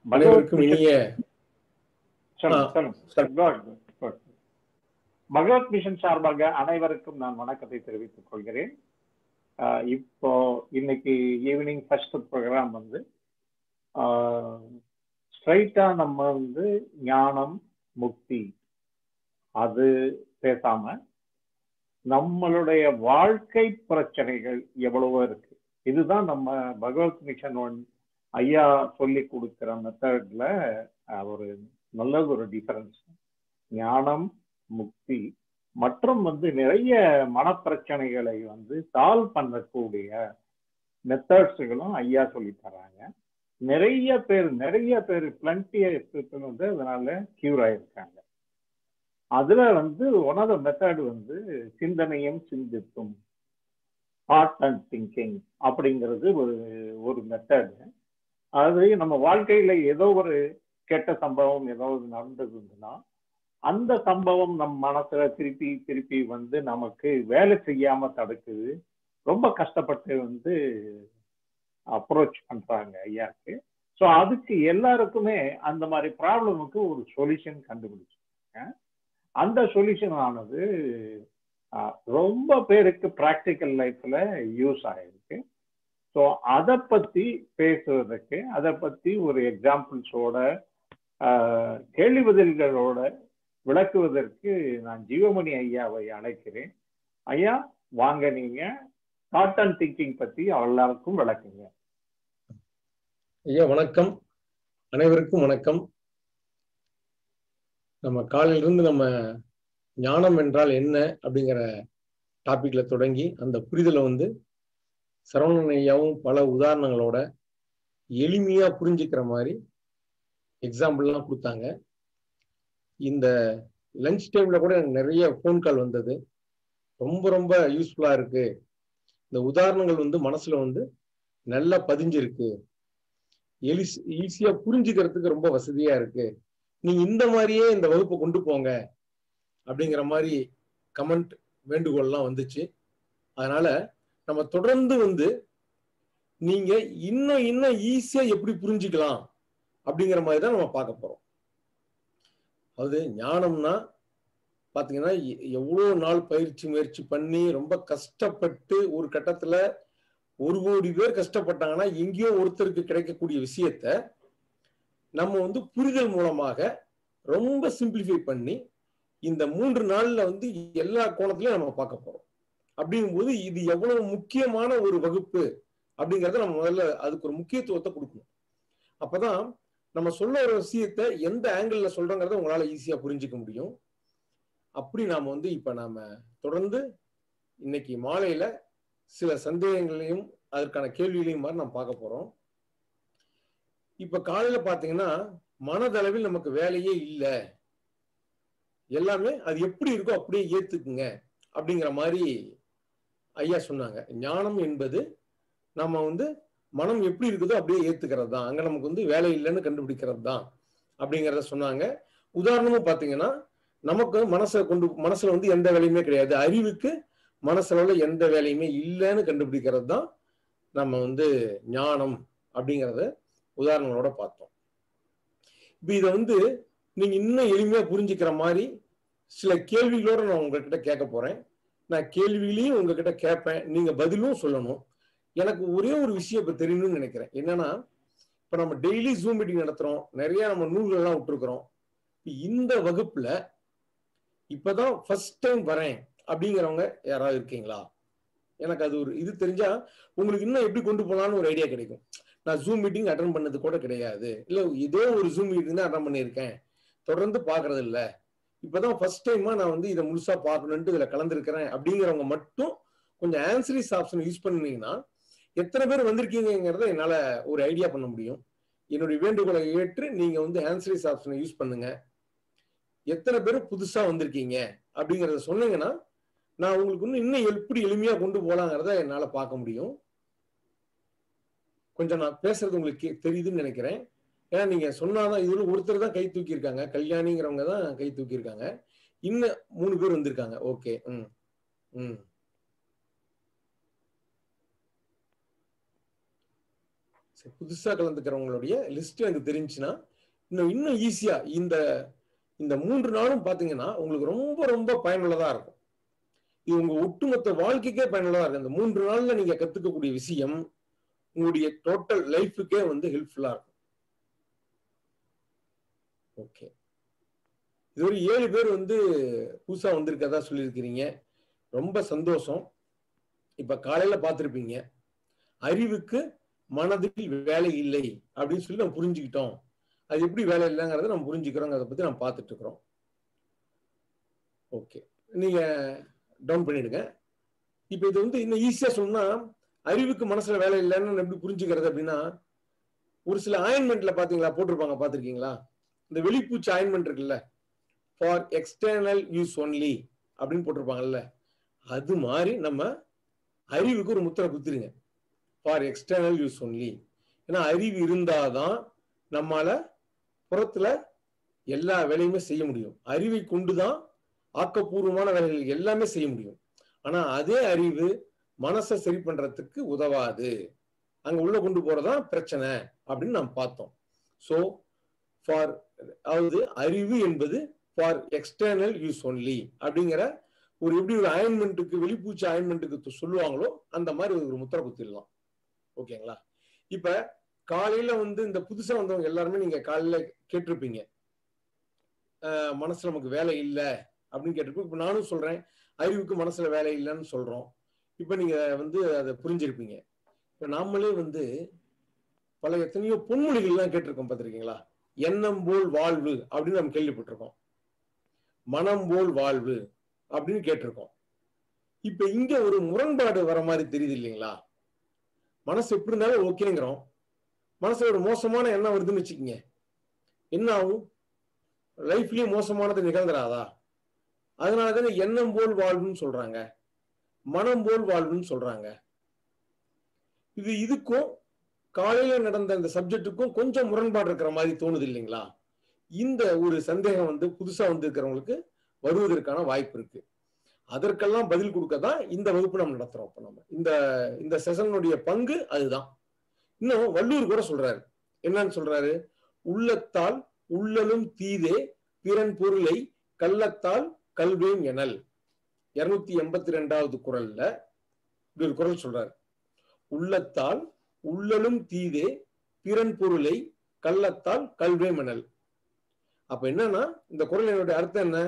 அனைவருக்கும் இனிய சொல்லுங்க, ஆ, சொல்லுங்க. சரி. Go ahead, go ahead. Bhagavat mission சார்பாக அனைவருக்கும் நான் வணக்கத்தை தெரிவித்துக் கொள்கிறேன் ஆஹ் இப்போ இன்னைக்கு ஈவினிங் ஃபர்ஸ்ட் ப்ரோக்ராம் வந்து ஸ்ட்ரைட்டா நம்ம வந்து ஞானம் முக்தி அது பேசாம நம்மளுடைய வாழ்க்கை பிரச்சனைகள் எவ்வளவோ இருக்கு இதுதான் நம்ம பகவத் மிஷன் ஒன் ஐயா சொல்லி கொடுக்கிற மெத்தட்ல ஒரு நல்லது ஒரு டிஃபரன்ஸ் ஞானம் முக்தி மற்றும் வந்து நிறைய மனப்பிரச்சனைகளை வந்து சால்வ் பண்ணக்கூடிய மெத்தட்ஸுகளும் ஐயா சொல்லி தராங்க நிறைய பேர் நிறைய பேர் பிளண்டி பீப்புள் வந்து அதனால கியூர் ஆயிருக்காங்க அதுல வந்து ஒன் ஆஃப் த மெத்தட் வந்து சிந்தனையும் சிந்தித்தும் தாட் அண்ட் திங்கிங் அப்படிங்கிறது ஒரு ஒரு மெத்தட் அது நம்ம வாழ்க்கையில ஏதோ ஒரு கெட்ட சம்பவம் ஏதாவது நடந்ததுன்னா அந்த சம்பவம் நம் மனசுல திருப்பி திருப்பி வந்து நமக்கு வேலை செய்யாம தடுக்குது ரொம்ப கஷ்டப்பட்டு வந்து அப்ரோச் பண்றாங்க ஐயாக்கு ஸோ அதுக்கு எல்லாருக்குமே அந்த மாதிரி ப்ராப்ளமுக்கு ஒரு சொல்யூஷன் கண்டுபிடிச்சிருக்காங்க அந்த சொல்யூஷன் ஆனது அஹ், ரொம்ப பேருக்கு ப்ராக்டிக்கல் லைஃப்ல யூஸ் ஆயிருக்கு ஸோ அதை பத்தி பேசுவதற்கு அதை பத்தி ஒரு எக்ஸாம்பிள்ஸோட கேள்வி பதில்களோட விளக்குவதற்கு நான் ஜீவமணி ஐயாவை அழைக்கிறேன் ஐயா வாங்க நீங்க தாட் அண்ட் திங்கிங் பத்தி எல்லாருக்கும் விளக்குங்க ஐயா வணக்கம் அனைவருக்கும் வணக்கம் நம்ம காலையிலிருந்து நம்ம ஞானம் என்றால் என்ன அப்படிங்கிற டாபிக்ல தொடங்கி அந்த புரிதலை வந்து சரவணன் ஐயாவும் பல உதாரணங்களோட எளிமையா புரிஞ்சுக்கிற மாதிரி எக்ஸாம்பிள்லாம் கொடுத்தாங்க இந்த லஞ்ச் டைம்ல கூட எனக்கு நிறைய ஃபோன் கால் வந்தது ரொம்ப ரொம்ப யூஸ்ஃபுல்லா இருக்கு இந்த உதாரணங்கள் வந்து மனசுல வந்து நல்லா பதிஞ்சிருக்கு எலி ஈஸியா புரிஞ்சுக்கிறதுக்கு ரொம்ப வசதியா இருக்கு நீங்க இந்த மாதிரியே இந்த வகுப்பை கொண்டு போங்க அப்படிங்கிற மாதிரி கமெண்ட் வேண்டுகோள்லாம் வந்துச்சு அதனால நம்ம தொடர்ந்து வந்து நீங்க இன்னும் இன்னும் ஈஸியா எப்படி புரிஞ்சுக்கலாம் அப்படிங்கிற மாதிரி தான் நம்ம பார்க்க போறோம் அது ஞானம்னா பாத்தீங்கன்னா எ- எவ்வளவு நாள் பயிற்சி முயற்சி பண்ணி ரொம்ப கஷ்டப்பட்டு ஒரு கட்டத்துல ஒரு கோடி பேர் கஷ்டப்பட்டாங்கன்னா எங்கேயோ ஒருத்தருக்கு கிடைக்கக்கூடிய விஷயத்த நம்ம வந்து புரிதல் மூலமாக ரொம்ப சிம்பிளிஃபை பண்ணி இந்த மூன்று நாள்ல வந்து எல்லா கோணத்திலையும் நம்ம பார்க்க போறோம் அப்படிங்கும்போது இது எவ்வளவு முக்கியமான ஒரு வகுப்பு அப்படிங்கறத நம்ம முதல்ல அதுக்கு ஒரு முக்கியத்துவத்தை கொடுக்கணும் அப்பதான் நம்ம சொல்ல ஒரு விஷயத்த எந்த ஆங்கிள் சொல்றோங்கிறத உங்களால ஈஸியா புரிஞ்சுக்க முடியும் அப்படி நாம வந்து இப்ப நாம தொடர்ந்து இன்னைக்கு மாலையில சில சந்தேகங்களையும் அதற்கான கேள்விகளையும் மாதிரி நாம் பார்க்க போறோம் இப்ப காலையில பாத்தீங்கன்னா மனதளவில் நமக்கு வேலையே இல்லை எல்லாமே அது எப்படி இருக்கோ அப்படியே ஏத்துக்குங்க அப்படிங்கிற மாதிரி ஐயா சொன்னாங்க ஞானம் என்பது நம்ம வந்து மனம் எப்படி இருக்குதோ அப்படியே ஏத்துக்கிறது தான் அங்க நமக்கு வந்து வேலை இல்லைன்னு கண்டுபிடிக்கிறது தான் அப்படிங்கிறத சொன்னாங்க உதாரணமும் பாத்தீங்கன்னா நமக்கு மனசை கொண்டு மனசுல வந்து எந்த வேலையுமே கிடையாது அறிவுக்கு மனசுல எந்த வேலையுமே இல்லைன்னு கண்டுபிடிக்கிறது தான் நம்ம வந்து ஞானம் அப்படிங்கிறத உதாரணங்களோட பார்த்தோம் இப்ப இதை வந்து நீங்க இன்னும் எளிமையா புரிஞ்சுக்கிற மாதிரி சில கேள்விகளோட நான் உங்ககிட்ட கேட்க போறேன் நான் கேள்விகளையும் உங்ககிட்ட கேட்பேன் நீங்க பதிலும் சொல்லணும் எனக்கு ஒரே ஒரு விஷயம் இப்ப தெரியணும்னு நினைக்கிறேன் என்னன்னா இப்ப நம்ம டெய்லி ஜூம் மீட்டிங் நடத்துறோம் நிறைய நம்ம நூல்கள் எல்லாம் விட்டுருக்குறோம் இந்த வகுப்புல இப்பதான் ஃபர்ஸ்ட் டைம் வரேன் அப்படிங்கிறவங்க யாராவது இருக்கீங்களா எனக்கு அது ஒரு இது தெரிஞ்சா உங்களுக்கு இன்னும் எப்படி கொண்டு போகலாம்னு ஒரு ஐடியா கிடைக்கும் நான் ஜூம் மீட்டிங் அட்டன் பண்ணது கூட கிடையாது இல்ல ஏதோ ஒரு ஜூம் மீட்டிங் தான் அட்டன் பண்ணியிருக்கேன் தொடர்ந்து பாக்குறது இல்ல இப்பதான் ஃபர்ஸ்ட் டைமா நான் வந்து இதை முழுசா பார்க்கணுன்ட்டு இதுல கலந்துருக்கிறேன் அப்படிங்கிறவங்க மட்டும் கொஞ்சம் ஆன்சரிஸ் ஆப்ஷன் யூஸ் பண்ணீங்கன்னா எத்தனை பேர் வந்திருக்கீங்கிறத என்னால ஒரு ஐடியா பண்ண முடியும் என்னுடைய வேண்டுகோளை ஏற்று நீங்க வந்து ஆன்சரிஸ் ஆப்ஷனை யூஸ் பண்ணுங்க எத்தனை பேர் புதுசா வந்திருக்கீங்க அப்படிங்கறத சொன்னீங்கன்னா நான் உங்களுக்கு இன்னும் இன்னும் எப்படி எளிமையா கொண்டு போலாங்கிறத என்னால பார்க்க முடியும் கொஞ்சம் நான் பேசுறது உங்களுக்கு கே- தெரியுதுன்னு நினைக்கிறேன் ஏன்னா நீங்க சொன்னாதான் இதுல ஒருத்தர் தான் கை தூக்கி இருக்காங்க கல்யாணிங்கிறவங்க தான் கை தூக்கி இருக்காங்க இன்னும் மூணு பேர் வந்திருக்காங்க ஓகே ம் ம் சரி, புதுசா கலந்துக்கிறவங்களுடைய லிஸ்ட் எனக்கு தெரிஞ்சுன்னா இன்னும் இன்னும் ஈஸியா இந்த இந்த மூன்று நாளும் பாத்தீங்கன்னா உங்களுக்கு ரொம்ப ரொம்ப பயனுள்ளதா இருக்கும் இது உங்க ஒட்டுமொத்த வாழ்க்கைக்கே பயனுள்ளதா இருக்கும் இந்த மூன்று நாள்ல நீங்க கத்துக்கக்கூடிய விஷயம் உங்களுடைய டோட்டல் லைஃபுக்கே வந்து ஹெல்ப்ஃபுல்லா இருக்கும் ஓகே இது ஒரு ஏழு பேர் வந்து புதுசா வந்திருக்கதா சொல்லியிருக்கிறீங்க ரொம்ப சந்தோஷம் இப்ப காலையில பார்த்திருப்பீங்க அறிவுக்கு மனதில் வேலை இல்லை அப்படின்னு சொல்லி நம்ம புரிஞ்சுக்கிட்டோம் அது எப்படி வேலை இல்லைங்கிறத நம்ம புரிஞ்சுக்கிறோம் அதை பத்தி நம்ம பார்த்துட்டு இருக்கிறோம் ஓகே நீங்க டவுன் பண்ணிடுங்க இப்ப இது வந்து இன்னும் ஈஸியா சொன்னா அறிவுக்கு மனசுல வேலை இல்லைன்னு நம்ம எப்படி புரிஞ்சுக்கிறது அப்படின்னா ஒரு சில ஆயின்மெண்ட்ல பாத்தீங்களா போட்டிருப்பாங்க பாத்திருக்கீங்களா இந்த வெளிப்பூச்சி ஆயின்மெண்ட் இருக்குல்ல ஃபார் எக்ஸ்டர்னல் யூஸ் ஒன்லி அப்படின்னு போட்டிருப்பாங்கல்ல அது மாதிரி நம்ம அறிவுக்கு ஒரு முத்திரை குத்துருங்க ஃபார் எக்ஸ்டர்னல் யூஸ் ஒன்லி ஏன்னா அறிவு இருந்தாதான் நம்மால புறத்துல எல்லா வேலையுமே செய்ய முடியும் அறிவை கொண்டுதான் ஆக்கப்பூர்வமான வேலைகள் எல்லாமே செய்ய முடியும் ஆனா அதே அறிவு மனசை சரி பண்றதுக்கு உதவாது அங்க உள்ள கொண்டு போறதா பிரச்சனை அப்படின்னு நாம் பார்த்தோம் ஸோ ஃபார் அதாவது அறிவு என்பது ஃபார் எக்ஸ்டர்னல் யூஸ் ஒன்லி அப்படிங்கிற ஒரு எப்படி ஒரு அயன்மெண்ட்டுக்கு வெளிப்பூச்சி அயன்மெண்ட்டுக்கு சொல்லுவாங்களோ அந்த மாதிரி ஒரு முத்திரை குத்திடலாம் ஓகேங்களா இப்ப காலையில வந்து இந்த புதுசா வந்தவங்க எல்லாருமே நீங்க காலையில கேட்டிருப்பீங்க அஹ் மனசுல நமக்கு வேலை இல்லை அப்படின்னு கேட்டிருப்போம் இப்ப நானும் சொல்றேன் அறிவுக்கு மனசுல வேலை இல்லைன்னு சொல்றோம் இப்ப நீங்க வந்து அதை புரிஞ்சிருப்பீங்க இப்ப நாமளே வந்து பல எத்தனையோ பொன்மொழிகள்லாம் கேட்டிருக்கோம் பார்த்திருக்கீங்களா எண்ணம் போல் வாழ்வு அப்படின்னு நம்ம கேள்விப்பட்டிருக்கோம் மனம் போல் வாழ்வு அப்படின்னு கேட்டிருக்கோம் இப்ப இங்க ஒரு முரண்பாடு வர மாதிரி தெரியுது இல்லைங்களா மனசு எப்படி இருந்தாலும் ஓகேங்கிறோம் மனசுல ஒரு மோசமான எண்ணம் வருதுன்னு வச்சுக்கோங்க என்ன ஆகும் லைஃப்லயே மோசமானது நிகழ்ந்துராதா அதனால தானே எண்ணம் போல் வாழ்வுன்னு சொல்றாங்க மனம் போல் வாழ்வுன்னு சொல்றாங்க இது இதுக்கும் காலையில நடந்த இந்த சப்ஜெக்ட்டுக்கும் கொஞ்சம் முரண்பாடு இருக்கிற மாதிரி தோணுது இல்லைங்களா இந்த ஒரு சந்தேகம் வந்து புதுசா வந்திருக்கிறவங்களுக்கு வருவதற்கான வாய்ப்பு இருக்கு அதற்கெல்லாம் பதில் கொடுக்க தான் இந்த வகுப்பு நம்ம நடத்துறோம் இப்ப நம்ம இந்த இந்த செஷனுடைய பங்கு அதுதான் இன்னும் வள்ளூர் கூட சொல்றாரு என்னன்னு சொல்றாரு உள்ளத்தால் உள்ளலும் தீதே பிறன் பொருளை கள்ளத்தால் கல்வேன் எனல் இருநூத்தி எண்பத்தி ரெண்டாவது குரல்ல இப்படி ஒரு குரல் சொல்றாரு உள்ளத்தால் உள்ளலும் தீதே பிறன் பொருளை கள்ளத்தால் கல்வேம் எனல் அப்ப என்னன்னா இந்த குரல் என்னுடைய அர்த்தம் என்ன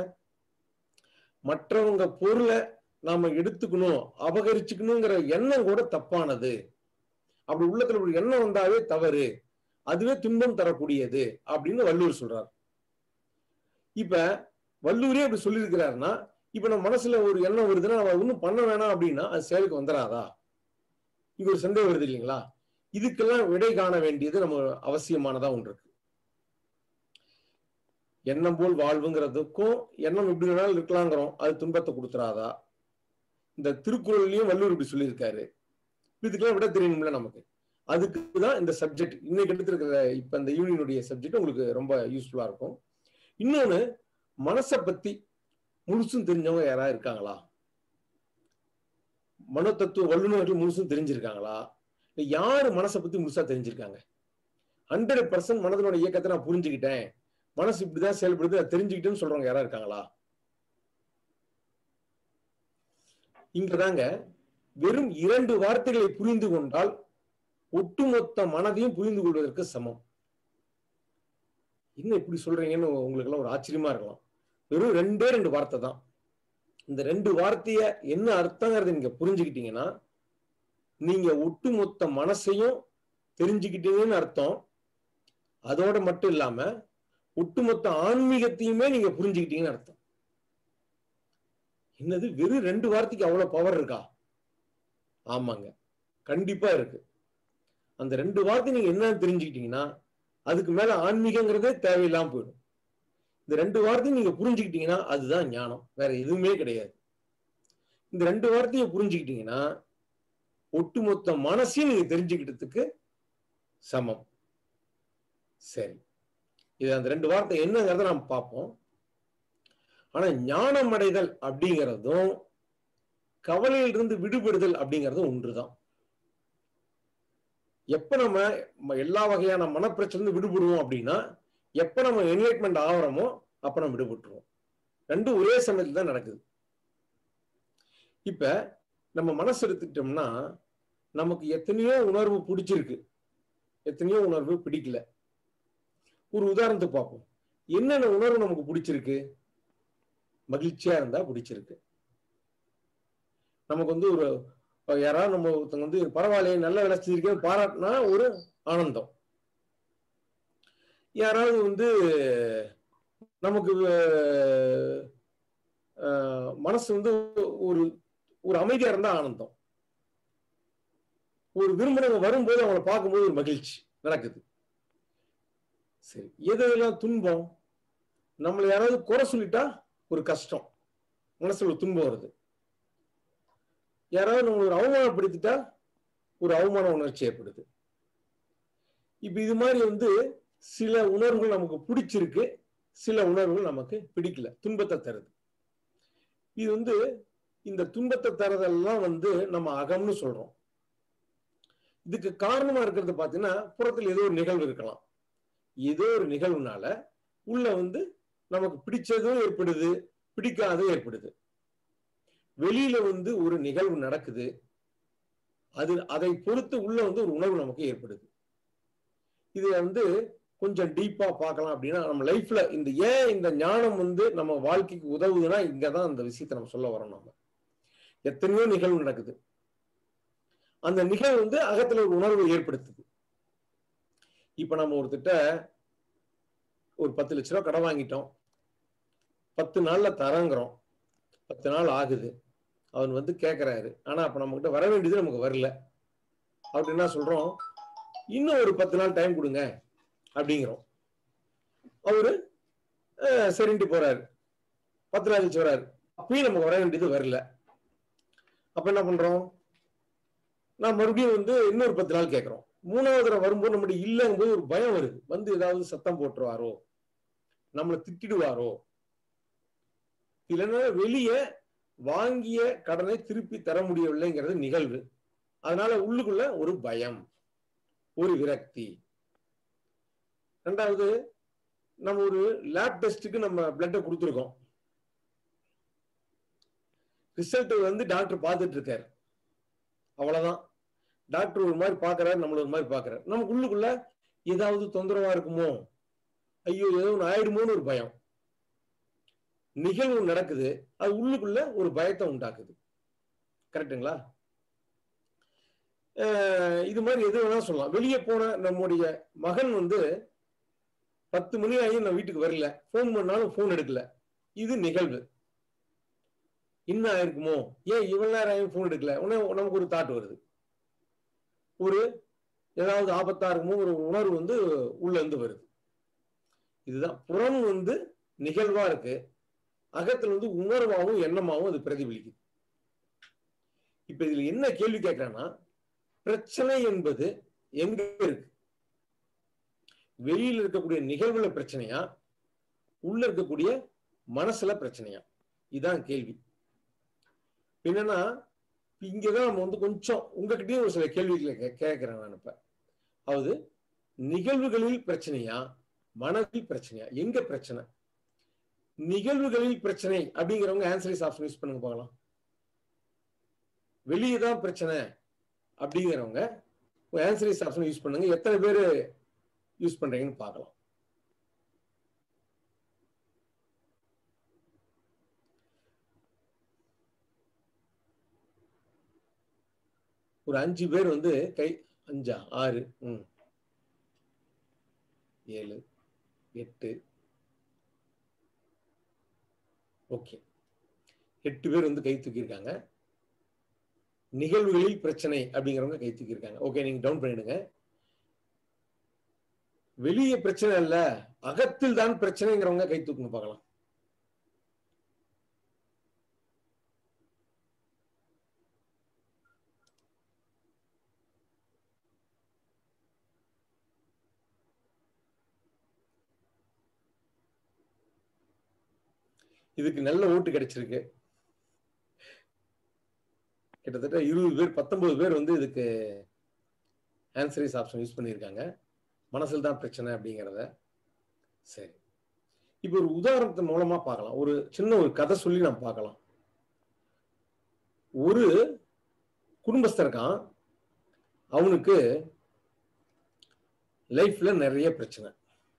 மற்றவங்க பொருளை நாம எடுத்துக்கணும் அபகரிச்சுக்கணுங்கிற எண்ணம் கூட தப்பானது அப்படி உள்ளத்துல ஒரு எண்ணம் வந்தாவே தவறு அதுவே துன்பம் தரக்கூடியது அப்படின்னு வள்ளுவர் சொல்றார் இப்ப வள்ளுவரே அப்படி சொல்லியிருக்கிறாருன்னா இப்ப நம்ம மனசுல ஒரு எண்ணம் வருதுன்னா நம்ம ஒன்றும் பண்ண வேணாம் அப்படின்னா அது செயலுக்கு வந்துடாதா இங்க ஒரு சந்தேகம் வருது இல்லைங்களா இதுக்கெல்லாம் விடை காண வேண்டியது நம்ம அவசியமானதா ஒன்று இருக்கு எண்ணம் போல் வாழ்வுங்கிறதுக்கும் எண்ணம் எப்படி வேணாலும் இருக்கலாங்கிறோம் அது துன்பத்தை கொடுத்துறாதா இந்த திருக்குறள்லயும் வள்ளுவர் இப்படி சொல்லியிருக்காரு இதுக்கெல்லாம் விட தெரியணும்ல நமக்கு அதுக்கு தான் இந்த சப்ஜெக்ட் இன்னைக்கு எடுத்திருக்கிற இப்ப இந்த யூனியனுடைய சப்ஜெக்ட் உங்களுக்கு ரொம்ப யூஸ்ஃபுல்லா இருக்கும் இன்னொன்னு மனசை பத்தி முழுசும் தெரிஞ்சவங்க யாராவது இருக்காங்களா மனோ தத்துவ வல்லுநர்கள் முழுசும் தெரிஞ்சிருக்காங்களா யாரு மனசை பத்தி முழுசா தெரிஞ்சிருக்காங்க ஹண்ட்ரட் பர்சன்ட் மனதனோட இயக்கத்தை நான் புரிஞ்சுக்கிட்டேன் மனசு இப்படிதான் செயல்படுது அதை தெரிஞ்சுக்கிட்டேன்னு சொல்றவங்க யாரா இருக்காங்களா இங்கதாங்க வெறும் இரண்டு வார்த்தைகளை புரிந்து கொண்டால் ஒட்டுமொத்த மனதையும் புரிந்து கொள்வதற்கு சமம் என்ன இப்படி சொல்றீங்கன்னு உங்களுக்கு எல்லாம் ஒரு ஆச்சரியமா இருக்கலாம் வெறும் ரெண்டே ரெண்டு வார்த்தை தான் இந்த ரெண்டு வார்த்தைய என்ன அர்த்தங்கிறத நீங்க புரிஞ்சுக்கிட்டீங்கன்னா நீங்க ஒட்டுமொத்த மனசையும் தெரிஞ்சுக்கிட்டீங்கன்னு அர்த்தம் அதோட மட்டும் இல்லாம ஒட்டுமொத்த ஆன்மீகத்தையுமே நீங்க புரிஞ்சுக்கிட்டீங்கன்னு அர்த்தம் என்னது வெறும் ரெண்டு வார்த்தைக்கு அவ்வளவு பவர் இருக்கா ஆமாங்க கண்டிப்பா இருக்கு அந்த ரெண்டு வார்த்தை நீங்க என்னன்னு தெரிஞ்சுக்கிட்டீங்கன்னா அதுக்கு மேல ஆன்மீகங்கிறதே தேவையில்லாம போயிடும் இந்த ரெண்டு வார்த்தையும் நீங்க புரிஞ்சுக்கிட்டீங்கன்னா அதுதான் ஞானம் வேற எதுவுமே கிடையாது இந்த ரெண்டு வார்த்தையை புரிஞ்சுக்கிட்டீங்கன்னா ஒட்டுமொத்த மனசையும் நீங்க தெரிஞ்சுக்கிட்டதுக்கு சமம் சரி இது அந்த ரெண்டு வார்த்தை என்னங்கிறத நாம் பார்ப்போம் ஆனா ஞானம் அடைதல் அப்படிங்கிறதும் கவலையிலிருந்து விடுபடுதல் அப்படிங்கிறதும் ஒன்றுதான் எப்ப நம்ம ம- எல்லா வகையான மனப்பிரச்சனை விடுபடுவோம் அப்படின்னா எப்ப நம்ம என்லைட்மெண்ட் ஆகிறோமோ அப்ப நம்ம விடுபட்டுருவோம் ரெண்டும் ஒரே சமயத்துல தான் நடக்குது இப்ப நம்ம மனசு எடுத்துக்கிட்டோம்னா நமக்கு எத்தனையோ உணர்வு பிடிச்சிருக்கு எத்தனையோ உணர்வு பிடிக்கல ஒரு உதாரணத்துக்கு பார்ப்போம் என்னென்ன உணர்வு நமக்கு பிடிச்சிருக்கு மகிழ்ச்சியா இருந்தா பிடிச்சிருக்கு நமக்கு வந்து ஒரு யாராவது நம்ம ஒருத்தவங்க வந்து பரவாயில்லையே நல்ல வேலை செஞ்சிருக்கேன் பாராட்டினா ஒரு ஆனந்தம் யாராவது வந்து நமக்கு அஹ், அஹ், மனசு வந்து ஒரு ஒரு அமைதியா இருந்தா ஆனந்தம் ஒரு விரும்பினவங்க வரும்போது அவங்கள பார்க்கும்போது ஒரு மகிழ்ச்சி நடக்குது சரி எது எதெல்லாம் துன்பம் நம்மளை யாராவது குறை சொல்லிட்டா ஒரு கஷ்டம் மனசுல ஒரு துன்பம் வருது யாராவது நம்ம ஒரு அவமானப்படுத்திட்டா ஒரு அவமான உணர்ச்சி ஏற்படுது இப்ப இது மாதிரி வந்து சில உணர்வுகள் நமக்கு பிடிச்சிருக்கு சில உணர்வுகள் நமக்கு பிடிக்கல துன்பத்தை தருது இது வந்து இந்த துன்பத்தை தரதெல்லாம் வந்து நம்ம அகம்னு சொல்றோம் இதுக்கு காரணமா இருக்கிறது பாத்தீங்கன்னா புறத்தில் ஏதோ ஒரு நிகழ்வு இருக்கலாம் ஏதோ ஒரு நிகழ்வுனால உள்ள வந்து நமக்கு பிடிச்சதும் ஏற்படுது பிடிக்காதும் ஏற்படுது வெளியில வந்து ஒரு நிகழ்வு நடக்குது அது அதை பொறுத்து உள்ள வந்து ஒரு உணர்வு நமக்கு ஏற்படுது இது வந்து கொஞ்சம் டீப்பா பார்க்கலாம் அப்படின்னா நம்ம லைஃப்ல இந்த ஏன் இந்த ஞானம் வந்து நம்ம வாழ்க்கைக்கு உதவுதுன்னா இங்கதான் அந்த விஷயத்தை நம்ம சொல்ல வரோம் நம்ம எத்தனையோ நிகழ்வு நடக்குது அந்த நிகழ்வு வந்து அகத்துல ஒரு உணர்வை ஏற்படுத்துது இப்ப நம்ம ஒருத்திட்ட ஒரு பத்து லட்ச ரூபா கடன் வாங்கிட்டோம் பத்து நாள்ல தரங்குறோம் பத்து நாள் ஆகுது அவன் வந்து கேட்கறாரு ஆனா அப்ப நம்ம கிட்ட வர வேண்டியது நமக்கு வரல அப்படி என்ன சொல்றோம் இன்னும் ஒரு பத்து நாள் டைம் கொடுங்க அப்படிங்கிறோம் அவரு அஹ், சரின்ட்டு போறாரு பத்து நாள் கழிச்சு வராரு அப்பயும் நமக்கு வர வேண்டியது வரல அப்ப என்ன பண்றோம் நான் மறுபடியும் வந்து இன்னொரு பத்து நாள் கேட்கிறோம் மூணாவது தடவை வரும்போது நம்முடைய இல்லைங்கும்போது ஒரு பயம் வருது வந்து ஏதாவது சத்தம் போட்டுருவாரோ நம்மளை திட்டிடுவாரோ இல்லைன்னா வெளியே வாங்கிய கடனை திருப்பி தர முடியவில்லைங்கிறது நிகழ்வு அதனால உள்ளுக்குள்ள ஒரு பயம் ஒரு விரக்தி ரெண்டாவது நம்ம ஒரு லேப் டெஸ்ட்டுக்கு நம்ம பிளட்டை கொடுத்துருக்கோம் ரிசல்ட் வந்து டாக்டர் பார்த்துட்டு இருக்காரு அவ்வளவுதான் டாக்டர் ஒரு மாதிரி பாக்குறாரு நம்மள ஒரு மாதிரி பாக்குறாரு நமக்கு உள்ளுக்குள்ள ஏதாவது தொந்தரவா இருக்குமோ ஐயோ ஏதோ ஒன்று ஆயிடுமோன்னு ஒரு பயம் நிகழ்வு நடக்குது அது உள்ளுக்குள்ள ஒரு பயத்தை உண்டாக்குது கரெக்டுங்களா அஹ் இது மாதிரி எது வேணா சொல்லலாம் வெளியே போன நம்முடைய மகன் வந்து பத்து மணி ஆகி நான் வீட்டுக்கு வரல ஃபோன் பண்ணாலும் ஃபோன் எடுக்கல இது நிகழ்வு என்ன ஆயிருக்குமோ ஏன் இவ்வளவு நேரம் ஆகி ஃபோன் எடுக்கல உடனே நமக்கு ஒரு தாட் வருது ஒரு ஏதாவது ஆபத்தா இருக்குமோ ஒரு உணர்வு வந்து உள்ள இருந்து வருது இதுதான் புறம் வந்து நிகழ்வா இருக்கு அகத்துல வந்து உணர்வாகவும் எண்ணமாகவும் அது பிரதிபலிக்குது இப்ப இதுல என்ன கேள்வி கேட்கிறேன்னா பிரச்சனை என்பது எங்க இருக்கு வெளியில இருக்கக்கூடிய நிகழ்வுல பிரச்சனையா உள்ள இருக்கக்கூடிய மனசுல பிரச்சனையா இதான் கேள்வி என்னன்னா இங்கதான் நம்ம வந்து கொஞ்சம் உங்ககிட்டயும் ஒரு சில கேள்விகளை கே- கேட்கிறேன் நான் இப்ப அதாவது நிகழ்வுகளில் பிரச்சனையா மனதில் பிரச்சனையா எங்க பிரச்சனை நிகழ்வுகளில் பிரச்சனை அப்படிங்கிறவங்க ஆன்சரிஸ் ஆப்ஷன் யூஸ் பண்ணுங்க பார்க்கலாம் வெளியே தான் பிரச்சனை அப்படிங்கிறவங்க ஆன்சரிஸ் ஆப்ஷன் யூஸ் பண்ணுங்க எத்தனை பேர் யூஸ் பண்றீங்கன்னு பார்க்கலாம் ஒரு அஞ்சு பேர் வந்து கை அஞ்சா ஆறு ம் ஏழு எட்டு ஓகே எட்டு பேர் வந்து கை தூக்கியிருக்காங்க நிகழ்வுகளில் பிரச்சனை அப்படிங்கிறவங்க கை தூக்கியிருக்காங்க ஓகே நீங்க டவுன் பண்ணிடுங்க வெளியே பிரச்சனை இல்ல அகத்தில் தான் பிரச்சனைங்கிறவங்க கை தூக்கணும் பார்க்கலாம் இதுக்கு நல்ல ஓட்டு கிடைச்சிருக்கு கிட்டத்தட்ட இருபது பேர் பத்தொன்பது பேர் வந்து இதுக்கு ஆன்சரிஸ் ஆப்ஷன் யூஸ் பண்ணியிருக்காங்க மனசில் தான் பிரச்சனை அப்படிங்கிறத சரி இப்போ ஒரு உதாரணத்து மூலமா பார்க்கலாம் ஒரு சின்ன ஒரு கதை சொல்லி நம்ம பார்க்கலாம் ஒரு குடும்பஸ்தர் இருக்கான் அவனுக்கு லைஃப்ல நிறைய பிரச்சனை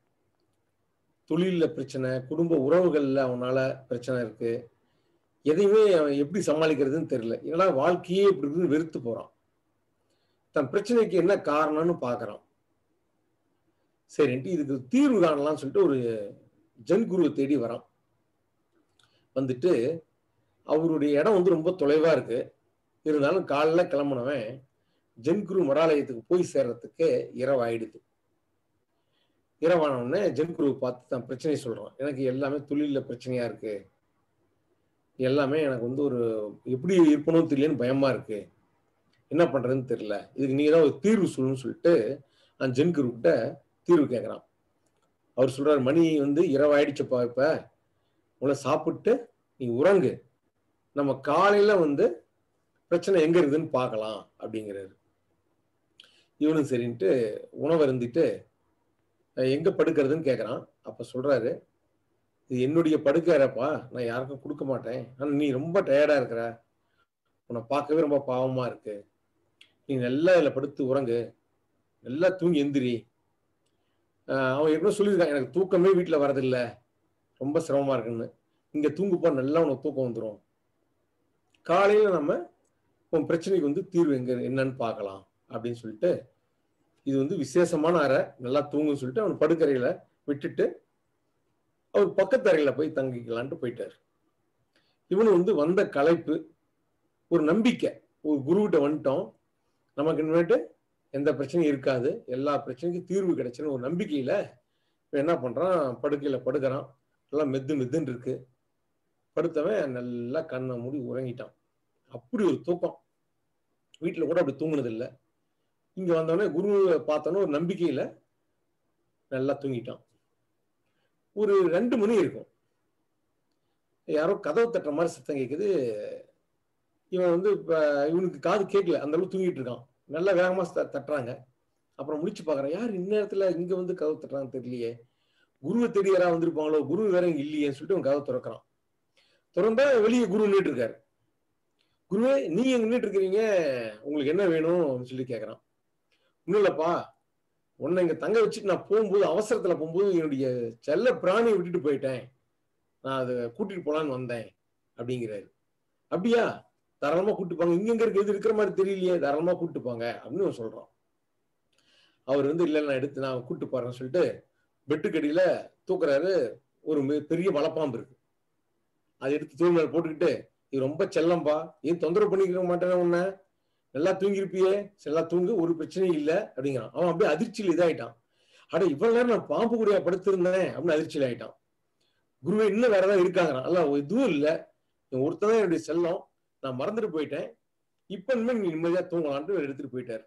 தொழிலில் பிரச்சனை குடும்ப உறவுகளில் அவனால பிரச்சனை இருக்கு எதையுமே அவன் எப்படி சமாளிக்கிறதுன்னு தெரியல ஏன்னா வாழ்க்கையே இப்படி இருக்குன்னு வெறுத்து போறான் தன் பிரச்சனைக்கு என்ன காரணம்னு பார்க்கறான் சரின்ட்டு இதுக்கு தீர்வு காணலாம்னு சொல்லிட்டு ஒரு ஜென் குருவை தேடி வரான் வந்துட்டு அவருடைய இடம் வந்து ரொம்ப தொலைவா இருக்கு இருந்தாலும் காலைல கிளம்புனவன் ஜென் குரு மடாலயத்துக்கு போய் சேர்றதுக்கு இரவு ஆயிடுது இரவான உடனே ஜென் குருவை பார்த்து தான் பிரச்சனையை சொல்றான் எனக்கு எல்லாமே தொழில பிரச்சனையா இருக்கு எல்லாமே எனக்கு வந்து ஒரு எப்படி இருக்கணும்னு தெரியலன்னு பயமா இருக்கு என்ன பண்றதுன்னு தெரியல இதுக்கு நீ தான் ஒரு தீர்வு சொல்லணும்னு சொல்லிட்டு அந்த ஜென் குரு கிட்ட தீர்வு கேட்கறான் அவர் சொல்றாரு மணி வந்து இரவு ஆயிடுச்சுப்பா இப்ப உங்களை சாப்பிட்டு நீ உறங்கு நம்ம காலையில வந்து பிரச்சனை எங்க இருக்குதுன்னு பார்க்கலாம் அப்படிங்கிறாரு இவனும் சரின்ட்டு உணவு இருந்துட்டு எங்க படுக்கிறதுன்னு கேட்கறான் அப்ப சொல்றாரு இது என்னுடைய படுக்கையறப்பா நான் யாருக்கும் கொடுக்க மாட்டேன் ஆனா நீ ரொம்ப டயர்டா இருக்கிற உன்னை பார்க்கவே ரொம்ப பாவமா இருக்கு நீ நல்லா இதுல படுத்து உறங்கு நல்லா தூங்கி எந்திரி அவன் ஏற்கனவே சொல்லியிருக்கான் எனக்கு தூக்கமே வீட்டுல வரதில்லை ரொம்ப சிரமமா இருக்குன்னு இங்க தூங்குப்பா நல்லா உனக்கு தூக்கம் வந்துடும் காலையில நம்ம உன் பிரச்சனைக்கு வந்து தீர்வு எங்க என்னன்னு பார்க்கலாம் அப்படின்னு சொல்லிட்டு இது வந்து விசேஷமான அறை நல்லா தூங்குன்னு சொல்லிட்டு அவன் படுக்கறையில விட்டுட்டு அவர் பக்கத்து அறையில போய் தங்கிக்கலான்ட்டு போயிட்டார் இவனு வந்து வந்த களைப்பு ஒரு நம்பிக்கை ஒரு குருகிட்ட வந்துட்டோம் நமக்கு இனிமேட்டு எந்த பிரச்சனையும் இருக்காது எல்லா பிரச்சனைக்கும் தீர்வு கிடைச்சுன்னு ஒரு நம்பிக்கையில இப்போ என்ன பண்றான் படுக்கையில படுக்கிறான் நல்லா மெத்து மெத்துன்னு இருக்கு படுத்தவன் நல்லா கண்ணை மூடி உறங்கிட்டான் அப்படி ஒரு தூக்கம் வீட்டில் கூட அப்படி தூங்குனது இல்லை இங்க வந்தோடனே குருவை பார்த்தோன்னே ஒரு நம்பிக்கையில நல்லா தூங்கிட்டான் ஒரு ரெண்டு மணி இருக்கும் யாரோ கதவு தட்டுற மாதிரி சத்தம் கேட்குது இவன் வந்து இப்ப இவனுக்கு காது கேட்கல அந்த அளவுக்கு தூங்கிட்டு இருக்கான் நல்லா வேகமா தட்டுறாங்க அப்புறம் முடிச்சு பாக்குறேன் யார் இந்நேரத்துல இங்க வந்து கதவு தட்டுறாங்க தெரியலையே குருவை தேடி யாராவது வந்திருப்பாங்களோ குரு வேற இங்க இல்லையேன்னு சொல்லிட்டு அவன் கதவை திறக்கிறான் திறந்தா வெளியே குரு நின்றுட்டு இருக்காரு குருவே நீங்க எங்க நின்றுட்டு இருக்கிறீங்க உங்களுக்கு என்ன வேணும் அப்படின்னு சொல்லி கேட்கறான் ஒன்றும் இல்லப்பா உன்னை இங்க தங்க வச்சுட்டு நான் போகும்போது அவசரத்துல போகும்போது என்னுடைய செல்ல பிராணியை விட்டுட்டு போயிட்டேன் நான் அதை கூட்டிட்டு போலான்னு வந்தேன் அப்படிங்கிறாரு அப்படியா தாராளமா கூட்டு போங்க இங்க எங்க இருக்கு எது இருக்கிற மாதிரி தெரியலையே தாராளமா கூட்டு போங்க அப்படின்னு சொல்றான் அவர் வந்து இல்ல நான் எடுத்து நான் கூட்டு போறேன்னு சொல்லிட்டு பெட்டுக்கடியில தூக்குறாரு ஒரு பெரிய மலைப்பாம்பு இருக்கு அதை எடுத்து தூள் மேல போட்டுக்கிட்டு இது ரொம்ப செல்லம்பா ஏன் தொந்தரவு பண்ணிக்க மாட்டேன் உன்ன நல்லா தூங்கிருப்பியே நல்லா தூங்கு ஒரு பிரச்சனையும் இல்லை அப்படிங்கிறான் அவன் அப்படியே அதிர்ச்சியில் இதாயிட்டான் அட இவ்வளவு நேரம் நான் பாம்பு கூடிய படுத்திருந்தேன் அப்படின்னு அதிர்ச்சியில் ஆயிட்டான் குருவே இன்னும் வேற ஏதாவது இருக்காங்கிறான் அல்ல எதுவும் இல்லை ஒருத்ததான் என்னுடைய செல்லம் நான் மறந்துட்டு போயிட்டேன் இப்ப இனிமேல் நீ நிம்மதியா தூங்கலான்ட்டு எடுத்துட்டு போயிட்டாரு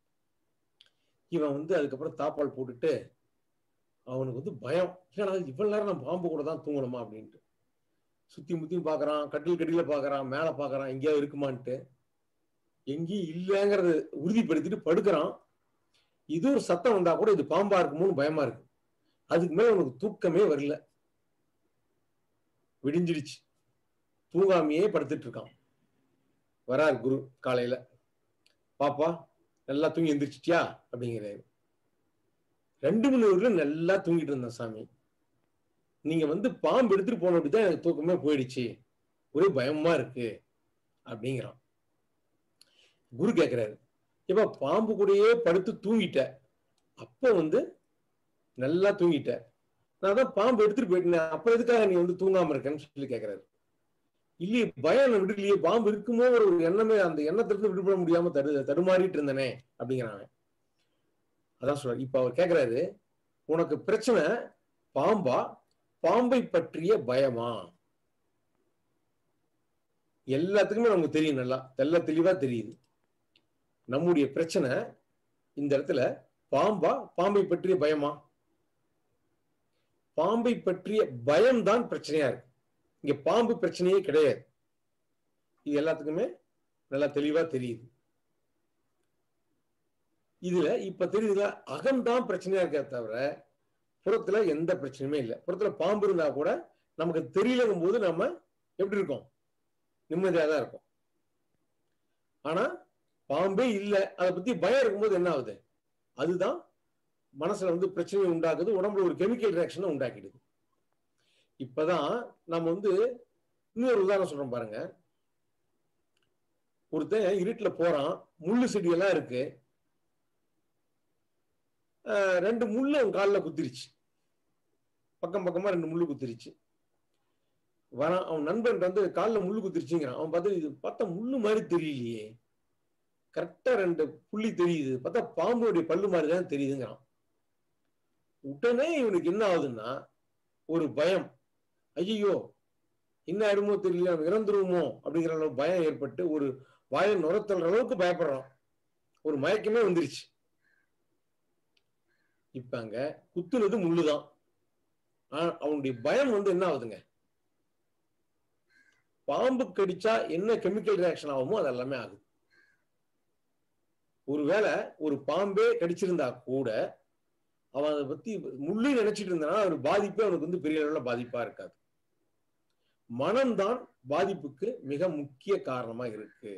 இவன் வந்து அதுக்கப்புறம் தாப்பால் போட்டுட்டு அவனுக்கு வந்து பயம் ஏன்னா இவ்வளவு நேரம் நான் பாம்பு கூட தான் தூங்கணுமா அப்படின்ட்டு சுத்தி முத்தியும் பாக்குறான் கட்டில் கட்டில பாக்குறான் மேல பாக்குறான் எங்கேயாவது இருக்குமான்ட்டு எங்கேயும் இல்லைங்கிறத உறுதிப்படுத்திட்டு படுக்கிறான் இது ஒரு சத்தம் வந்தா கூட இது பாம்பா இருக்குமோன்னு பயமா இருக்கு அதுக்கு மேல அவனுக்கு தூக்கமே வரல விடிஞ்சிடுச்சு தூங்காமையே படுத்துட்டு இருக்கான் வரார் குரு காலையில பாப்பா நல்லா தூங்கி எந்திரிச்சிட்டியா அப்படிங்கிறாரு ரெண்டு மணி வரைக்கும் நல்லா தூங்கிட்டு இருந்தேன் சாமி நீங்க வந்து பாம்பு எடுத்துட்டு போன அப்படிதான் எனக்கு தூக்கமே போயிடுச்சு ஒரே பயமா இருக்கு அப்படிங்கிறான் குரு கேக்குறாரு இப்ப பாம்பு கூடயே படுத்து தூங்கிட்ட அப்ப வந்து நல்லா தூங்கிட்ட நான் தான் பாம்பு எடுத்துட்டு போயிட்டேன் அப்ப எதுக்காக நீ வந்து தூங்காம இருக்கேன்னு சொல்லி கேக்குறாரு இல்லையே பயம் விடலையே பாம்பு இருக்குமோ ஒரு எண்ணமே அந்த எண்ணத்திலிருந்து விடுபட முடியாம தடு தடுமாறிட்டு இருந்தனே அப்படிங்கிறாங்க அதான் சொல்றாரு இப்ப அவர் கேக்குறாரு உனக்கு பிரச்சனை பாம்பா பாம்பை பற்றிய பயமா எல்லாத்துக்குமே நமக்கு தெரியும் நல்லா தெல்ல தெளிவா தெரியுது நம்முடைய பிரச்சனை இந்த இடத்துல பாம்பா பாம்பை பற்றிய பயமா பாம்பை பற்றிய பயம்தான் பிரச்சனையா இருக்கு இங்க பாம்பு பிரச்சனையே கிடையாது இது எல்லாத்துக்குமே நல்லா தெளிவா தெரியுது இதுல இப்ப தெரியுதுல அகம்தான் பிரச்சனையா இருக்கே தவிர புறத்துல எந்த பிரச்சனையுமே இல்லை புறத்துல பாம்பு இருந்தா கூட நமக்கு தெரியலங்கும் போது நம்ம எப்படி இருக்கோம் நிம்மதியா தான் இருக்கும் ஆனா பாம்பே இல்லை அதை பத்தி பயம் இருக்கும்போது என்ன ஆகுது அதுதான் மனசுல வந்து பிரச்சனையை உண்டாக்குது உடம்புல ஒரு கெமிக்கல் ரியாக்ஷனை உண்டாக்கிடுது இப்பதான் நம்ம வந்து இன்னொரு உதாரணம் சொல்றோம் பாருங்க ஒருத்தன் இருட்டுல போறான் முள்ளு செடியெல்லாம் இருக்கு ஆஹ் ரெண்டு முள்ளு அவன் காலில் குத்திருச்சு பக்கம் பக்கமா ரெண்டு முள்ளு குத்திருச்சு வரான் அவன் நண்பன் வந்து காலில் முள்ளு குத்திருச்சுங்கிறான் அவன் பார்த்து இது பார்த்தா முள்ளு மாதிரி தெரியலையே கரெக்டா ரெண்டு புள்ளி தெரியுது பார்த்தா பாம்புடைய பல்லு மாதிரி தான் தெரியுதுங்கிறான் உடனே இவனுக்கு என்ன ஆகுதுன்னா ஒரு பயம் ஐயோ என்ன ஆயிடுமோ தெரியல நம்ம இறந்துருவோமோ அப்படிங்கிற அளவு பயம் ஏற்பட்டு ஒரு வாயை நுரத்தல்ற அளவுக்கு பயப்படுறான் ஒரு மயக்கமே வந்துருச்சு இப்ப அங்க குத்துனது முள்ளுதான் ஆனா அவனுடைய பயம் வந்து என்ன ஆகுதுங்க பாம்பு கடிச்சா என்ன கெமிக்கல் ரியாக்ஷன் ஆகுமோ அது எல்லாமே ஆகுது ஒருவேளை ஒரு பாம்பே கடிச்சிருந்தா கூட அவன் அதை பத்தி முள்ளு நினைச்சிட்டு இருந்தானா ஒரு பாதிப்பே அவனுக்கு வந்து பெரிய அளவுல பாதிப்பா இருக்காது மனம்தான் பாதிப்புக்கு மிக முக்கிய காரணமா இருக்கு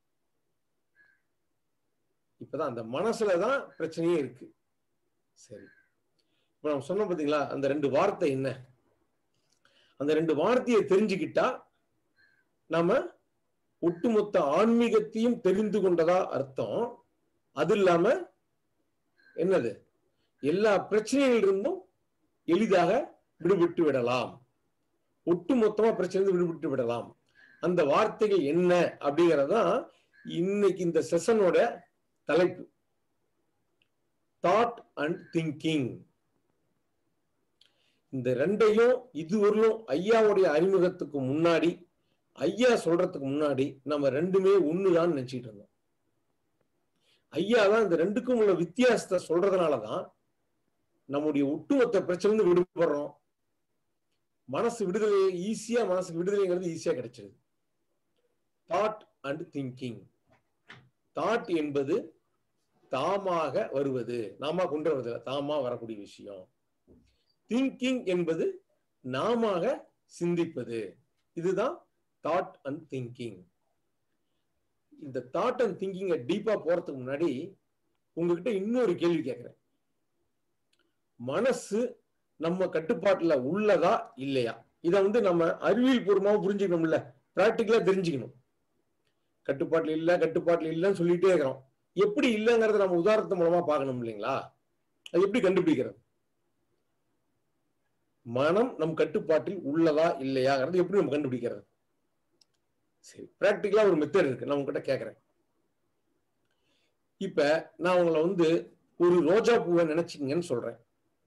இப்பதான் அந்த மனசுலதான் பிரச்சனையே இருக்கு சரி இப்ப நம்ம சொன்னோம் பாத்தீங்களா அந்த ரெண்டு வார்த்தை என்ன அந்த ரெண்டு வார்த்தையை தெரிஞ்சுக்கிட்டா நம்ம ஒட்டுமொத்த ஆன்மீகத்தையும் தெரிந்து கொண்டதா அர்த்தம் அது இல்லாம என்னது எல்லா பிரச்சனைகளிலிருந்தும் எளிதாக விடுபட்டு விடலாம் ஒட்டுமொத்தமா பிரச்சனை விடுபட்டு விடலாம் அந்த வார்த்தைகள் என்ன அப்படிங்கறதான் இன்னைக்கு இந்த செஷனோட தலைப்பு தாட் அண்ட் திங்கிங் இந்த ரெண்டையும் இதுவரையிலும் ஐயாவுடைய அறிமுகத்துக்கு முன்னாடி ஐயா சொல்றதுக்கு முன்னாடி நம்ம ரெண்டுமே ஒண்ணுதான் நினைச்சிட்டு இருந்தோம் ஐயா தான் இந்த ரெண்டுக்கும் உள்ள வித்தியாசத்தை சொல்றதுனாலதான் நம்முடைய ஒட்டுமொத்த பிரச்சனை விடுபடுறோம் மனசு விடுதலை ஈஸியா மனசுக்கு விடுதலைங்கிறது ஈஸியா கிடைச்சிருது தாட் அண்ட் திங்கிங் தாட் என்பது தாமாக வருவது நாம கொண்டு வருவதில்லை தாமா வரக்கூடிய விஷயம் திங்கிங் என்பது நாம சிந்திப்பது இதுதான் தாட் அண்ட் திங்கிங் இந்த தாட் அண்ட் திங்கிங்க டீப்பா போறதுக்கு முன்னாடி உங்ககிட்ட இன்னொரு கேள்வி கேட்கிறேன் மனசு நம்ம கட்டுப்பாட்டுல உள்ளதா இல்லையா இத வந்து நம்ம அறிவியல் பூர்வமாக புரிஞ்சுக்கணும்ல பிராக்டிக்கலா தெரிஞ்சுக்கணும் கட்டுப்பாட்டுல இல்ல கட்டுப்பாட்டுல இல்லைன்னு சொல்லிட்டே இருக்கிறோம் எப்படி இல்லைங்கிறத நம்ம உதாரணத்து மூலமா பார்க்கணும் இல்லைங்களா அது எப்படி கண்டுபிடிக்கிறது மனம் நம் கட்டுப்பாட்டில் உள்ளதா இல்லையாங்கிறது எப்படி நம்ம கண்டுபிடிக்கிறது சரி பிராக்டிக்கலா ஒரு மெத்தட் இருக்கு நான் உங்ககிட்ட கேட்கறேன் இப்ப நான் உங்களை வந்து ஒரு ரோஜா பூவை நினைச்சிங்கன்னு சொல்றேன்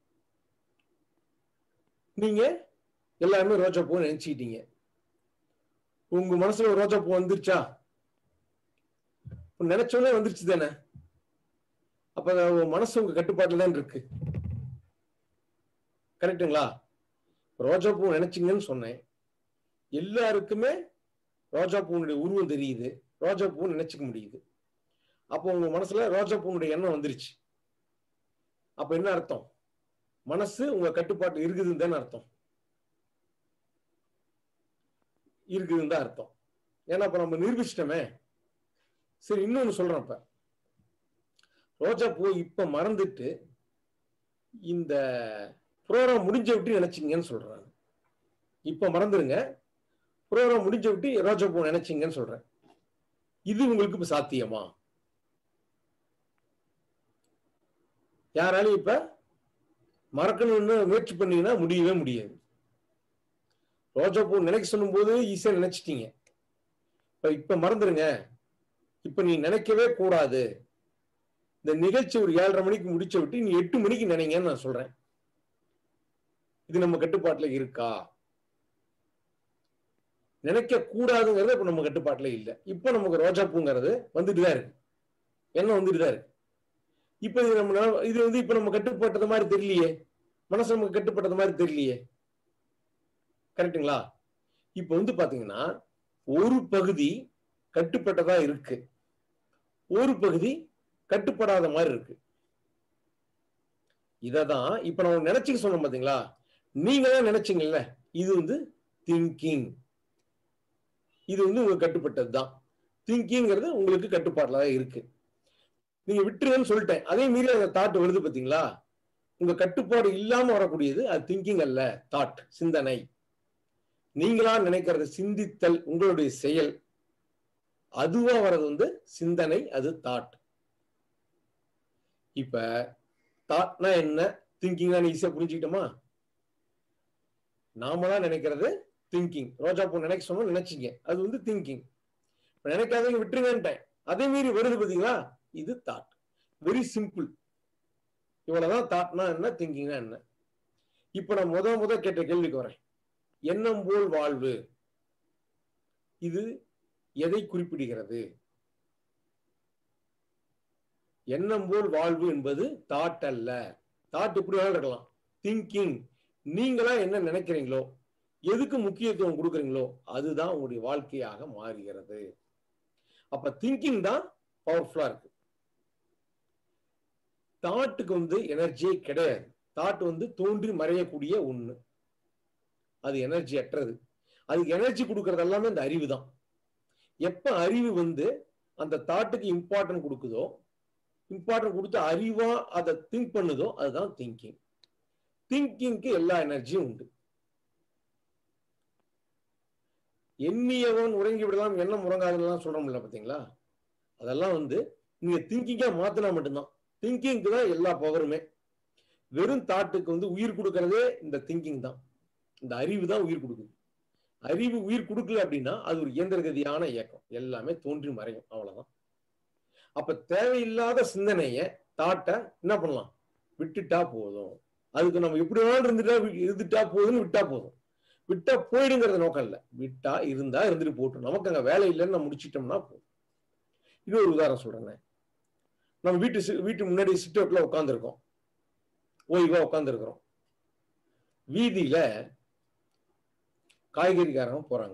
நீங்க எல்லாருமே ரோஜா பூவை நினைச்சுக்கிட்டீங்க உங்க மனசுல ஒரு ரோஜா பூ வந்துருச்சா நினைச்சோன்னே வந்துருச்சு தானே அப்ப மனசு உங்க கட்டுப்பாட்டுல தான் இருக்கு கரெக்டுங்களா ரோஜா பூ நினைச்சிங்கன்னு சொன்னேன் எல்லாருக்குமே ரோஜா பூனுடைய உருவம் தெரியுது ரோஜா பூ நினைச்சுக்க முடியுது அப்போ உங்க மனசுல ரோஜா பூனுடைய எண்ணம் வந்துருச்சு அப்ப என்ன அர்த்தம் மனசு உங்க கட்டுப்பாட்டு இருக்குதுன்னு தானே அர்த்தம் இருக்குதுன்னு தான் அர்த்தம் ஏன்னா இப்ப நம்ம நிரூபிச்சிட்டோமே சரி இன்னொன்னு சொல்றேன் இப்ப ரோஜா பூ இப்ப மறந்துட்டு இந்த ப்ரோக்ராம் முடிஞ்ச விட்டு நினைச்சிங்கன்னு சொல்றாங்க இப்ப மறந்துருங்க ப்ரோக்ராம் முடிஞ்ச விட்டு ரோஜா பூ நினைச்சிங்கன்னு சொல்றேன் இது உங்களுக்கு இப்ப சாத்தியமா யாராலையும் இப்ப மறக்கணும்னு முயற்சி பண்ணீங்கன்னா முடியவே முடியாது ரோஜா பூ நினைக்க சொல்லும் போது ஈஸியா நினைச்சிட்டீங்க இப்ப இப்ப மறந்துருங்க இப்ப நீ நினைக்கவே கூடாது இந்த நிகழ்ச்சி ஒரு ஏழரை மணிக்கு முடிச்ச விட்டு நீ எட்டு மணிக்கு நினைங்கன்னு நான் சொல்றேன் இது நம்ம கட்டுப்பாட்டுல இருக்கா நினைக்க கூடாதுங்கிறது இப்ப நம்ம கட்டுப்பாட்டுல இல்ல இப்ப நமக்கு ரோஜா பூங்கிறது வந்துட்டு தான் இருக்கு எண்ணம் வந்துட்டு தான் இருக்கு இப்ப இது நம்ம இது வந்து இப்ப நம்ம கட்டுப்பட்டது மாதிரி தெரியலையே மனசு நமக்கு கட்டுப்பட்டது மாதிரி தெரியலையே கரெக்டுங்களா இப்ப வந்து பாத்தீங்கன்னா ஒரு பகுதி கட்டுப்பட்டதா இருக்கு ஒரு பகுதி கட்டுப்படாத மாதிரி இருக்கு இததான் இப்ப நான் நினைச்சுக்க சொன்னோம் பாத்தீங்களா நீங்க தான் நினைச்சீங்கல்ல இது வந்து திங்கிங் இது வந்து உங்களுக்கு கட்டுப்பட்டது தான் திங்கிங்கிறது உங்களுக்கு கட்டுப்பாடுல தான் இருக்கு நீங்க விட்டுருங்கன்னு சொல்லிட்டேன் அதே மீறி அந்த தாட் வருது பாத்தீங்களா உங்க கட்டுப்பாடு இல்லாம வரக்கூடியது அது திங்கிங் அல்ல தாட் சிந்தனை நீங்களா நினைக்கிறது சிந்தித்தல் உங்களுடைய செயல் அதுவா வர்றது வந்து சிந்தனை அது தாட் இப்ப தாட்னா என்ன திங்கிங்னா ஈஸியா புரிஞ்சுக்கிட்டோமா நாமளா நினைக்கிறது திங்கிங் ரோஜா பூ நினைக்க சொன்னோம் நினைச்சீங்க அது வந்து திங்கிங் நினைக்காதீங்க விட்டுருங்கன்ட்டேன் அதே மீறி வருது பாத்தீங்களா இது தாட் வெரி சிம்பிள் இவ்வளவுதான் தாட்னா என்ன திங்கிங்னா என்ன இப்ப நான் முத முத கேட்ட கேள்விக்கு வரேன் எண்ணம் போல் வாழ்வு இது எதை குறிப்பிடுகிறது எண்ணம் போல் வாழ்வு என்பது தாட் அல்ல தாட் இப்படி வேணாலும் இருக்கலாம் திங்கிங் நீங்களா என்ன நினைக்கிறீங்களோ எதுக்கு முக்கியத்துவம் கொடுக்குறீங்களோ அதுதான் உங்களுடைய வாழ்க்கையாக மாறுகிறது அப்ப திங்கிங் தான் பவர்ஃபுல்லா இருக்கு தாட்டுக்கு வந்து எனர்ஜியே கிடையாது தாட் வந்து தோன்றி மறையக்கூடிய ஒண்ணு அது எனர்ஜி அற்றது அதுக்கு எனர்ஜி கொடுக்கறது எல்லாமே இந்த அறிவு தான் எப்ப அறிவு வந்து அந்த தாட்டுக்கு இம்பார்ட்டன்ட் கொடுக்குதோ இம்பார்ட்டன்ட் கொடுத்து அறிவா அதை திங்க் பண்ணுதோ அதுதான் திங்கிங் திங்கிங்க்கு எல்லா எனர்ஜியும் உண்டு எண்ணியவன் உறங்கி விடலாம் எண்ணம் உறங்காதுலாம் சொல்றோம்ல பாத்தீங்களா அதெல்லாம் வந்து நீங்க திங்கிங்கா மாத்தினா மட்டும்தான் திங்கிங்க்கு தான் எல்லா பவருமே வெறும் தாட்டுக்கு வந்து உயிர் கொடுக்கறதே இந்த திங்கிங் தான் இந்த அறிவு தான் உயிர் கொடுக்குது அறிவு உயிர் கொடுக்கல அப்படின்னா அது ஒரு இயந்திரகதியான இயக்கம் எல்லாமே தோன்றி மறையும் அவ்வளவுதான் அப்ப தேவையில்லாத சிந்தனைய தாட்டை என்ன பண்ணலாம் விட்டுட்டா போதும் அதுக்கு நம்ம எப்படி வேணாலும் இருந்துட்டா இருந்துட்டா போதும்னு விட்டா போதும் விட்டா போயிடுங்கிறது நோக்கம் இல்லை விட்டா இருந்தா இருந்துட்டு போட்டும் நமக்கு அங்க வேலை இல்லைன்னு நம்ம முடிச்சிட்டோம்னா போதும் இது ஒரு உதாரணம் சொல்றேன் நம்ம வீட்டு வீட்டு முன்னாடி சிட் அவுட்ல உட்காந்துருக்கோம் ஓய்வா உட்காந்துருக்கிறோம் வீதியில காய்கறிக்காரங்க போறாங்க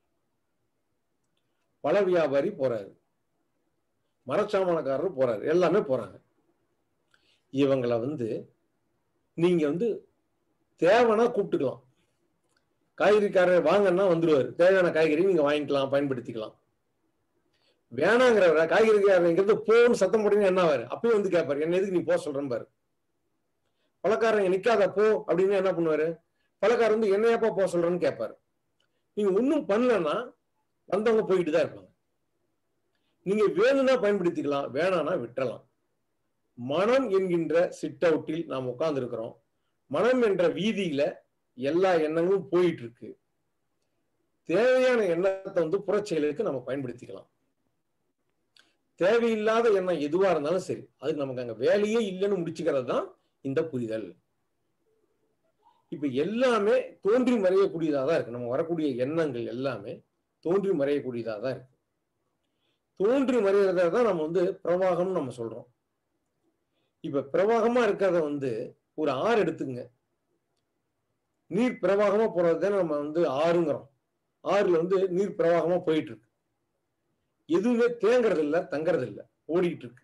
பழ வியாபாரி போறாரு மரச்சாமானக்காரர் போறாரு எல்லாமே போறாங்க இவங்களை வந்து நீங்க வந்து தேவைன்னா கூப்பிட்டுக்கலாம் காய்கறிக்காரர் வாங்கன்னா வந்துருவாரு தேவையான காய்கறி நீங்க வாங்கிக்கலாம் பயன்படுத்திக்கலாம் வேணாங்கிறவர காய்கறிக்காரங்கிறது போன்னு சத்தம் போட்டீங்கன்னா என்ன ஆவாரு அப்பயும் வந்து கேட்பாரு என்ன எதுக்கு நீ போக சொல்றேன் பாரு பழக்காரங்க நிக்காத போ அப்படின்னு என்ன பண்ணுவாரு பழக்காரர் வந்து என்னையப்பா போக சொல்றேன்னு கேட்பாரு நீங்க ஒன்றும் பண்ணலன்னா வந்தவங்க போயிட்டு தான் இருப்பாங்க நீங்க வேணும்னா பயன்படுத்திக்கலாம் வேணானா விட்டுறலாம் மனம் என்கின்ற சிட் அவுட்டில் நாம் உட்கார்ந்து இருக்கிறோம் மனம் என்ற வீதியில எல்லா எண்ணங்களும் போயிட்டு இருக்கு தேவையான எண்ணத்தை வந்து புறச்செயலுக்கு நம்ம பயன்படுத்திக்கலாம் தேவையில்லாத எண்ணம் எதுவா இருந்தாலும் சரி அதுக்கு நமக்கு அங்க வேலையே இல்லைன்னு முடிச்சுக்கிறது தான் இந்த புரிதல் இப்ப எல்லாமே தோன்றி மறையக்கூடியதா தான் இருக்கு நம்ம வரக்கூடிய எண்ணங்கள் எல்லாமே தோன்றி மறையக்கூடியதா தான் இருக்கு தோன்றி மறைகிறத தான் நம்ம வந்து பிரவாகம்னு நம்ம சொல்றோம் இப்ப பிரவாகமா இருக்கிறத வந்து ஒரு ஆறு எடுத்துங்க நீர் பிரவாகமா போறது நம்ம வந்து ஆறுங்கிறோம் ஆறுல வந்து நீர் பிரவாகமா போயிட்டு இருக்கு எதுவுமே தேங்கிறது இல்ல தங்கறது இல்ல ஓடிட்டு இருக்கு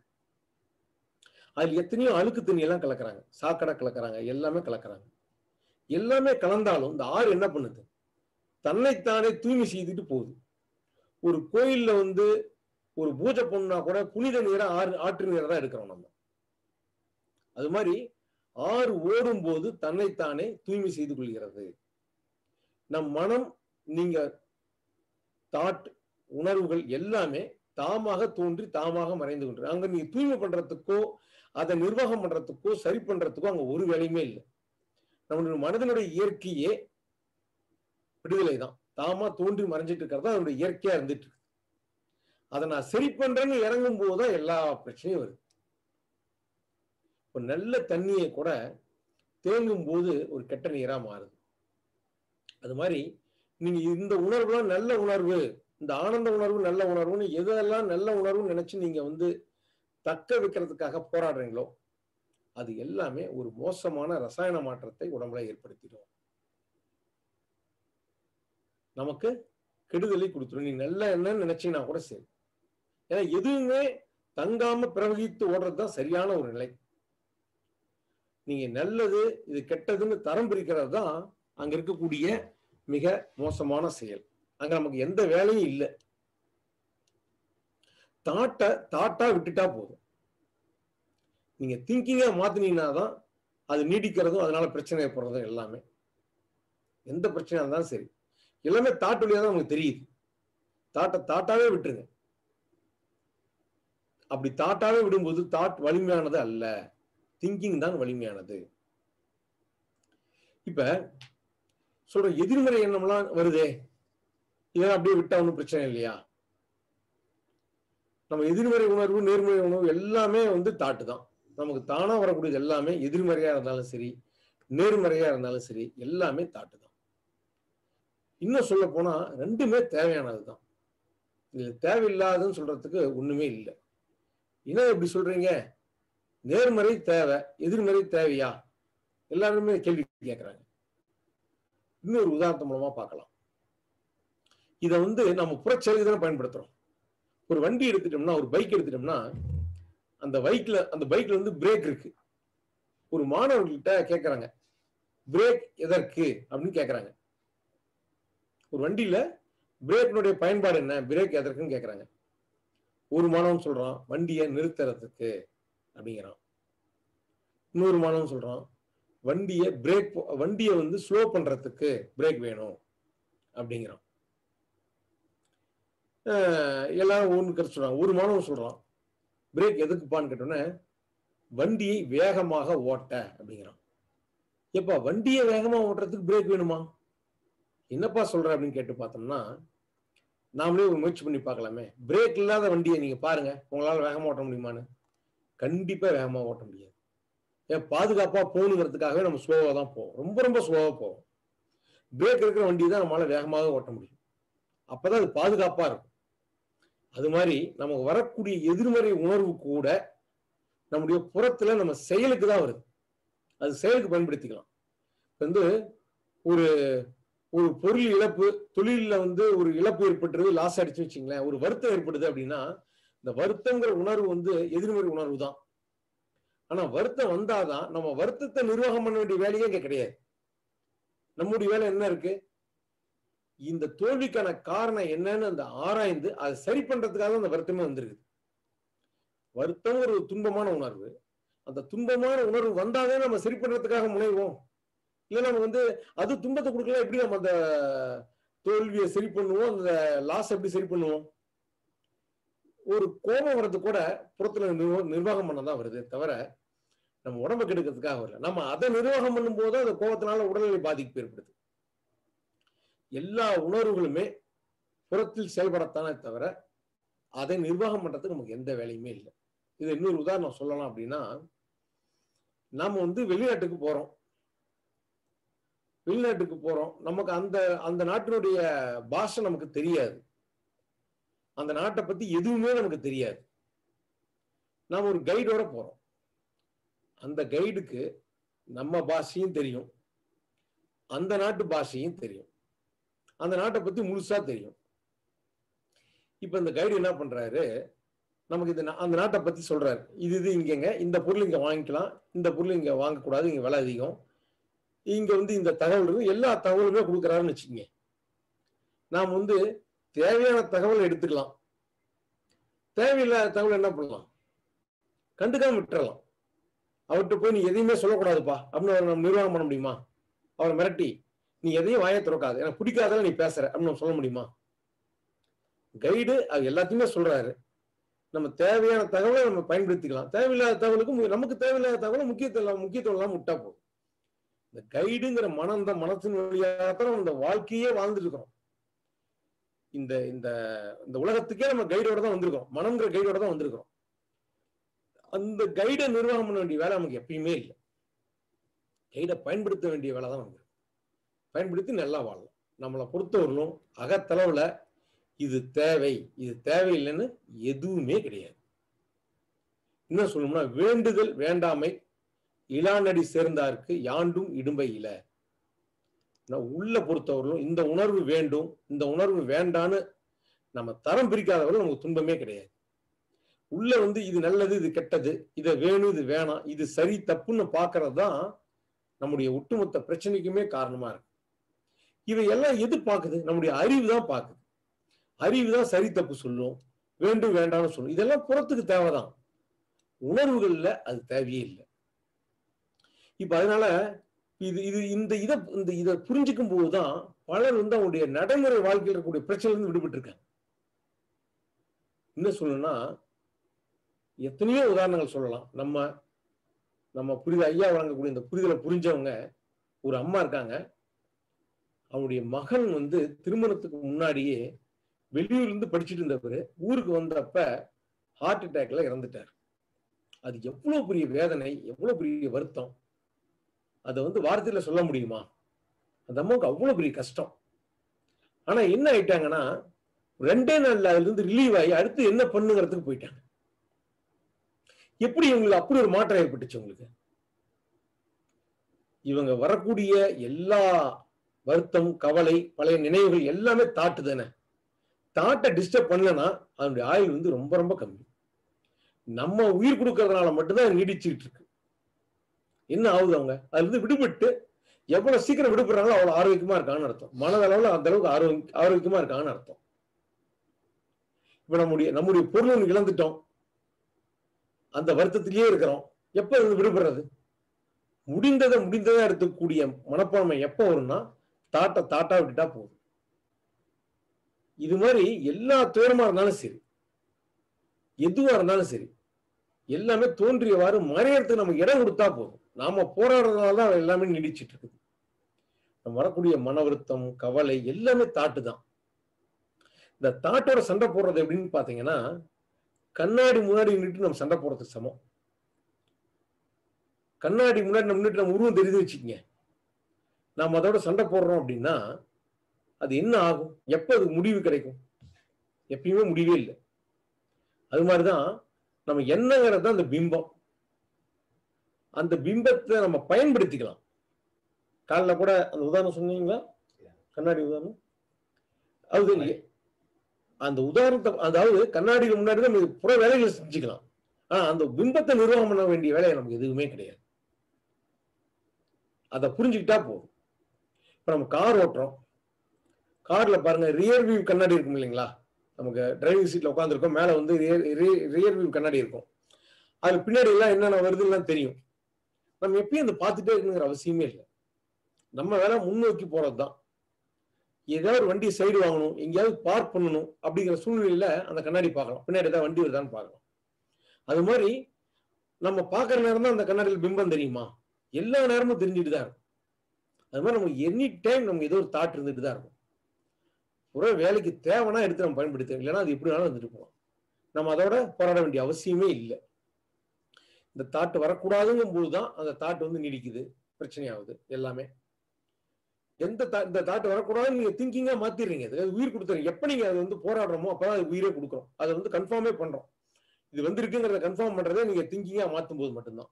அதுல எத்தனையோ அழுக்கு தண்ணி எல்லாம் கலக்குறாங்க சாக்கடை கலக்குறாங்க எல்லாமே கலக்குறாங்க எல்லாமே கலந்தாலும் இந்த ஆறு என்ன பண்ணுது தன்னைத்தானே தூய்மை செய்துட்டு போகுது ஒரு கோயில்ல வந்து ஒரு பூஜை பண்ணா கூட புனித நீரை ஆறு ஆற்று நீரை தான் எடுக்கிறோம் நம்ம அது மாதிரி ஆறு ஓடும் போது தன்னைத்தானே தூய்மை செய்து கொள்கிறது நம் மனம் நீங்க தாட் உணர்வுகள் எல்லாமே தாமாக தோன்றி தாமாக மறைந்து கொண்டு அங்க நீங்க தூய்மை பண்றதுக்கோ அதை நிர்வாகம் பண்றதுக்கோ சரி பண்றதுக்கோ அங்க ஒரு வேலையுமே இல்லை நம்மளுடைய மனதனுடைய இயற்கையே விடுதலை தான் தாமா தோன்றி மறைஞ்சிட்டு இருக்கிறது அதனுடைய இயற்கையா இருந்துட்டு இருக்கு அதை நான் சரி பண்றேன்னு இறங்கும் போதுதான் எல்லா பிரச்சனையும் வருது ஒரு நல்ல தண்ணியை கூட தேங்கும் போது ஒரு கெட்ட நீரா மாறுது அது மாதிரி நீங்க இந்த உணர்வுலாம் நல்ல உணர்வு இந்த ஆனந்த உணர்வு நல்ல உணர்வுன்னு எதெல்லாம் நல்ல உணர்வுன்னு நினைச்சு நீங்க வந்து தக்க வைக்கிறதுக்காக போராடுறீங்களோ அது எல்லாமே ஒரு மோசமான ரசாயன மாற்றத்தை உடம்புல ஏற்படுத்திடும் நமக்கு கெடுதலை கொடுத்துரும் நீ நல்ல என்னன்னு நினைச்சீங்கன்னா கூட சரி ஏன்னா எதுவுமே தங்காம பிரவகித்து ஓடுறது தான் சரியான ஒரு நிலை நீங்க நல்லது இது கெட்டதுன்னு தரம் பிரிக்கிறது தான் அங்க இருக்கக்கூடிய மிக மோசமான செயல் அங்க நமக்கு எந்த வேலையும் இல்லை தாட்டை தாட்டா விட்டுட்டா போதும் நீங்க திங்கிங்கா மாத்தினீங்கன்னா தான் அது நீடிக்கிறதும் அதனால பிரச்சனை ஏற்படுறதும் எல்லாமே எந்த பிரச்சனையா இருந்தாலும் சரி எல்லாமே தாட் வழியா தான் நமக்கு தெரியுது தாட்டை தாட்டாவே விட்டுருங்க அப்படி தாட்டாவே விடும்போது தாட் வலிமையானது அல்ல திங்கிங் தான் வலிமையானது இப்ப சொல்ற எதிர்மறை எண்ணம்லாம் வருதே இதெல்லாம் அப்படியே விட்டா ஒன்றும் பிரச்சனை இல்லையா நம்ம எதிர்மறை உணர்வு நேர்மறை உணர்வு எல்லாமே வந்து தாட்டு தான் நமக்கு தானா வரக்கூடியது எல்லாமே எதிர்மறையா இருந்தாலும் சரி நேர்மறையா இருந்தாலும் சரி எல்லாமே தாட்டு தான் இன்னும் சொல்ல போனா ரெண்டுமே தேவையானது தான் இதுல தேவையில்லாதுன்னு சொல்றதுக்கு ஒண்ணுமே இல்லை என்ன எப்படி சொல்றீங்க நேர்மறை தேவை எதிர்மறை தேவையா எல்லாருமே கேள்வி கேட்கறாங்க இன்னொரு உதாரணத்து மூலமா பார்க்கலாம் இதை வந்து நம்ம புறச்செயலுக்கு தானே பயன்படுத்துறோம் ஒரு வண்டி எடுத்துட்டோம்னா ஒரு பைக் எடுத்துட்டோம்னா அந்த பைக்ல அந்த பைக்ல வந்து பிரேக் இருக்கு ஒரு மாணவர்கள்ட்ட கேட்கறாங்க பிரேக் எதற்கு அப்படின்னு கேட்கறாங்க ஒரு வண்டியில பிரேக்கினுடைய பயன்பாடு என்ன பிரேக் எதற்குன்னு கேட்கறாங்க ஒரு மாணவன் சொல்றான் வண்டியை நிறுத்துறதுக்கு அப்படிங்கிறான் இன்னொரு மாணவன் சொல்றான் வண்டியை பிரேக் வண்டியை வந்து ஸ்லோ பண்றதுக்கு பிரேக் வேணும் அப்படிங்கிறான் எல்லாரும் ஒன்று கருத்து சொல்றாங்க ஒரு மாணவன் சொல்றான் பிரேக் எதுக்குப்பான்னு கேட்டோன்னே வண்டியை வேகமாக ஓட்ட அப்படிங்கிறான் எப்பா வண்டியை வேகமா ஓட்டுறதுக்கு பிரேக் வேணுமா என்னப்பா சொல்ற அப்படின்னு கேட்டு பார்த்தோம்னா நாமளே ஒரு முயற்சி பண்ணி பார்க்கலாமே பிரேக் இல்லாத வண்டியை நீங்க பாருங்க உங்களால வேகமா ஓட்ட முடியுமான்னு கண்டிப்பா வேகமா ஓட்ட முடியாது ஏன் பாதுகாப்பா போகணுங்கிறதுக்காகவே நம்ம ஸ்லோவா தான் போவோம் ரொம்ப ரொம்ப ஸ்லோவா போவோம் பிரேக் இருக்கிற வண்டி தான் நம்மளால வேகமாக ஓட்ட முடியும் அப்பதான் அது பாதுகாப்பா இருக்கும் அது மாதிரி நமக்கு வரக்கூடிய எதிர்மறை உணர்வு கூட நம்முடைய புறத்துல நம்ம செயலுக்கு தான் வருது அது செயலுக்கு பயன்படுத்திக்கலாம் வந்து ஒரு ஒரு பொருள் இழப்பு தொழிலில் வந்து ஒரு இழப்பு ஏற்பட்டுறது லாஸ் அடிச்சு வச்சுங்களேன் ஒரு வருத்தம் ஏற்படுது அப்படின்னா இந்த வருத்தங்கிற உணர்வு வந்து எதிர்மறை உணர்வு தான் ஆனா வருத்தம் வந்தாதான் நம்ம வருத்தத்தை நிர்வாகம் பண்ண வேண்டிய வேலையே இங்க கிடையாது நம்முடைய வேலை என்ன இருக்கு இந்த தோல்விக்கான காரணம் என்னன்னு அந்த ஆராய்ந்து அதை சரி பண்றதுக்காக அந்த வருத்தமே வந்திருக்கு வருத்தம் ஒரு துன்பமான உணர்வு அந்த துன்பமான உணர்வு வந்தாலே நம்ம சரி பண்றதுக்காக முனைவோம் இல்ல நம்ம வந்து அது துன்பத்தை கொடுக்கல எப்படி நம்ம அந்த தோல்வியை சரி பண்ணுவோம் அந்த லாஸ் எப்படி சரி பண்ணுவோம் ஒரு கோபம் வர்றது கூட புறத்துல நிர்வாகம் பண்ணதான் வருது தவிர நம்ம உடம்பு கெடுக்கிறதுக்காக வரல நம்ம அதை நிர்வாகம் பண்ணும்போது அந்த கோபத்தினால உடல்நிலை பாதிப்பு ஏற்படுது எல்லா உணர்வுகளுமே புறத்தில் செயல்படத்தானே தவிர அதை நிர்வாகம் பண்றதுக்கு நமக்கு எந்த வேலையுமே இல்லை இது இன்னொரு உதாரணம் சொல்லலாம் அப்படின்னா நாம வந்து வெளிநாட்டுக்கு போறோம் வெளிநாட்டுக்கு போறோம் நமக்கு அந்த அந்த நாட்டினுடைய பாஷை நமக்கு தெரியாது அந்த நாட்டை பத்தி எதுவுமே நமக்கு தெரியாது நாம் ஒரு கைடோட போறோம் அந்த கைடுக்கு நம்ம பாஷையும் தெரியும் அந்த நாட்டு பாஷையும் தெரியும் அந்த நாட்டை பத்தி முழுசா தெரியும் இப்ப இந்த கைடு என்ன பண்றாரு நமக்கு இந்த அந்த நாட்டை பத்தி சொல்றாரு இது இது இங்கங்க இந்த பொருள் இங்க வாங்கிக்கலாம் இந்த பொருள் இங்க வாங்கக்கூடாது இங்க விலை அதிகம் இங்க வந்து இந்த தகவல் இருக்கு எல்லா தகவலுமே கொடுக்குறாருன்னு வச்சுக்கோங்க நாம் வந்து தேவையான தகவலை எடுத்துக்கலாம் தேவையில்லாத தகவல் என்ன பண்ணலாம் கண்டுக்காம விட்டுறலாம் அவர்கிட்ட போய் நீ எதையுமே சொல்லக்கூடாதுப்பா அப்படின்னு அவரை நம்ம நிர்வாகம் பண்ண முடியுமா அவரை மிரட்டி நீ எதையும் வாயை திறக்காது எனக்கு பிடிக்காதால நீ பேசுற அப்படின்னு நம்ம சொல்ல முடியுமா கைடு அது எல்லாத்தையுமே சொல்றாரு நம்ம தேவையான தகவலை நம்ம பயன்படுத்திக்கலாம் தேவையில்லாத தகவலுக்கு நமக்கு தேவையில்லாத தகவலை முக்கியத்துவம் முக்கியத்துவம் இல்லாம விட்டா போதும் இந்த கைடுங்கிற மனம் இந்த மனத்தின் வழியாகத்தான் நம்ம இந்த வாழ்க்கையே வாழ்ந்துட்டு இருக்கிறோம் இந்த இந்த இந்த உலகத்துக்கே நம்ம கைடோட தான் வந்திருக்கோம் மனம்ங்கிற கைடோட தான் வந்திருக்கிறோம் அந்த கைடை நிர்வாகம் பண்ண வேண்டிய வேலை நமக்கு எப்பயுமே இல்லை கைடை பயன்படுத்த வேண்டிய வேலை தான் நமக்கு பயன்படுத்தி நல்லா வாழலாம் நம்மளை பொறுத்தவரையிலும் அகத்தளவுல இது தேவை இது தேவையில்லைன்னு எதுவுமே கிடையாது இன்னும் சொல்லணும்னா வேண்டுதல் வேண்டாமை இளாநடி சேர்ந்தாருக்கு யாண்டும் இடும்பை இல உள்ள பொறுத்தவரையிலும் இந்த உணர்வு வேண்டும் இந்த உணர்வு வேண்டான்னு நம்ம தரம் பிரிக்காதவர்கள் நமக்கு துன்பமே கிடையாது உள்ள வந்து இது நல்லது இது கெட்டது இதை வேணும் இது வேணாம் இது சரி தப்புன்னு பாக்குறது தான் நம்முடைய ஒட்டுமொத்த பிரச்சனைக்குமே காரணமா இருக்கு இவையெல்லாம் எது பார்க்குது நம்முடைய அறிவு தான் பார்க்குது அறிவு தான் சரி தப்பு சொல்லும் வேண்டும் வேண்டாம்னு சொல்லும் இதெல்லாம் புறத்துக்கு தேவைதான் உணர்வுகள்ல அது தேவையே இல்லை இப்ப அதனால இது இது இந்த இதை இந்த இதை புரிஞ்சுக்கும் போதுதான் பலர் வந்து அவங்களுடைய நடைமுறை வாழ்க்கையில் இருக்கக்கூடிய பிரச்சனை இருந்து விடுபட்டு இருக்காங்க என்ன சொல்லணும்னா எத்தனையோ உதாரணங்கள் சொல்லலாம் நம்ம நம்ம புரிதல் ஐயா வழங்கக்கூடிய இந்த புரிதலை புரிஞ்சவங்க ஒரு அம்மா இருக்காங்க அவருடைய மகன் வந்து திருமணத்துக்கு முன்னாடியே வெளியூர்ல இருந்து படிச்சுட்டு இருந்தவர் ஊருக்கு வந்தப்ப ஹார்ட் அட்டாக்ல இறந்துட்டார் அது எவ்வளவு பெரிய வேதனை எவ்வளவு பெரிய வருத்தம் அதை வந்து வார்த்தையில சொல்ல முடியுமா அந்த அம்மாவுக்கு அவ்வளவு பெரிய கஷ்டம் ஆனா என்ன ஆயிட்டாங்கன்னா ரெண்டே நாள்ல அதுல இருந்து ரிலீவ் ஆகி அடுத்து என்ன பண்ணுங்கிறதுக்கு போயிட்டாங்க எப்படி இவங்களுக்கு அப்படி ஒரு மாற்றம் ஏற்பட்டுச்சு உங்களுக்கு இவங்க வரக்கூடிய எல்லா வருத்தம் கவலை பழைய நினைவுகள் எல்லாமே தாட்டு தானே தாட்டை டிஸ்டர்ப் பண்ணலன்னா அதனுடைய ஆயுள் வந்து ரொம்ப ரொம்ப கம்மி நம்ம உயிர் கொடுக்கறதுனால மட்டும்தான் நீடிச்சுட்டு இருக்கு என்ன ஆகுது அவங்க அதுல இருந்து விடுபட்டு எவ்வளவு சீக்கிரம் விடுபடுறாங்களோ அவ்வளவு ஆரோக்கியமா இருக்காங்கன்னு அர்த்தம் மனதளவுல அந்த அளவுக்கு ஆரோக்கிய ஆரோக்கியமா இருக்காங்கன்னு அர்த்தம் இப்ப நம்முடைய நம்முடைய பொருள் ஒன்று இழந்துட்டோம் அந்த வருத்தத்திலேயே இருக்கிறோம் எப்ப இருந்து விடுபடுறது முடிந்ததை முடிந்ததா எடுத்துக்கூடிய மனப்பான்மை எப்ப வரும்னா தாட்டை தாட்டா விட்டுட்டா போதும் இது மாதிரி எல்லா துயரமா இருந்தாலும் சரி எதுவா இருந்தாலும் சரி எல்லாமே தோன்றியவாறு மறையறதுக்கு நமக்கு இடம் கொடுத்தா போதும் நாம போராடுறதுனால தான் எல்லாமே நீடிச்சிட்டு இருக்குது நம்ம வரக்கூடிய மன வருத்தம் கவலை எல்லாமே தாட்டு தான் இந்த தாட்டோட சண்டை போடுறது எப்படின்னு பாத்தீங்கன்னா கண்ணாடி முன்னாடி நின்றுட்டு நம்ம சண்டை போடுறதுக்கு சமம் கண்ணாடி முன்னாடி நம்ம நின்றுட்டு நம்ம உருவம் தெரிஞ்சு வச்சுக்கோங்க நாம் அதோட சண்டை போடுறோம் அப்படின்னா அது என்ன ஆகும் எப்போ அது முடிவு கிடைக்கும் எப்பயுமே முடிவே இல்லை அது மாதிரிதான் நம்ம என்னங்கிறது தான் அந்த பிம்பம் அந்த பிம்பத்தை நம்ம பயன்படுத்திக்கலாம் காலைல கூட அந்த உதாரணம் சொன்னீங்களா கண்ணாடி உதாரணம் அது அந்த உதாரணத்தை அதாவது கண்ணாடிக்கு முன்னாடி தான் நம்ம புற வேலைகளை செஞ்சுக்கலாம் ஆனா அந்த பிம்பத்தை நிர்வாகம் பண்ண வேண்டிய வேலை நமக்கு எதுவுமே கிடையாது அதை புரிஞ்சுக்கிட்டா போதும் இப்ப நம்ம கார் ஓட்டுறோம் கார்ல பாருங்க ரியர் வியூ கண்ணாடி இருக்கும் இல்லைங்களா நமக்கு டிரைவிங் சீட்ல உட்காந்துருக்கோம் மேல வந்து ரியர் வியூ கண்ணாடி இருக்கும் அது பின்னாடி எல்லாம் என்னென்ன வருதுலாம் தெரியும் நம்ம எப்பயும் அதை பார்த்துட்டே இருக்கணுங்கிற அவசியமே இல்லை நம்ம வேலை முன்னோக்கி போறதுதான் ஏதாவது ஒரு வண்டி சைடு வாங்கணும் எங்கேயாவது பார்க் பண்ணணும் அப்படிங்கிற சூழ்நிலையில அந்த கண்ணாடி பார்க்கலாம் பின்னாடி ஏதாவது வண்டி வருதான்னு பார்க்கலாம் அது மாதிரி நம்ம பார்க்குற நேரம் தான் அந்த கண்ணாடியில் பிம்பம் தெரியுமா எல்லா நேரமும் தெரிஞ்சுட்டு தான் இருக்கும் அது மாதிரி நமக்கு எனி டைம் நமக்கு ஏதோ ஒரு தாட் இருந்துட்டு தான் இருக்கும் ஒரு வேலைக்கு தேவைன்னா எடுத்து நம்ம பயன்படுத்த இல்லைன்னா அது எப்படி வேணாலும் வந்துட்டு போகலாம் நம்ம அதோட போராட வேண்டிய அவசியமே இல்லை இந்த தாட்டு வரக்கூடாதுங்கும் போது தான் அந்த தாட்டு வந்து நீடிக்குது பிரச்சனையாகுது எல்லாமே எந்த இந்த தாட்டு வரக்கூடாதுன்னு நீங்க திங்கிங்கா மாத்திடுறீங்க அது உயிர் கொடுத்துறீங்க எப்ப நீங்க அது வந்து போராடுறோமோ அப்பதான் அது உயிரே கொடுக்குறோம் அதை வந்து கன்ஃபார்மே பண்றோம் இது வந்திருக்குங்கிறத கன்ஃபார்ம் பண்றதை நீங்க திங்கிங்கா மாத்தும் போது மட்டும்தான்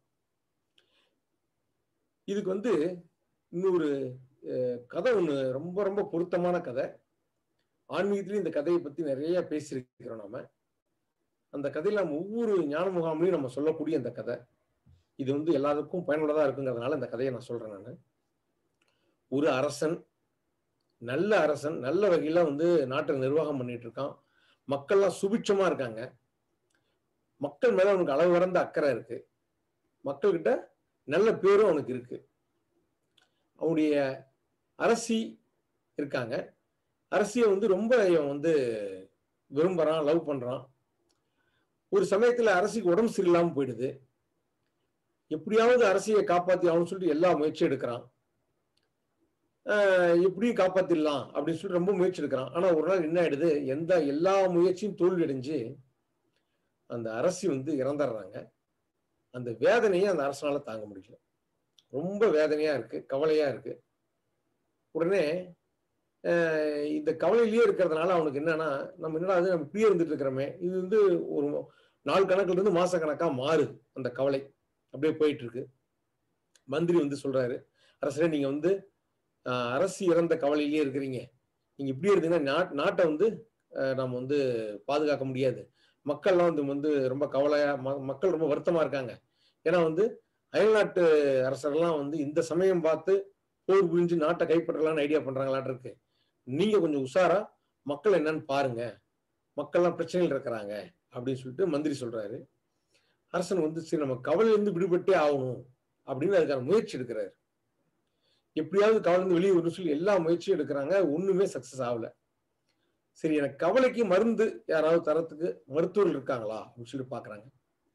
இதுக்கு வந்து இன்னொரு கதை ஒண்ணு ரொம்ப ரொம்ப பொருத்தமான கதை ஆன்மீகத்திலையும் இந்த கதையை பத்தி நிறைய பேசியிருக்கிறோம் நாம அந்த கதையில நம்ம ஒவ்வொரு ஞான முகாம்லையும் நம்ம சொல்லக்கூடிய அந்த கதை இது வந்து எல்லாருக்கும் பயனுள்ளதா இருக்குங்கிறதுனால இந்த கதையை நான் சொல்றேன் நான் ஒரு அரசன் நல்ல அரசன் நல்ல வகையில வந்து நாட்டை நிர்வாகம் பண்ணிட்டு இருக்கான் மக்கள்லாம் சுபிட்சமா இருக்காங்க மக்கள் மேல அவனுக்கு அளவு வரந்த அக்கறை இருக்கு மக்கள்கிட்ட நல்ல பேரும் அவனுக்கு இருக்கு அவனுடைய அரசி இருக்காங்க அரசியை வந்து ரொம்ப இவன் வந்து விரும்புறான் லவ் பண்றான் ஒரு சமயத்துல அரசிக்கு உடம்பு சரியில்லாம போயிடுது எப்படியாவது அரசியை காப்பாத்தி அவனு சொல்லிட்டு எல்லா முயற்சியும் எடுக்கிறான் எப்படியும் காப்பாத்திடலாம் அப்படின்னு சொல்லிட்டு ரொம்ப முயற்சி எடுக்கிறான் ஆனா ஒரு நாள் என்ன ஆயிடுது எந்த எல்லா முயற்சியும் தோல்வி அடைஞ்சு அந்த அரசி வந்து இறந்துடுறாங்க அந்த வேதனையை அந்த அரசனால தாங்க முடியல ரொம்ப வேதனையா இருக்கு கவலையா இருக்கு உடனே இந்த கவலையிலேயே இருக்கிறதுனால அவனுக்கு என்னன்னா நம்ம என்னடா அது நம்ம இப்படியே இருந்துட்டு இருக்கிறோமே இது வந்து ஒரு நாள் கணக்குல இருந்து மாச கணக்கா மாறுது அந்த கவலை அப்படியே போயிட்டு இருக்கு மந்திரி வந்து சொல்றாரு அரசரே நீங்க வந்து அரசு இறந்த கவலையிலேயே இருக்கிறீங்க நீங்க இப்படியே இருந்தீங்கன்னா நாட் நாட்டை வந்து நம்ம வந்து பாதுகாக்க முடியாது மக்கள்லாம் வந்து வந்து ரொம்ப கவலையா ம- மக்கள் ரொம்ப வருத்தமா இருக்காங்க ஏன்னா வந்து அயல்நாட்டு அரசர்லாம் வந்து இந்த சமயம் பார்த்து போர் புரிஞ்சு நாட்டை கைப்பற்றலாம்னு ஐடியா பண்றாங்களான் இருக்கு நீங்க கொஞ்சம் உஷாரா மக்கள் என்னன்னு பாருங்க மக்கள்லாம் பிரச்சனைகள் இருக்கிறாங்க அப்படின்னு சொல்லிட்டு மந்திரி சொல்றாரு அரசன் வந்து சரி நம்ம கவலையிலிருந்து விடுபட்டே ஆகணும் அப்படின்னு அதுக்கான முயற்சி எடுக்கிறாரு எப்படியாவது கவலைந்து வெளியே வரணும்னு சொல்லி எல்லா முயற்சியும் எடுக்கிறாங்க ஒண்ணுமே சக்சஸ் ஆகல சரி எனக்கு கவலைக்கு மருந்து யாராவது தரத்துக்கு மருத்துவர்கள் இருக்காங்களா அப்படின்னு சொல்லி பாக்குறாங்க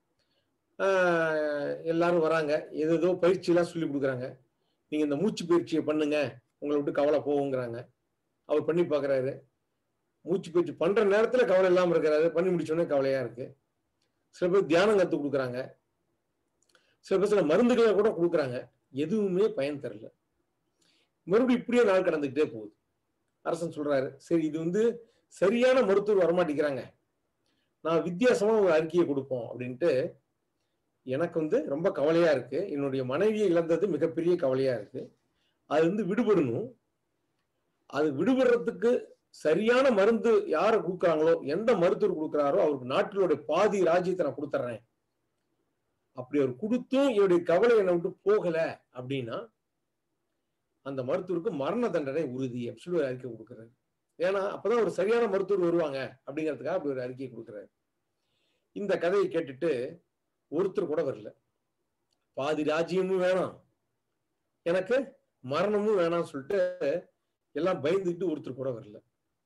ஆஹ் எல்லாரும் வராங்க ஏதேதோ பயிற்சியெல்லாம் சொல்லி கொடுக்குறாங்க நீங்க இந்த மூச்சு பயிற்சியை பண்ணுங்க உங்களை விட்டு கவலை போகுங்கிறாங்க அவர் பண்ணி பார்க்கறாரு மூச்சு பயிற்சி பண்ற நேரத்துல கவலை இல்லாம இருக்கிறாரு பண்ணி முடிச்ச உடனே கவலையா இருக்கு சில பேர் தியானம் கத்து கொடுக்குறாங்க சில பேர் சில மருந்துகளை கூட கொடுக்குறாங்க எதுவுமே பயன் தரல மறுபடியும் இப்படியே நாள் கடந்துகிட்டே போகுது அரசன் சொல்றாரு சரி இது வந்து சரியான மருத்துவர் வரமாட்டேங்கிறாங்க நான் வித்தியாசமா ஒரு அறிக்கையை கொடுப்போம் அப்படின்ட்டு எனக்கு வந்து ரொம்ப கவலையா இருக்கு என்னுடைய மனைவியை இழந்தது மிகப்பெரிய கவலையா இருக்கு அது வந்து விடுபடணும் அது விடுபடுறதுக்கு சரியான மருந்து யாரை கொடுக்குறாங்களோ எந்த மருத்துவர் கொடுக்குறாரோ அவருக்கு நாட்டினுடைய பாதி ராஜ்யத்தை நான் கொடுத்துட்றேன் அப்படி அவர் கொடுத்தும் என்னுடைய கவலை என்னை விட்டு போகல அப்படின்னா அந்த மருத்துவருக்கு மரண தண்டனை உறுதி அப்படின்னு சொல்லி ஒரு அறிக்கை கொடுக்குறாரு ஏன்னா அப்பதான் ஒரு சரியான மருத்துவர் வருவாங்க அப்படிங்கிறதுக்காக அப்படி ஒரு அறிக்கையை கொடுக்குறாரு இந்த கதையை கேட்டுட்டு ஒருத்தர் கூட வரல பாதி ராஜ்யமும் வேணாம் எனக்கு மரணமும் வேணாம்னு சொல்லிட்டு எல்லாம் பயந்துக்கிட்டு ஒருத்தர் கூட வரல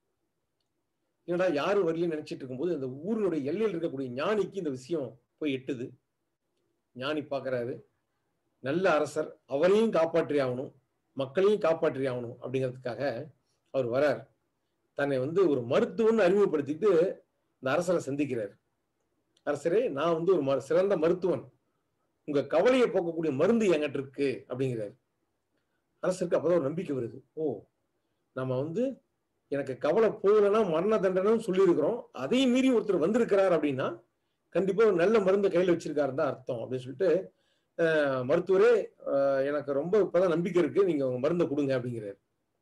என்னடா யாரு வரலன்னு நினைச்சிட்டு இருக்கும்போது அந்த ஊரினுடைய எல்லையில் இருக்கக்கூடிய ஞானிக்கு இந்த விஷயம் போய் எட்டுது ஞானி பார்க்கறாரு நல்ல அரசர் அவரையும் காப்பாற்றி ஆகணும் மக்களையும் காப்பாற்றி ஆகணும் அப்படிங்கிறதுக்காக அவர் வரார் தன்னை வந்து ஒரு மருத்துவம்னு அறிமுகப்படுத்திட்டு இந்த அரசரை சந்திக்கிறார் அரசரே நான் வந்து ஒரு மரு- சிறந்த மருத்துவன் உங்க கவலையை போக்கக்கூடிய மருந்து என்கிட்ட இருக்கு அப்படிங்கிறாரு அரசருக்கு அப்பதான் ஒரு நம்பிக்கை வருது ஓ நம்ம வந்து எனக்கு கவலை போகலைன்னா மரண தண்டனைன்னு சொல்லியிருக்கிறோம் அதையும் மீறி ஒருத்தர் வந்திருக்கிறார் அப்படின்னா கண்டிப்பா ஒரு நல்ல மருந்து கையில வச்சிருக்காருன்னு தான் அர்த்தம் அப்படின்னு சொல்லிட்டு அஹ், மருத்துவரே அஹ், எனக்கு ரொம்ப இப்பதான் நம்பிக்கை இருக்கு நீங்க உங்க மருந்தை கொடுங்க அப்படிங்கிறாரு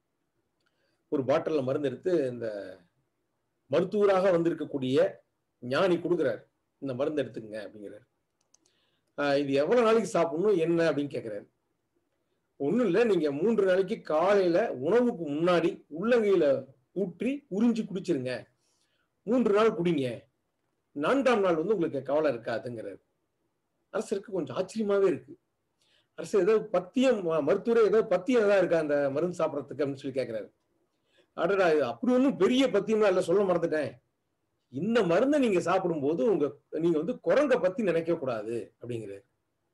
ஒரு பாட்டில்ல மருந்து எடுத்து இந்த மருத்துவராக வந்திருக்கக்கூடிய ஞானி கொடுக்குறாரு இந்த மருந்து எடுத்துக்கங்க அப்படிங்கிறாரு ஆஹ் இது எவ்வளவு நாளைக்கு சாப்பிடணும் என்ன அப்படின்னு கேட்கிறாரு ஒண்ணும் இல்லை நீங்க மூன்று நாளைக்கு காலையில உணவுக்கு முன்னாடி உள்ளங்கையில ஊற்றி உறிஞ்சி குடிச்சிருங்க மூன்று நாள் குடிங்க நான்காம் நாள் வந்து உங்களுக்கு கவலை இருக்காதுங்கிறாரு அரசருக்கு கொஞ்சம் ஆச்சரியமாவே இருக்கு அரசு ஏதோ பத்தியம் ம- மருத்துவரே ஏதோ பத்தியம் ஏதாவது இருக்கா அந்த மருந்து சாப்பிடறதுக்கு அப்படின்னு சொல்லி கேட்கிறாரு அடடா இது அப்படி ஒன்றும் பெரிய பத்தியமா இல்லை சொல்ல மறந்துட்டேன் இந்த மருந்தை நீங்க சாப்பிடும்போது உங்க நீங்க வந்து குரங்க பத்தி நினைக்க கூடாது அப்படிங்கிறாரு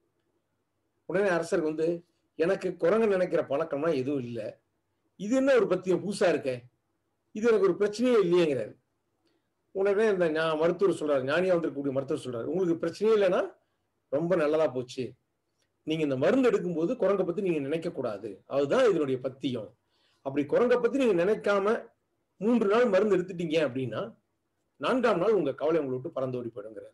உடனே அரசருக்கு வந்து எனக்கு குரங்க நினைக்கிற பழக்கம்னா எதுவும் இல்லை இது என்ன ஒரு பத்தியம் புதுசா இருக்கே இது எனக்கு ஒரு பிரச்சனையே இல்லையேங்கிறாரு உடனே இந்த ஞா- மருத்துவர் சொல்றாரு ஞானியா வந்திருக்கக்கூடிய மருத்துவர் சொல்றாரு உங்களுக்கு பிரச்சனையே இல்லைன்னா ரொம்ப நல்லதா போச்சு நீங்க இந்த மருந்து எடுக்கும்போது குரங்க பத்தி நீங்க நினைக்க கூடாது அதுதான் இதனுடைய பத்தியம் அப்படி குரங்க பத்தி நீங்க நினைக்காம மூன்று நாள் மருந்து எடுத்துட்டீங்க அப்படின்னா நான்காம் நாள் உங்க கவலை உங்களை விட்டு பறந்து ஓடி போயிடுங்கிறாரு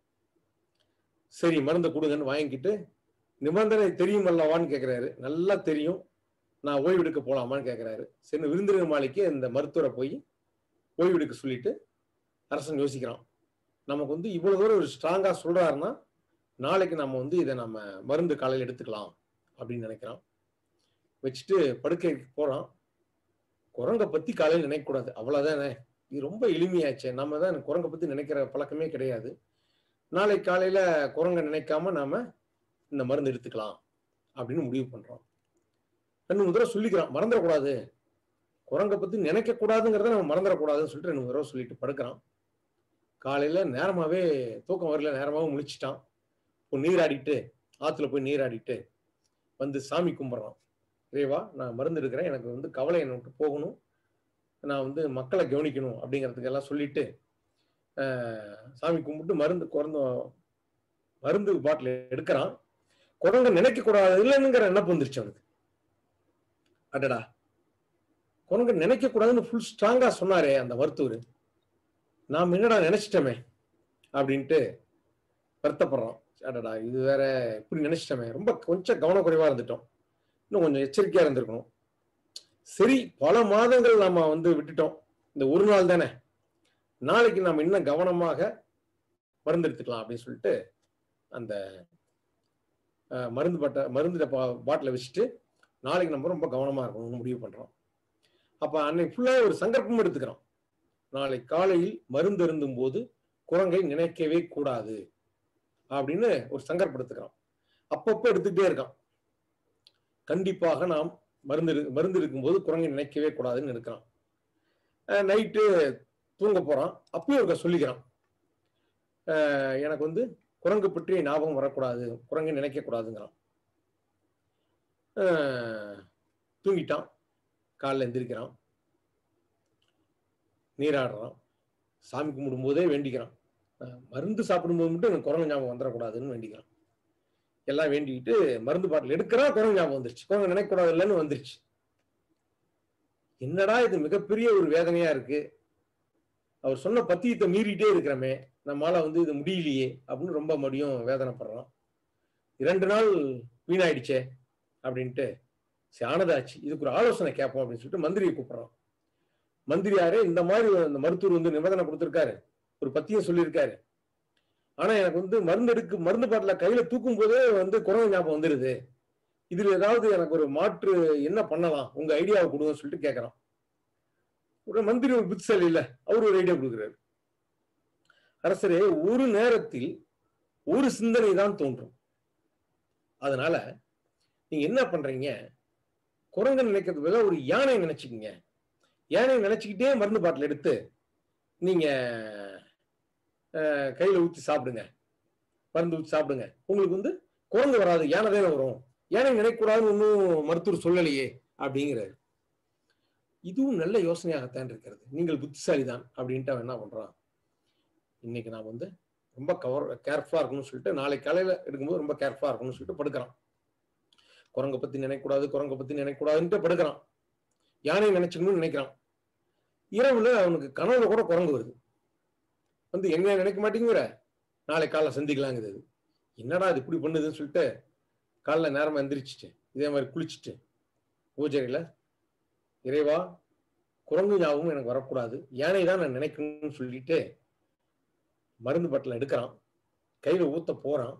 சரி மருந்தை கொடுங்கன்னு வாங்கிக்கிட்டு நிபந்தனை தெரியும் அல்லவான்னு கேட்கிறாரு நல்லா தெரியும் நான் ஓய்வு எடுக்க போலாமான்னு கேட்கிறாரு சரி விருந்தினர் மாளிகைக்கு இந்த மருத்துவரை போய் ஓய்வு எடுக்க சொல்லிட்டு அரசன் யோசிக்கிறான் நமக்கு வந்து இவ்வளவு தூரம் ஒரு ஸ்ட்ராங்கா சொல்றாருன்னா நாளைக்கு நம்ம வந்து இதை நம்ம மருந்து காலையில் எடுத்துக்கலாம் அப்படின்னு நினைக்கிறான் வச்சுட்டு படுக்கைக்கு போறான் குரங்கை பத்தி காலையில் நினைக்கக்கூடாது அவ்வளவுதானே இது ரொம்ப எளிமையாச்சே நம்ம தான் குரங்கை பத்தி நினைக்கிற பழக்கமே கிடையாது நாளை காலையில குரங்கை நினைக்காம நாம இந்த மருந்து எடுத்துக்கலாம் அப்படின்னு முடிவு பண்றோம் ரெண்டு மூணு தடவை சொல்லிக்கிறான் மறந்துடக்கூடாது குரங்கை பத்தி நினைக்க கூடாதுங்கிறத நம்ம மறந்துடக்கூடாதுன்னு சொல்லிட்டு ரெண்டு மூணு தடவை சொல்லிட்டு படுக்கிறான் காலையில நேரமாவே தூக்கம் வரல நேரமாவே முழிச்சிட்டான் இப்போ நீராடிட்டு ஆத்துல போய் நீராடிட்டு வந்து சாமி கும்பிட்றான் இறைவா நான் மருந்து எடுக்கிறேன் எனக்கு வந்து கவலை என்னை விட்டு போகணும் நான் வந்து மக்களை கவனிக்கணும் அப்படிங்கிறதுக்கு எல்லாம் சொல்லிட்டு ஆஹ், சாமி கும்பிட்டு மருந்து குறந்த மருந்து பாட்டில் எடுக்கிறான் குரங்க நினைக்க கூடாது இல்லைன்னுங்கிற நினப்பு வந்துருச்சு அவனுக்கு அடடா குரங்க நினைக்க கூடாதுன்னு ஃபுல் ஸ்ட்ராங்கா சொன்னாரே அந்த மருத்துவர் நாம் என்னடா நினைச்சிட்டோமே அப்படின்ட்டு வருத்தப்படுறோம் அடடா இது வேற இப்படி நினைச்சிட்டோமே ரொம்ப கொஞ்சம் கவனக்குறைவா இருந்துட்டோம் இன்னும் கொஞ்சம் எச்சரிக்கையா இருந்திருக்கணும் சரி பல மாதங்கள் நாம வந்து விட்டுட்டோம் இந்த ஒரு நாள் தானே நாளைக்கு நாம் இன்னும் கவனமாக மருந்து எடுத்துக்கலாம் அப்படின்னு சொல்லிட்டு அந்த அஹ், மருந்து பட்ட மருந்து பாட்டில வச்சுட்டு நாளைக்கு நம்ம ரொம்ப கவனமா இருக்கணும்னு முடிவு பண்றோம் அப்ப அன்னைக்கு ஃபுல்லா ஒரு சங்கல்பமும் எடுத்துக்கிறோம் நாளை காலையில் மருந்து அருந்தும் போது குரங்கை நினைக்கவே கூடாது அப்படின்னு ஒரு சங்கல்பம் எடுத்துக்கிறோம் அப்பப்போ எடுத்துக்கிட்டே இருக்கான் கண்டிப்பாக நாம் மருந்து இரு- மருந்து இருக்கும்போது குரங்கை நினைக்கவே கூடாதுன்னு இருக்கிறான் நைட்டு தூங்க போறான் அப்பயும் ஒருக்க சொல்லிக்கிறான் அஹ் எனக்கு வந்து குரங்கு பற்றி ஞாபகம் வரக்கூடாது குரங்கை நினைக்க கூடாதுங்கிறான் அஹ் தூங்கிட்டான் காலைல எந்திரிக்கிறான் நீராடுறான் சாமி கும்பிடும்போதே வேண்டிக்கிறான் அஹ் மருந்து சாப்பிடும்போது மட்டும் எனக்கு குரங்கு ஞாபகம் வந்துடக்கூடாதுன்னு வேண்டிக்கிறான் எல்லாம் வேண்டிக்கிட்டு மருந்து பாட்டில் எடுக்கிறான் குரங்கு ஞாபகம் வந்துருச்சு குரங்கு நினைக்கக்கூடாது இல்லைன்னு வந்துருச்சு என்னடா இது மிகப்பெரிய ஒரு வேதனையா இருக்கு அவர் சொன்ன பத்தியத்தை மீறிட்டே இருக்கிறமே நம்மால வந்து இது முடியலையே அப்படின்னு ரொம்ப மறுபடியும் வேதனைப்படுறான் இரண்டு நாள் வீணாயிடுச்சே அப்படின்ட்டு சரி ஆனதாச்சு இதுக்கு ஒரு ஆலோசனை கேட்போம் அப்படின்னு சொல்லிட்டு மந்திரியை கூப்பிடுறான் மந்திரியாரே இந்த மாதிரி அந்த மருத்துவர் வந்து நிபந்தனை கொடுத்திருக்காரு ஒரு பத்தியம் சொல்லியிருக்காரு ஆனா எனக்கு வந்து மருந்து எடுக்கு மருந்து பாட்டில கையில தூக்கும் போதே வந்து குரங்கு ஞாபகம் வந்துருது இதுல ஏதாவது எனக்கு ஒரு மாற்று என்ன பண்ணலாம் உங்க ஐடியாவை கொடுங்கன்னு சொல்லிட்டு கேட்கறான் ஒரு மந்திரி ஒரு புத்திசாலி இல்ல அவர் ஒரு ஐடியா கொடுக்குறாரு அரசரே ஒரு நேரத்தில் ஒரு சிந்தனை தான் தோன்றும் அதனால நீங்க என்ன பண்றீங்க குரங்கு நினைக்கிறது பதிலா ஒரு யானை நினைச்சுக்கீங்க யானை நினைச்சுக்கிட்டே மருந்து பாட்டில் எடுத்து நீங்க அஹ், கையில ஊத்தி சாப்பிடுங்க மருந்து ஊத்தி சாப்பிடுங்க உங்களுக்கு வந்து குரங்கு வராது யானை தானே வரும் யானை நினைக்கக்கூடாதுன்னு ஒன்றும் மருத்துவர் சொல்லலையே அப்படிங்கிறாரு இதுவும் நல்ல யோசனையாகத்தான் இருக்கிறது நீங்கள் புத்திசாலி தான் அப்படின்ட்டு அவன் என்ன பண்றான் இன்னைக்கு நான் வந்து ரொம்ப கவர் கேர்ஃபுல்லா இருக்கணும்னு சொல்லிட்டு நாளை காலையில எடுக்கும்போது ரொம்ப கேர்ஃபுல்லா இருக்கணும்னு சொல்லிட்டு படுக்கிறான் குரங்கை பத்தி நினைக்கக்கூடாது குரங்கை பத்தி நினைக்கக்கூடாதுன்ட்டு படுக்கிறான் யானை நினைச்சுக்கணும்னு நினைக்கிறான் இரவுல அவனுக்கு கனவுல கூட குரங்கு வருது வந்து எங்க நினைக்க மாட்டேங்கிற நாளை காலைல சந்திக்கலாங்குது அது. என்னடா இது இப்படி பண்ணுதுன்னு சொல்லிட்டு காலைல நேரமா எந்திரிச்சிட்டு இதே மாதிரி குளிச்சுட்டு பூஜையில இறைவா குரங்கு ஞாபகம் எனக்கு வரக்கூடாது யானை தான் நான் நினைக்கணும்னு சொல்லிட்டு மருந்து பட்டில் எடுக்கிறான் கையில ஊத்த போறான்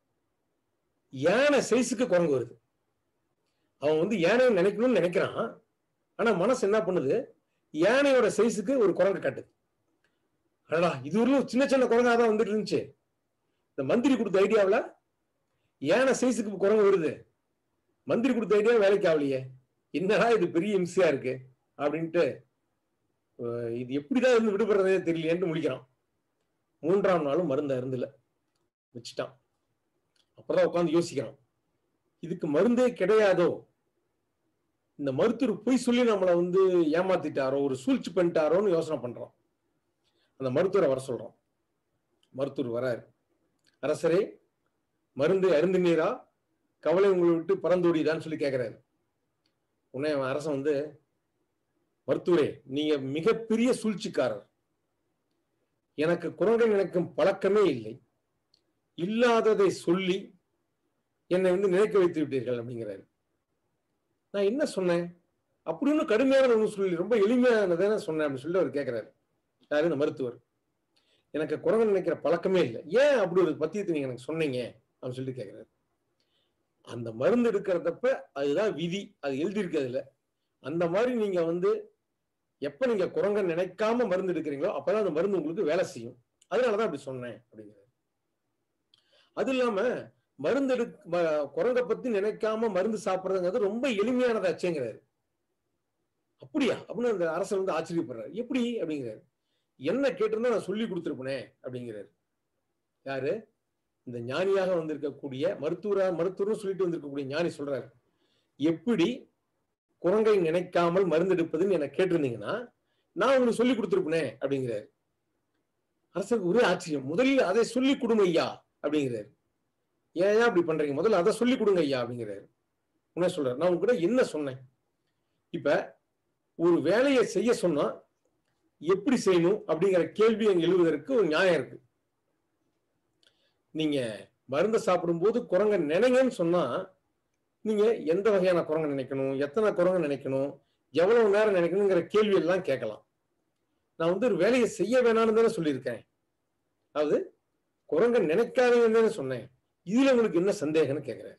யானை சைஸுக்கு குரங்கு வருது அவன் வந்து யானையை நினைக்கணும்னு நினைக்கிறான் ஆனா மனசு என்ன பண்ணுது யானையோட சைஸுக்கு ஒரு குரங்கு காட்டுது அடடா இது ஒரு சின்ன சின்ன குரங்கா தான் வந்துட்டு இருந்துச்சு இந்த மந்திரி கொடுத்த ஐடியாவில் யானை சைஸுக்கு குரங்கு வருது மந்திரி கொடுத்த ஐடியா வேலைக்கு ஆகலையே என்னடா இது பெரிய இம்சையா இருக்கு அப்படின்ட்டு அஹ் இது எப்படிதான் இருந்து விடுபடுறதே தெரியலையேன்னு முழிக்கிறான் மூன்றாம் நாளும் மருந்து அருந்துல வச்சுட்டான் அப்புறம் உட்காந்து யோசிக்கிறான் இதுக்கு மருந்தே கிடையாதோ இந்த மருத்துவர் பொய் சொல்லி நம்மளை வந்து ஏமாத்திட்டாரோ ஒரு சூழ்ச்சி பண்ணிட்டாரோன்னு யோசனை பண்றான் அந்த மருத்துவரை வர சொல்றான் மருத்துவர் வராரு அரசரே மருந்து அருந்தினீரா கவலை உங்களை விட்டு பறந்தோடிதான்னு சொல்லி கேட்கிறாரு உடனே அவன் அரசன் வந்து மருத்துவரே நீங்க மிகப்பெரிய சூழ்ச்சிக்காரர் எனக்கு குரங்கை நினைக்கும் பழக்கமே இல்லை இல்லாததை சொல்லி என்னை வந்து நினைக்க வைத்து விட்டீர்கள் அப்படிங்கிறாரு நான் என்ன சொன்னேன் அப்படி ஒன்றும் கடுமையான ஒன்றும் சொல்லி ரொம்ப எளிமையானதானே சொன்னேன் அப்படின்னு சொல்லி அவர் கேட்கிறாரு யாரு இந்த மருத்துவர் எனக்கு குரங்கு நினைக்கிற பழக்கமே இல்லை ஏன் அப்படி ஒரு பத்தியத்தை நீங்க எனக்கு சொன்னீங்க அப்படின்னு சொல்லிட்டு கேட்கிறாரு அந்த மருந்து எடுக்கிறதப்ப அதுதான் விதி அது எழுதியிருக்கு அதுல அந்த மாதிரி நீங்க வந்து எப்ப நீங்க குரங்க நினைக்காம மருந்து எடுக்கிறீங்களோ அப்பதான் அந்த மருந்து உங்களுக்கு வேலை செய்யும் அதனாலதான் அப்படி சொன்னேன் அப்படிங்கிறாரு அது இல்லாம மருந்து எடு ம- குரங்கை பத்தி நினைக்காம மருந்து சாப்பிடுறதுங்கிறது ரொம்ப எளிமையானதாச்சேங்கிறாரு அப்படியா அப்படின்னு அந்த அரசர் வந்து ஆச்சரியப்படுறாரு எப்படி அப்படிங்கிறாரு என்ன கேட்டிருந்தா நான் சொல்லி கொடுத்துருப்பனே அப்படிங்கிறாரு யாரு இந்த ஞானியாக வந்திருக்கக்கூடிய மருத்துவரா மருத்துவர்னு சொல்லிட்டு வந்திருக்கக்கூடிய ஞானி சொல்றாரு எப்படி குரங்கை நினைக்காமல் மருந்து எடுப்பதுன்னு எனக்கு கேட்டிருந்தீங்கன்னா நான் உங்களுக்கு சொல்லி கொடுத்துருப்பனே அப்படிங்கிறாரு அரசருக்கு ஒரே ஆச்சரியம் முதலில் அதை சொல்லி கொடுங்க ஐயா அப்படிங்கிறாரு ஏன் ஏன் அப்படி பண்றீங்க முதல்ல அதை சொல்லி கொடுங்க ஐயா அப்படிங்கிறாரு உடனே சொல்றாரு நான் உங்ககிட்ட என்ன சொன்னேன் இப்ப ஒரு வேலையை செய்ய சொன்னா எப்படி செய்யணும் அப்படிங்கிற கேள்வி அங்க எழுவதற்கு ஒரு நியாயம் இருக்கு நீங்க மருந்தை சாப்பிடும்போது குரங்க நினைங்கன்னு சொன்னா நீங்க எந்த வகையான குரங்க நினைக்கணும் எத்தனை குரங்க நினைக்கணும் எவ்வளவு நேரம் நினைக்கணுங்கிற கேள்வி எல்லாம் கேட்கலாம் நான் வந்து ஒரு வேலையை செய்ய வேணாம்னு தானே சொல்லியிருக்கேன் அதாவது குரங்க நினைக்காதீங்கன்னு சொன்னேன் இதுல உங்களுக்கு என்ன சந்தேகம்னு கேக்குறேன்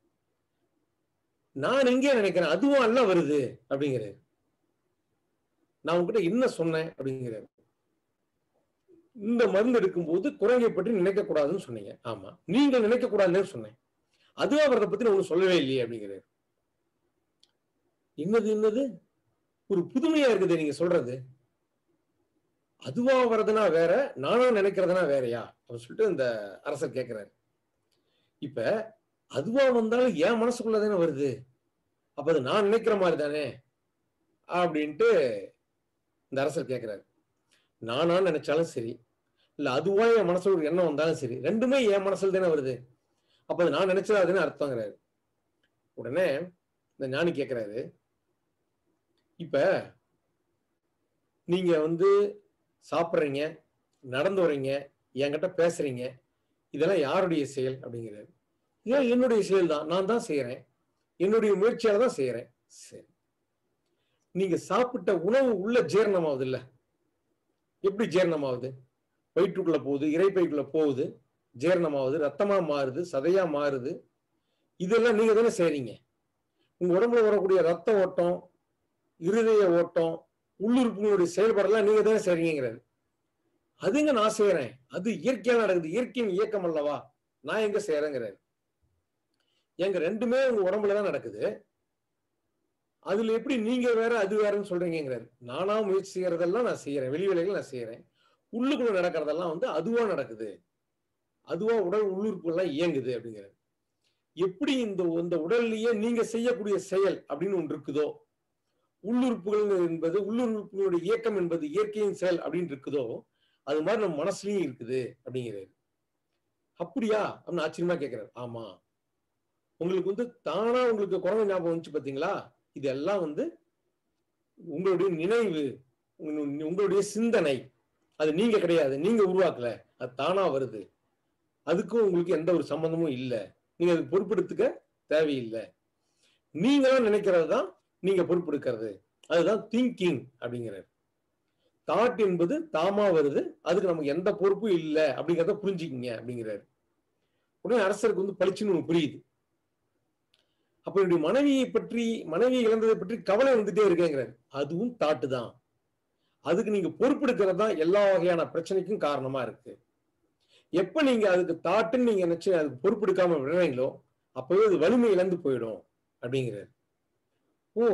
நான் எங்கே நினைக்கிறேன் அதுவும் அல்ல வருது அப்படிங்கிறாரு நான் உங்ககிட்ட என்ன சொன்னேன் அப்படிங்கிறாரு இந்த மருந்து எடுக்கும்போது குரங்கை பற்றி நினைக்க கூடாதுன்னு சொன்னீங்க ஆமா நீங்க நினைக்க கூடாதுன்னு சொன்னேன் அதுவா வரதை பத்தி நான் ஒன்றும் சொல்லவே இல்லையே அப்படிங்கிறாரு என்னது என்னது ஒரு புதுமையா இருக்குது நீங்க சொல்றது அதுவா வர்றதுனா வேற நானா நினைக்கிறதுனா வேறயா அப்படின்னு சொல்லிட்டு இந்த அரசர் கேட்கிறாரு இப்ப அதுவா வந்தாலும் என் மனசுக்குள்ள தானே வருது அப்ப அது நான் நினைக்கிற மாதிரி தானே அப்படின்ட்டு இந்த அரசர் கேட்கிறாரு நானா நினைச்சாலும் சரி இல்ல அதுவா என் மனசுல ஒரு எண்ணம் வந்தாலும் சரி ரெண்டுமே என் மனசுல தானே வருது அப்ப அது நான் நினைச்சதா அதுன்னு அர்த்தங்கிறாரு உடனே இந்த ஞானி கேட்கிறாரு இப்ப நீங்க வந்து சாப்பிட்றீங்க நடந்து வர்றீங்க என்கிட்ட பேசுறீங்க இதெல்லாம் யாருடைய செயல் அப்படிங்கிறாரு ஏன் என்னுடைய செயல் தான் நான் தான் செய்யறேன் என்னுடைய முயற்சியால தான் செய்யறேன் சரி நீங்க சாப்பிட்ட உணவு உள்ள ஜீரணமாகுது இல்ல எப்படி ஜீரணமாகுது வயிற்றுக்குள்ள போகுது இறைப்பைக்குள்ள போகுது ஜீரணமாகுது ரத்தமா மாறுது சதையா மாறுது இதெல்லாம் நீங்க தானே செய்றீங்க உங்க உடம்புல வரக்கூடிய ரத்த ஓட்டம் இருதய ஓட்டம் உள்ளுறுப்புகளுடைய செயல்பாடெல்லாம் நீங்க தானே செய்றீங்கிறாரு அதுங்க நான் செய்யறேன் அது இயற்கையா நடக்குது இயற்கையின் இயக்கம் அல்லவா நான் எங்க செய்யறேங்கிறாரு எங்க ரெண்டுமே உங்க உடம்புல தான் நடக்குது அதுல எப்படி நீங்க வேற அது வேறன்னு சொல்றீங்கிறாரு நானா முயற்சி செய்யறதெல்லாம் நான் செய்யறேன் வெளி வேலைகள் நான் செய்யறேன் உள்ளுக்குள்ள நடக்கிறதெல்லாம் வந்து அதுவா நடக்குது அதுவா உடல் உள்ளுறுப்பு எல்லாம் இயங்குது அப்படிங்கிறாரு எப்படி இந்த இந்த உடல்லயே நீங்க செய்யக்கூடிய செயல் அப்படின்னு ஒன்று இருக்குதோ உள்ளுறுப்புகள் என்பது உள்ளுறுப்புகளுடைய இயக்கம் என்பது இயற்கையின் செயல் அப்படின்னு இருக்குதோ அது மாதிரி நம்ம மனசுலயும் இருக்குது அப்படிங்கிறாரு அப்படியா அப்படின்னு ஆச்சரியமா கேட்கிறாரு ஆமா உங்களுக்கு வந்து தானா உங்களுக்கு குரங்கு ஞாபகம் வந்துச்சு பாத்தீங்களா இதெல்லாம் வந்து உங்களுடைய நினைவு உங்களுடைய சிந்தனை அது நீங்க கிடையாது நீங்க உருவாக்கல அது தானா வருது அதுக்கும் உங்களுக்கு எந்த ஒரு சம்பந்தமும் இல்லை நீங்க அதுக்கு பொறுப்பெடுத்துக்க தேவையில்லை நீங்களா நினைக்கிறது தான் நீங்க பொறுப்பெடுக்கிறது அதுதான் திங்கிங் அப்படிங்கிறாரு தாட் என்பது தாமா வருது அதுக்கு நமக்கு எந்த பொறுப்பும் இல்லை அப்படிங்கிறத புரிஞ்சுக்கிங்க அப்படிங்கிறாரு உடனே அரசருக்கு வந்து பளிச்சுன்னு ஒன்று புரியுது அப்ப என்னுடைய மனைவியை பற்றி மனைவி இழந்ததை பற்றி கவலை வந்துட்டே இருக்கேங்கிறாரு அதுவும் தாட்டு தான் அதுக்கு நீங்க பொறுப்பெடுக்கிறது தான் எல்லா வகையான பிரச்சனைக்கும் காரணமா இருக்கு எப்ப நீங்க அதுக்கு தாட்டுன்னு நீங்க நினைச்சு அதுக்கு பொறுப்பெடுக்காம விடுறீங்களோ அப்பவே அது வலிமை இழந்து போயிடும் அப்படிங்கிறாரு ஓ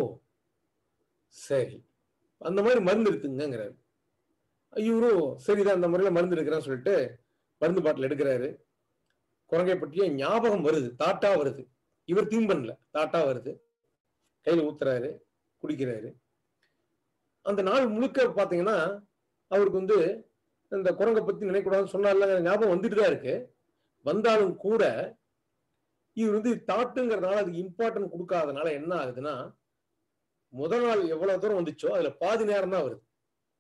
சரி அந்த மாதிரி மருந்து எடுத்துங்கிறாரு இவரும் சரிதான் அந்த முறையில மருந்து எடுக்கிறேன்னு சொல்லிட்டு மருந்து பாட்டில் எடுக்கிறாரு குரங்கை பற்றிய ஞாபகம் வருது தாட்டா வருது இவர் தீம் பண்ணல தாட்டா வருது கையில ஊத்துறாரு குடிக்கிறாரு அந்த நாள் முழுக்க பாத்தீங்கன்னா அவருக்கு வந்து இந்த குரங்கை பத்தி நினைக்கூடாதுன்னு சொன்னால ஞாபகம் வந்துட்டு தான் இருக்கு வந்தாலும் கூட இவர் வந்து தாட்டுங்கிறதுனால அதுக்கு இம்பார்ட்டன்ட் கொடுக்காதனால என்ன ஆகுதுன்னா முதல் நாள் எவ்வளவு தூரம் வந்துச்சோ அதுல பாதி நேரம் தான் வருது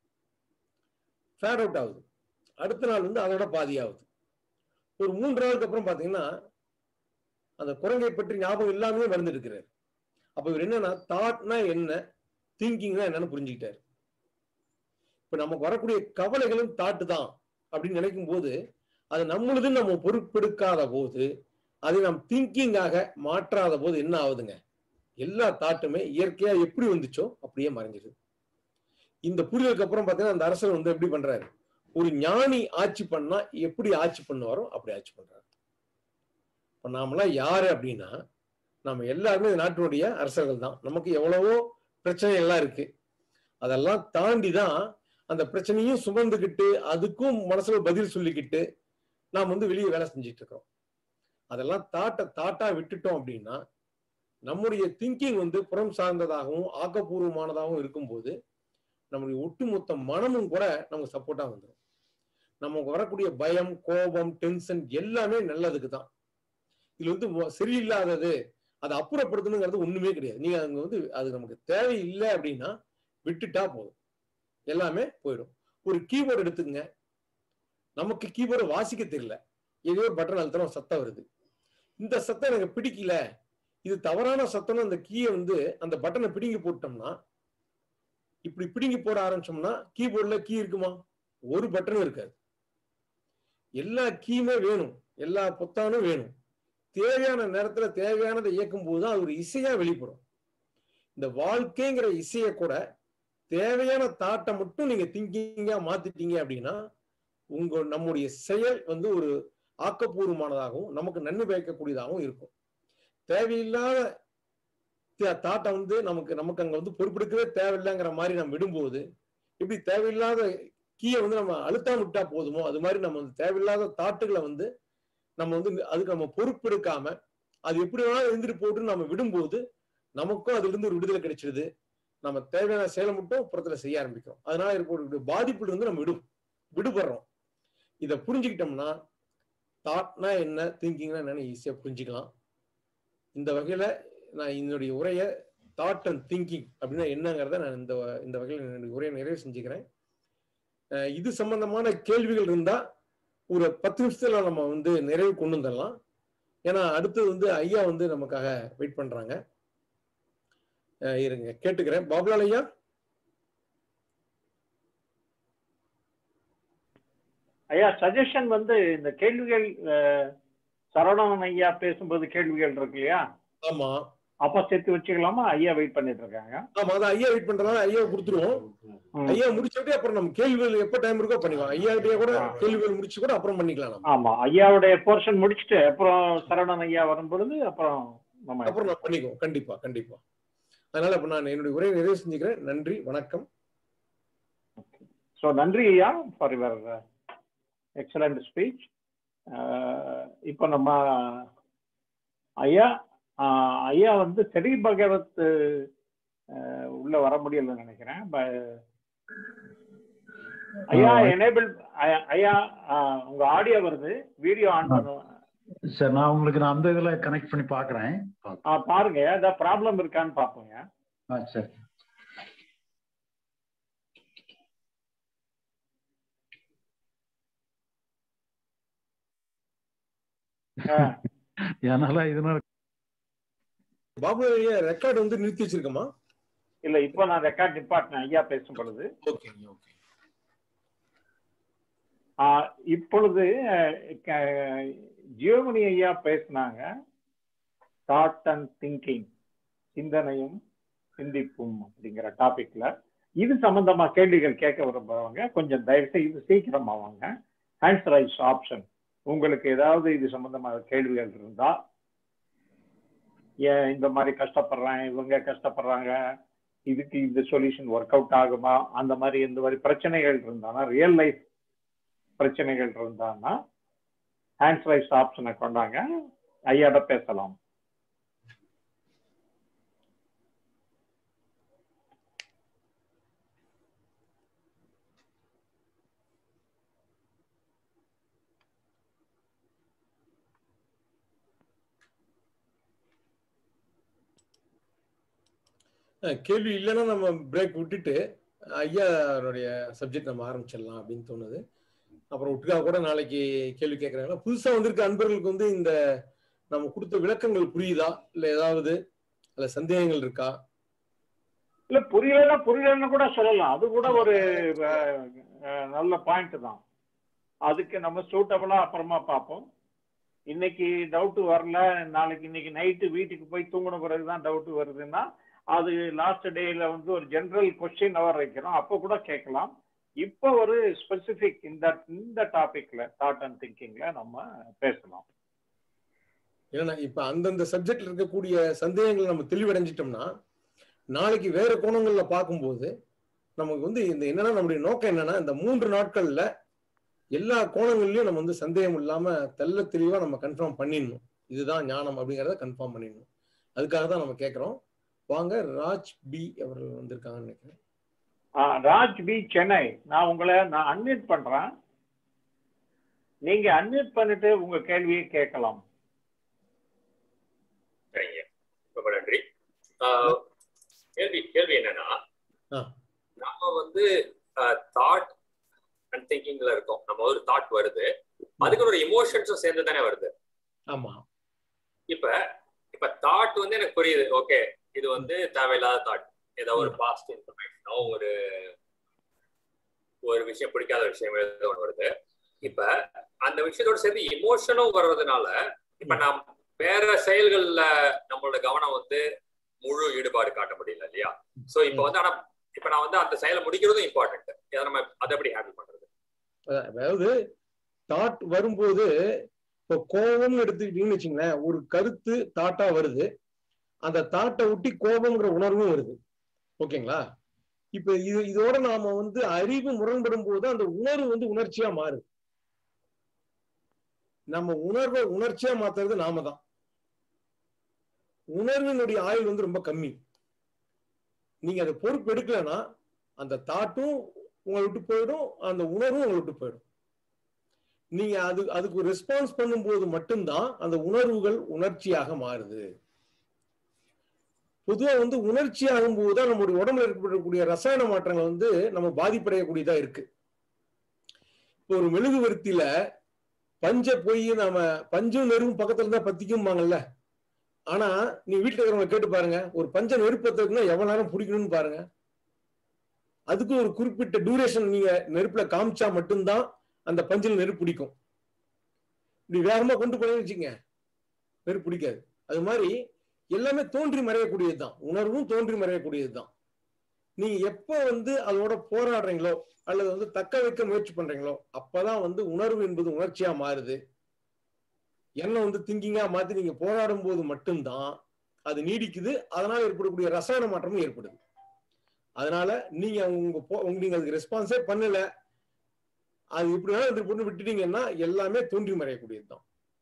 ஃபேட் அவுட் ஆகுது அடுத்த நாள் வந்து அதோட பாதி ஆகுது ஒரு மூன்று நாளுக்கு அப்புறம் பாத்தீங்கன்னா அந்த குரங்கை பற்றி ஞாபகம் இல்லாமே மருந்து எடுக்கிறாரு அப்ப இவர் என்னன்னா தாட்னா என்ன திங்கிங்னா என்னன்னு புரிஞ்சுக்கிட்டாரு இப்ப நமக்கு வரக்கூடிய கவலைகளும் தாட்டு தான் அப்படின்னு நினைக்கும் போது அது நம்மளுதுன்னு நம்ம பொறுப்பெடுக்காத போது அதை நாம் திங்கிங்காக மாற்றாத போது என்ன ஆகுதுங்க எல்லா தாட்டுமே இயற்கையா எப்படி வந்துச்சோ அப்படியே மறைஞ்சிருது இந்த புரிதலுக்கு அப்புறம் பாத்தீங்கன்னா அந்த அரசர் வந்து எப்படி பண்றாரு ஒரு ஞானி ஆட்சி பண்ணா எப்படி ஆட்சி பண்ணுவாரோ அப்படி ஆட்சி பண்றாரு இப்ப நாமெல்லாம் யாரு அப்படின்னா நம்ம எல்லாருமே இந்த நாட்டினுடைய அரசர்கள் தான் நமக்கு எவ்வளவோ பிரச்சனை எல்லாம் இருக்கு அதெல்லாம் தாண்டி தான் அந்த பிரச்சனையும் சுமந்துக்கிட்டு அதுக்கும் மனசுல பதில் சொல்லிக்கிட்டு நாம் வந்து வெளியே வேலை செஞ்சுட்டு இருக்கோம் அதெல்லாம் தாட்ட தாட்டா விட்டுட்டோம் அப்படின்னா நம்முடைய திங்கிங் வந்து புறம் சார்ந்ததாகவும் ஆக்கப்பூர்வமானதாகவும் இருக்கும்போது நம்முடைய ஒட்டுமொத்த மனமும் கூட நமக்கு சப்போர்ட்டா வந்துடும் நமக்கு வரக்கூடிய பயம் கோபம் டென்ஷன் எல்லாமே நல்லதுக்கு தான் இதுல வந்து சரியில்லாதது அதை அப்புறப்படுத்தணுங்கிறது ஒண்ணுமே கிடையாது நீங்க அங்க வந்து அது நமக்கு தேவையில்லை அப்படின்னா விட்டுட்டா போதும் எல்லாமே போயிடும் ஒரு கீபோர்டு எடுத்துங்க நமக்கு கீபோர்டு வாசிக்க தெரியல ஏதோ ஒரு பட்டன் அழுத்தம் சத்தம் வருது இந்த சத்தம் எனக்கு பிடிக்கல இது தவறான சத்தம்னு அந்த கீயை வந்து அந்த பட்டனை பிடுங்கி போட்டோம்னா இப்படி பிடுங்கி போட ஆரம்பிச்சோம்னா கீபோர்ட்ல கீ இருக்குமா ஒரு பட்டனும் இருக்காது எல்லா கீயுமே வேணும் எல்லா பொத்தானும் வேணும் தேவையான நேரத்துல தேவையானதை இயக்கும் போது தான் அது ஒரு இசையா வெளிப்படும் இந்த வாழ்க்கைங்கிற இசையை கூட தேவையான தாட்டை மட்டும் நீங்க திங்கிங்கா மாத்திட்டீங்க அப்படின்னா உங்க நம்முடைய செயல் வந்து ஒரு ஆக்கப்பூர்வமானதாகவும் நமக்கு நன்மை பயக்கக்கூடியதாகவும் இருக்கும் தேவையில்லாத தாட்டை வந்து நமக்கு நமக்கு அங்க வந்து பொறுப்பெடுக்கவே தேவையில்லைங்கிற மாதிரி நம்ம விடும்போது இப்படி தேவையில்லாத கீயை வந்து நம்ம அழுத்தாம விட்டா போதுமோ அது மாதிரி நம்ம வந்து தேவையில்லாத தாட்டுகளை வந்து நம்ம வந்து அதுக்கு நம்ம பொறுப்பெடுக்காம அது எப்படி வேணாலும் இருந்துட்டு போட்டு நம்ம விடும்போது நமக்கும் அதுல இருந்து ஒரு விடுதலை கிடைச்சிடுது நம்ம தேவையான செயலை மட்டும் புறத்துல செய்ய ஆரம்பிக்கிறோம் அதனால இருக்கக்கூடிய பாதிப்புல இருந்து நம்ம விடு விடுபடுறோம் இதை புரிஞ்சுக்கிட்டோம்னா தாட்னா என்ன திங்கிங்னா என்னன்னு ஈஸியா புரிஞ்சுக்கலாம் இந்த வகையில நான் என்னுடைய உரையை தாட் அண்ட் திங்கிங் அப்படின்னா என்னங்கிறத நான் இந்த இந்த வகையில் என்னுடைய உரையை நிறைவு செஞ்சுக்கிறேன் இது சம்பந்தமான கேள்விகள் இருந்தா ஒரு பத்து நிமிஷத்துல நம்ம வந்து நிறைவு கொண்டு வந்துடலாம் ஏன்னா அடுத்தது வந்து ஐயா வந்து நமக்காக வெயிட் பண்றாங்க இருங்க கேட்டுக்கிறேன் பாபுலால் ஐயா ஐயா சஜஷன் வந்து இந்த கேள்விகள் சரவணன் ஐயா பேசும்போது கேள்விகள் இருக்கு இல்லையா ஆமா அப்ப சேர்த்து வச்சுக்கலாமா ஐயா வெயிட் பண்ணிட்டு இருக்காங்க ஆமா அதான் ஐயா வெயிட் பண்றதால ஐயா கொடுத்துருவோம் ஐயா முடிச்சுட்டு அப்புறம் நம்ம கேள்விகள் எப்ப டைம் இருக்கோ பண்ணிக்கலாம் ஐயா கிட்டே கூட கேள்விகள் முடிச்சு கூட அப்புறம் பண்ணிக்கலாம் நம்ம ஆமா ஐயாவுடைய போர்ஷன் முடிச்சுட்டு அப்புறம் சரவணன் ஐயா வரும் பொழுது அப்புறம் நம்ம அப்புறம் நான் பண்ணிக்குவோம் கண்டிப்பா கண்டிப்பா அதனால இப்ப நான் என்னுடைய உரையை நிறைவு செஞ்சுக்கிறேன் நன்றி வணக்கம் ஸோ நன்றி ஐயா ஃபார் யுவர் எக்ஸலண்ட் ஸ்பீச் இப்போ நம்ம ஐயா ஐயா வந்து சரி பகவத் உள்ள வர முடியலன்னு நினைக்கிறேன் ஐயா எனேபிள் ஐயா உங்க ஆடியோ வருது வீடியோ ஆன் பண்ணுவோம் சார் நான் உங்களுக்கு நான் அந்த இதுல கனெக்ட் பண்ணி பாக்குறேன் பாருங்க ஏதாவது ப்ராப்ளம் இருக்கான்னு பாப்போங்க ஆ சரி என்னால இதனால பாபு ஐயா ரெக்கார்டு வந்து நிறுத்தி வச்சிருக்கோமா இல்ல இப்போ நான் ரெக்கார்ட் நிப்பாட்டினேன் ஐயா பேசும் பொழுது ஓகே ஓகே இப்பொழுது ஜியோமணி ஐயா பேசினாங்க தாட் அண்ட் திங்கிங் சிந்தனையும் சிந்திப்பும் அப்படிங்கிற டாபிக்ல இது சம்பந்தமா கேள்விகள் கேட்க விரும்புறவங்க கொஞ்சம் தயவு செய்து சீக்கிரமா வாங்க ஹேண்ட்ஸ் ரைஸ் ஆப்ஷன் உங்களுக்கு ஏதாவது இது சம்பந்தமாக கேள்விகள் இருந்தா ஏன் இந்த மாதிரி கஷ்டப்படுறாங்க இவங்க கஷ்டப்படுறாங்க இதுக்கு இந்த சொல்யூஷன் ஒர்க் அவுட் ஆகுமா அந்த மாதிரி இந்த மாதிரி பிரச்சனைகள் இருந்தானா ரியல் லைஃப் பிரச்சனைகள் இருந்தான்னா ஹேண்ட்ஸ் ரைஸ் ஆப்ஷனை கொண்டாங்க ஐயாட பேசலாம் கேள்வி இல்லைன்னா நம்ம பிரேக் விட்டுட்டு ஐயாருடைய சப்ஜெக்ட் நம்ம ஆரம்பிச்சிடலாம் அப்படின்னு தோணுது அப்புறம் விட்டுக்கா கூட நாளைக்கு கேள்வி கேட்கறாங்களா புதுசா வந்திருக்க அன்பர்களுக்கு வந்து இந்த நம்ம கொடுத்த விளக்கங்கள் புரியுதா இல்ல ஏதாவது இல்ல சந்தேகங்கள் இருக்கா இல்ல புரியலன்னா புரியலன்னு கூட சொல்லலாம் அது கூட ஒரு நல்ல பாயிண்ட் தான் அதுக்கு நம்ம சூட்டபிளா அப்புறமா பார்ப்போம் இன்னைக்கு டவுட் வரல நாளைக்கு இன்னைக்கு நைட்டு வீட்டுக்கு போய் தூங்கின பிறகுதான் டவுட் வருதுன்னா அது லாஸ்ட் டேல வந்து ஒரு ஜென்ரல் கொஸ்டின் அவர் வைக்கிறோம் அப்போ கூட கேட்கலாம் இப்போ ஒரு ஸ்பெசிபிக் இந்த இந்த டாபிக்ல தாட் அண்ட் திங்கிங்ல நம்ம பேசலாம் ஏன்னா இப்ப அந்தந்த சப்ஜெக்ட்ல இருக்கக்கூடிய சந்தேகங்களை நம்ம தெளிவடைஞ்சிட்டோம்னா நாளைக்கு வேற கோணங்கள்ல பார்க்கும்போது நமக்கு வந்து இந்த என்னன்னா நம்முடைய நோக்கம் என்னன்னா இந்த மூன்று நாட்கள்ல எல்லா கோணங்கள்லயும் நம்ம வந்து சந்தேகம் இல்லாம தெல்ல தெளிவா நம்ம கன்ஃபார்ம் பண்ணிடணும் இதுதான் ஞானம் அப்படிங்கிறத கன்ஃபார்ம் பண்ணிடணும் அதுக்காக தான் நம்ம கேட்கிறோம் வாங்க ராஜ் பி அவர்கள் வந்திருக்காங்கன்னு நினைக்கிறேன் ராஜ் பி சென்னை நான் உங்களை நான் அன்மியூட் பண்றேன் நீங்க அன்மியூட் பண்ணிட்டு உங்க கேள்வியை கேட்கலாம் சரிங்க ரொம்ப நன்றி கேள்வி கேள்வி என்னன்னா நம்ம வந்து தாட் அண்ட் திங்கிங்ல இருக்கோம் நம்ம ஒரு தாட் வருது அதுக்கு ஒரு இமோஷன்ஸும் சேர்ந்து தானே வருது ஆமா இப்ப இப்ப தாட் வந்து எனக்கு புரியுது ஓகே இது வந்து தேவையில்லாத தாட் ஏதோ ஒரு பாஸ்ட் இன்ஃபர்மேஷனோ ஒரு ஒரு விஷயம் பிடிக்காத விஷயம் ஏதோ ஒன்று வருது இப்ப அந்த விஷயத்தோட சேர்ந்து எமோஷனும் வர்றதுனால இப்ப நாம் வேற செயல்கள்ல நம்மளோட கவனம் வந்து முழு ஈடுபாடு காட்ட முடியல இல்லையா சோ இப்ப வந்து ஆனா இப்ப நான் வந்து அந்த செயலை முடிக்கிறதும் இம்பார்ட்டன்ட் அதை நம்ம அதை எப்படி ஹேண்டில் பண்றது அதாவது தாட் வரும்போது இப்போ கோபம்னு எடுத்துக்கிட்டீங்கன்னு வச்சுங்களேன் ஒரு கருத்து தாட்டா வருது அந்த தாட்டை ஒட்டி கோபம்ங்கிற உணர்வும் வருது ஓகேங்களா இப்ப இது இதோட நாம வந்து அறிவு முரண்படும் போது அந்த உணர்வு வந்து உணர்ச்சியா மாறுது நம்ம உணர்வை உணர்ச்சியா மாத்துறது நாம தான் உணர்வினுடைய ஆயுள் வந்து ரொம்ப கம்மி நீங்க அதை பொறுப்பு எடுக்கலன்னா அந்த தாட்டும் உங்களை விட்டு போயிடும் அந்த உணர்வும் உங்களை விட்டு போயிடும் நீங்க அது அதுக்கு ரெஸ்பான்ஸ் பண்ணும்போது மட்டும்தான் அந்த உணர்வுகள் உணர்ச்சியாக மாறுது பொதுவா வந்து உணர்ச்சி ஆகும்போது தான் நம்மளுடைய உடம்புல ஏற்படக்கூடிய ரசாயன மாற்றங்கள் வந்து நம்ம பாதிப்படையக்கூடியதா இருக்கு இப்போ ஒரு மெழுகுவர்த்தியில பஞ்ச போய் நாம பஞ்சும் நெருப்பும் பக்கத்துல இருந்தா பத்திக்கும்பாங்கல்ல ஆனா நீ வீட்டுல இருக்கிறவங்க கேட்டு பாருங்க ஒரு பஞ்ச நெருப்பத்துக்குன்னா எவ்வளவு நேரம் பிடிக்கணும்னு பாருங்க அதுக்கு ஒரு குறிப்பிட்ட டியூரேஷன் நீங்க நெருப்புல காமிச்சா மட்டும்தான் அந்த பஞ்சில் நெருப்பு பிடிக்கும் இப்படி வேகமா கொண்டு போனீங்கன்னு வச்சுங்க நெருப்பு பிடிக்காது அது மாதிரி எல்லாமே தோன்றி மறையக்கூடியதுதான் உணர்வும் தோன்றி மறையக்கூடியதுதான் நீங்க எப்ப வந்து அதோட போராடுறீங்களோ அல்லது வந்து தக்க வைக்க முயற்சி பண்றீங்களோ அப்பதான் வந்து உணர்வு என்பது உணர்ச்சியா மாறுது எண்ணம் வந்து திங்கிங்கா மாத்தி நீங்க போராடும் போது மட்டும்தான் அது நீடிக்குது அதனால ஏற்படக்கூடிய ரசாயன மாற்றமும் ஏற்படுது அதனால நீங்க உங்க போ நீங்க அதுக்கு ரெஸ்பான்ஸே பண்ணல அது இப்படி வேணா பொண்ணு விட்டுட்டீங்கன்னா எல்லாமே தோன்றி மறையக்கூடியதுதான்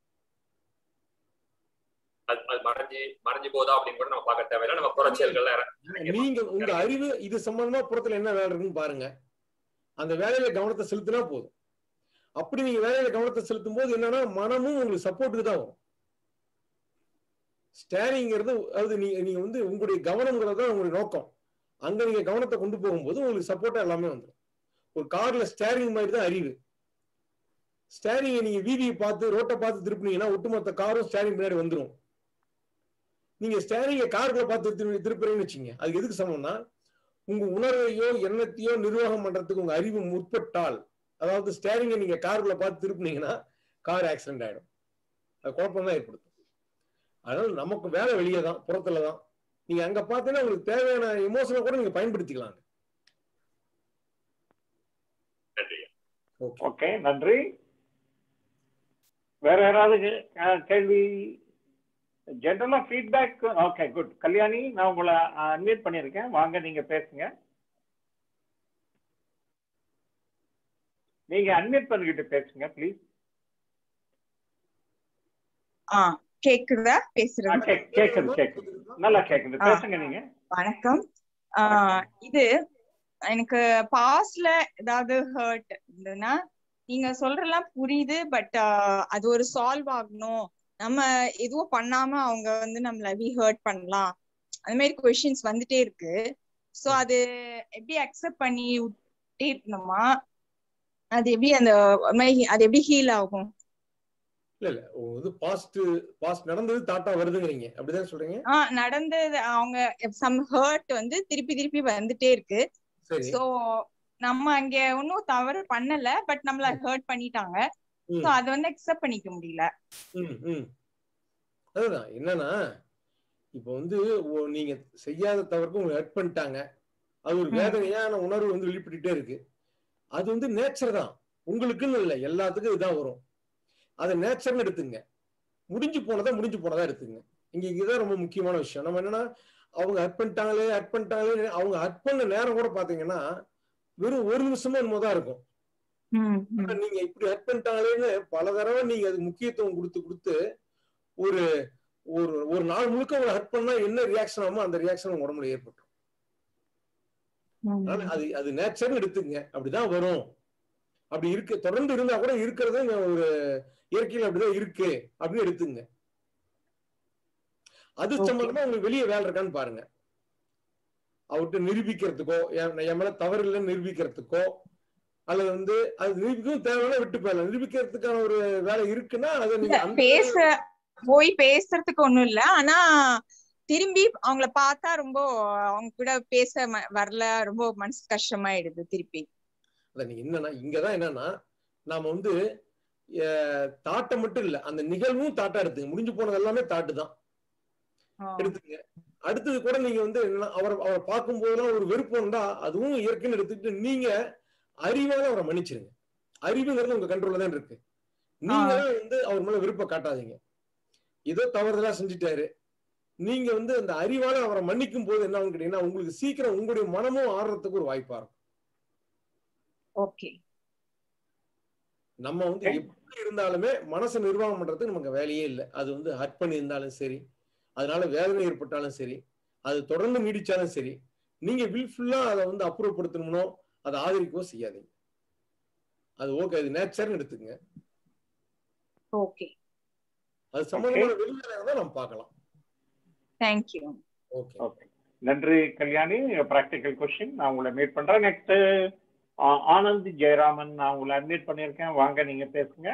அது அது மறைஞ்சு மறைஞ்சு போதா அப்படின்னு கூட நம்ம பார்க்க தேவையில்லை நம்ம புறச்செயல்கள்ல நீங்க உங்க அறிவு இது சம்பந்தமா புறத்துல என்ன வேலை இருக்குன்னு பாருங்க அந்த வேலையில கவனத்தை செலுத்தினா போதும் அப்படி நீங்க வேலையில கவனத்தை செலுத்தும் போது என்னன்னா மனமும் உங்களுக்கு சப்போர்ட்டுக்கு தான் வரும் ஸ்டேரிங்கிறது அதாவது நீங்க நீங்க வந்து உங்களுடைய கவனம்ங்கிறது தான் உங்களுடைய நோக்கம் அங்க நீங்க கவனத்தை கொண்டு போகும்போது உங்களுக்கு சப்போர்ட்டா எல்லாமே வந்துடும் ஒரு கார்ல ஸ்டேரிங் மாதிரி தான் அறிவு ஸ்டேரிங்கை நீங்க வீதியை பார்த்து ரோட்டை பார்த்து திருப்பினீங்கன்னா ஒட்டுமொத்த காரும் ஸ்டேரிங் பின்னாடி வந்துடும் நீங்க ஸ்டேரிங்கை கார்களை பார்த்து திரு திருப்புறீங்கன்னு வச்சுங்க அதுக்கு எதுக்கு சமம்னா உங்க உணர்வையோ எண்ணத்தையோ நிர்வாகம் பண்றதுக்கு உங்க அறிவு முற்பட்டால் அதாவது ஸ்டேரிங்கை நீங்க கார்களை பார்த்து திருப்பினீங்கன்னா கார் ஆக்சிடென்ட் ஆயிடும் அது குழப்பம் தான் ஏற்படுத்தும் அதனால நமக்கு வேலை வெளியே தான் புறத்துல தான் நீங்க அங்க பார்த்தீங்கன்னா உங்களுக்கு தேவையான எமோஷனை கூட நீங்க பயன்படுத்திக்கலாம் ஓகே நன்றி வேற யாராவது கேள்வி ஜென்ரலா ஃபீட்பேக் ஓகே குட் கல்யாணி நான் உங்களை அன்மியூட் பண்ணியிருக்கேன் வாங்க நீங்க பேசுங்க நீங்க அன்மியூட் பண்ணிக்கிட்டு பேசுங்க ப்ளீஸ் ஆ கேக்குதா பேசுறது கேக்குது கேக்குது நல்லா கேக்குது பேசுங்க நீங்க வணக்கம் இது எனக்கு பாஸ்ட்ல ஏதாவது ஹர்ட் இருந்ததுன்னா நீங்க சொல்றலாம் புரியுது பட் அது ஒரு சால்வ் ஆகணும் நம்ம எதுவும் பண்ணாம அவங்க வந்து நம்மள வி ஹர்ட் பண்ணலாம் அந்த மாதிரி கொஸ்டின்ஸ் வந்துட்டே இருக்கு சோ அது எப்படி அக்செப்ட் பண்ணி விட்டே இருக்கணுமா அது எப்படி அந்த அது எப்படி ஹீல் ஆகும் இல்ல இல்ல இது பாஸ்ட் பாஸ்ட் நடந்தது தாட்டா வருதுங்கிறீங்க அப்படிதான் சொல்றீங்க ஆ நடந்தது அவங்க சம் ஹர்ட் வந்து திருப்பி திருப்பி வந்துட்டே இருக்கு சோ நம்ம அங்க ஒன்னும் தவறு பண்ணல பட் நம்மள ஹர்ட் பண்ணிட்டாங்க சோ அத வந்து அக்செப்ட் பண்ணிக்க முடியல அதுதான் என்னன்னா இப்போ வந்து நீங்க செய்யாத தவறுக்கு உங்களை ஹர்ட் பண்ணிட்டாங்க அது ஒரு வேதனையான உணர்வு வந்து வெளிப்பட்டுட்டே இருக்கு அது வந்து நேச்சர் தான் உங்களுக்குன்னு இல்லை எல்லாத்துக்கும் இதுதான் வரும் அதை நேச்சர்னு எடுத்துங்க முடிஞ்சு போனதா முடிஞ்சு போனதா எடுத்துங்க இங்க இதுதான் ரொம்ப முக்கியமான விஷயம் நம்ம என்னன்னா அவங்க ஹர்ட் பண்ணிட்டாங்களே ஹர்ட் பண்ணிட்டாங்களே அவங்க ஹர்ட் பண்ண நேரம் கூட பாத்தீங்கன்னா வெறும் ஒரு நிமிஷமா என்னமோ தான் இருக்கும் நீங்க இப்படி ஹர்ட் பண்ணிட்டாங்களேன்னு பல தடவை நீங்க அதுக்கு முக்கியத்துவம் கொடுத்து கொடுத்து ஒரு ஒரு ஒரு நாள் முழுக்க உங்களை ஹர்ட் பண்ணா என்ன ரியாக்ஷன் ஆகுமோ அந்த ரியாக்ஷன் உங்க உடம்புல ஏற்பட்டுரும் அது அது நேச்சர்னு எடுத்துங்க அப்படிதான் வரும் அப்படி இருக்கு தொடர்ந்து இருந்தா கூட இருக்கிறது ஒரு இயற்கையில் அப்படிதான் இருக்கு அப்படின்னு எடுத்துங்க அது சம்பந்தமா உங்களுக்கு வெளியே வேலை இருக்கான்னு பாருங்க அவர்கிட்ட நிரூபிக்கிறதுக்கோ என் மேல தவறு இல்லைன்னு நிரூபிக்கிறதுக்கோ அல்லது வந்து அது நிரூபிக்கவும் தேவையான விட்டு போயிடலாம் நிரூபிக்கிறதுக்கான ஒரு வேலை இருக்குன்னா அதை நீங்க பேச போய் பேசுறதுக்கு ஒண்ணும் இல்ல ஆனா திரும்பி அவங்கள பார்த்தா ரொம்ப அவங்க கூட பேச வரல ரொம்ப மனசு கஷ்டமாயிடுது திருப்பி அதான் என்னன்னா இங்கதான் என்னன்னா நாம வந்து தாட்டை மட்டும் இல்ல அந்த நிகழ்வும் தாட்டா எடுத்துங்க முடிஞ்சு போனது எல்லாமே தாட்டு தான் எடுத்துங்க அடுத்தது கூட நீங்க வந்து அவர் அவரை பார்க்கும் போதெல்லாம் ஒரு வெறுப்பு வந்தா அதுவும் இயற்கைன்னு எடுத்துக்கிட்டு நீங்க அறிவால அவரை மன்னிச்சிருங்க அறிவுங்கிறது உங்க கண்ட்ரோல்ல தான் இருக்கு நீங்க வந்து அவர் மேல விருப்பம் காட்டாதீங்க ஏதோ தவறுதலா செஞ்சுட்டாரு நீங்க வந்து அந்த அறிவால அவரை மன்னிக்கும் போது என்ன கேட்டீங்கன்னா உங்களுக்கு சீக்கிரம் உங்களுடைய மனமும் ஆடுறதுக்கு ஒரு வாய்ப்பா இருக்கும் ஓகே நம்ம வந்து எப்படி இருந்தாலுமே மனசை நிர்வாகம் பண்றதுக்கு நமக்கு வேலையே இல்லை அது வந்து ஹர்ட் பண்ணி இருந்தாலும் சரி அதனால வேதனை ஏற்பட்டாலும் சரி அது தொடர்ந்து நீடிச்சாலும் சரி நீங்க வில்ஃபுல்லா அதை வந்து அப்புறப்படுத்தணும்னோ அதை ஆதரிக்கவோ செய்யாதீங்க அது ஓகே அது நேச்சர்னு எடுத்துக்கங்க ஓகே அது சம்பந்தமான வெளிவேலை தான் நம்ம பார்க்கலாம் தேங்க்யூ ஓகே ஓகே நன்றி கல்யாணி ப்ராக்டிக்கல் கொஸ்டின் நான் உங்களை மீட் பண்றேன் நெக்ஸ்ட் ஆனந்த் ஜெயராமன் நான் உங்களை அட்மிட் பண்ணியிருக்கேன் வாங்க நீங்க பேசுங்க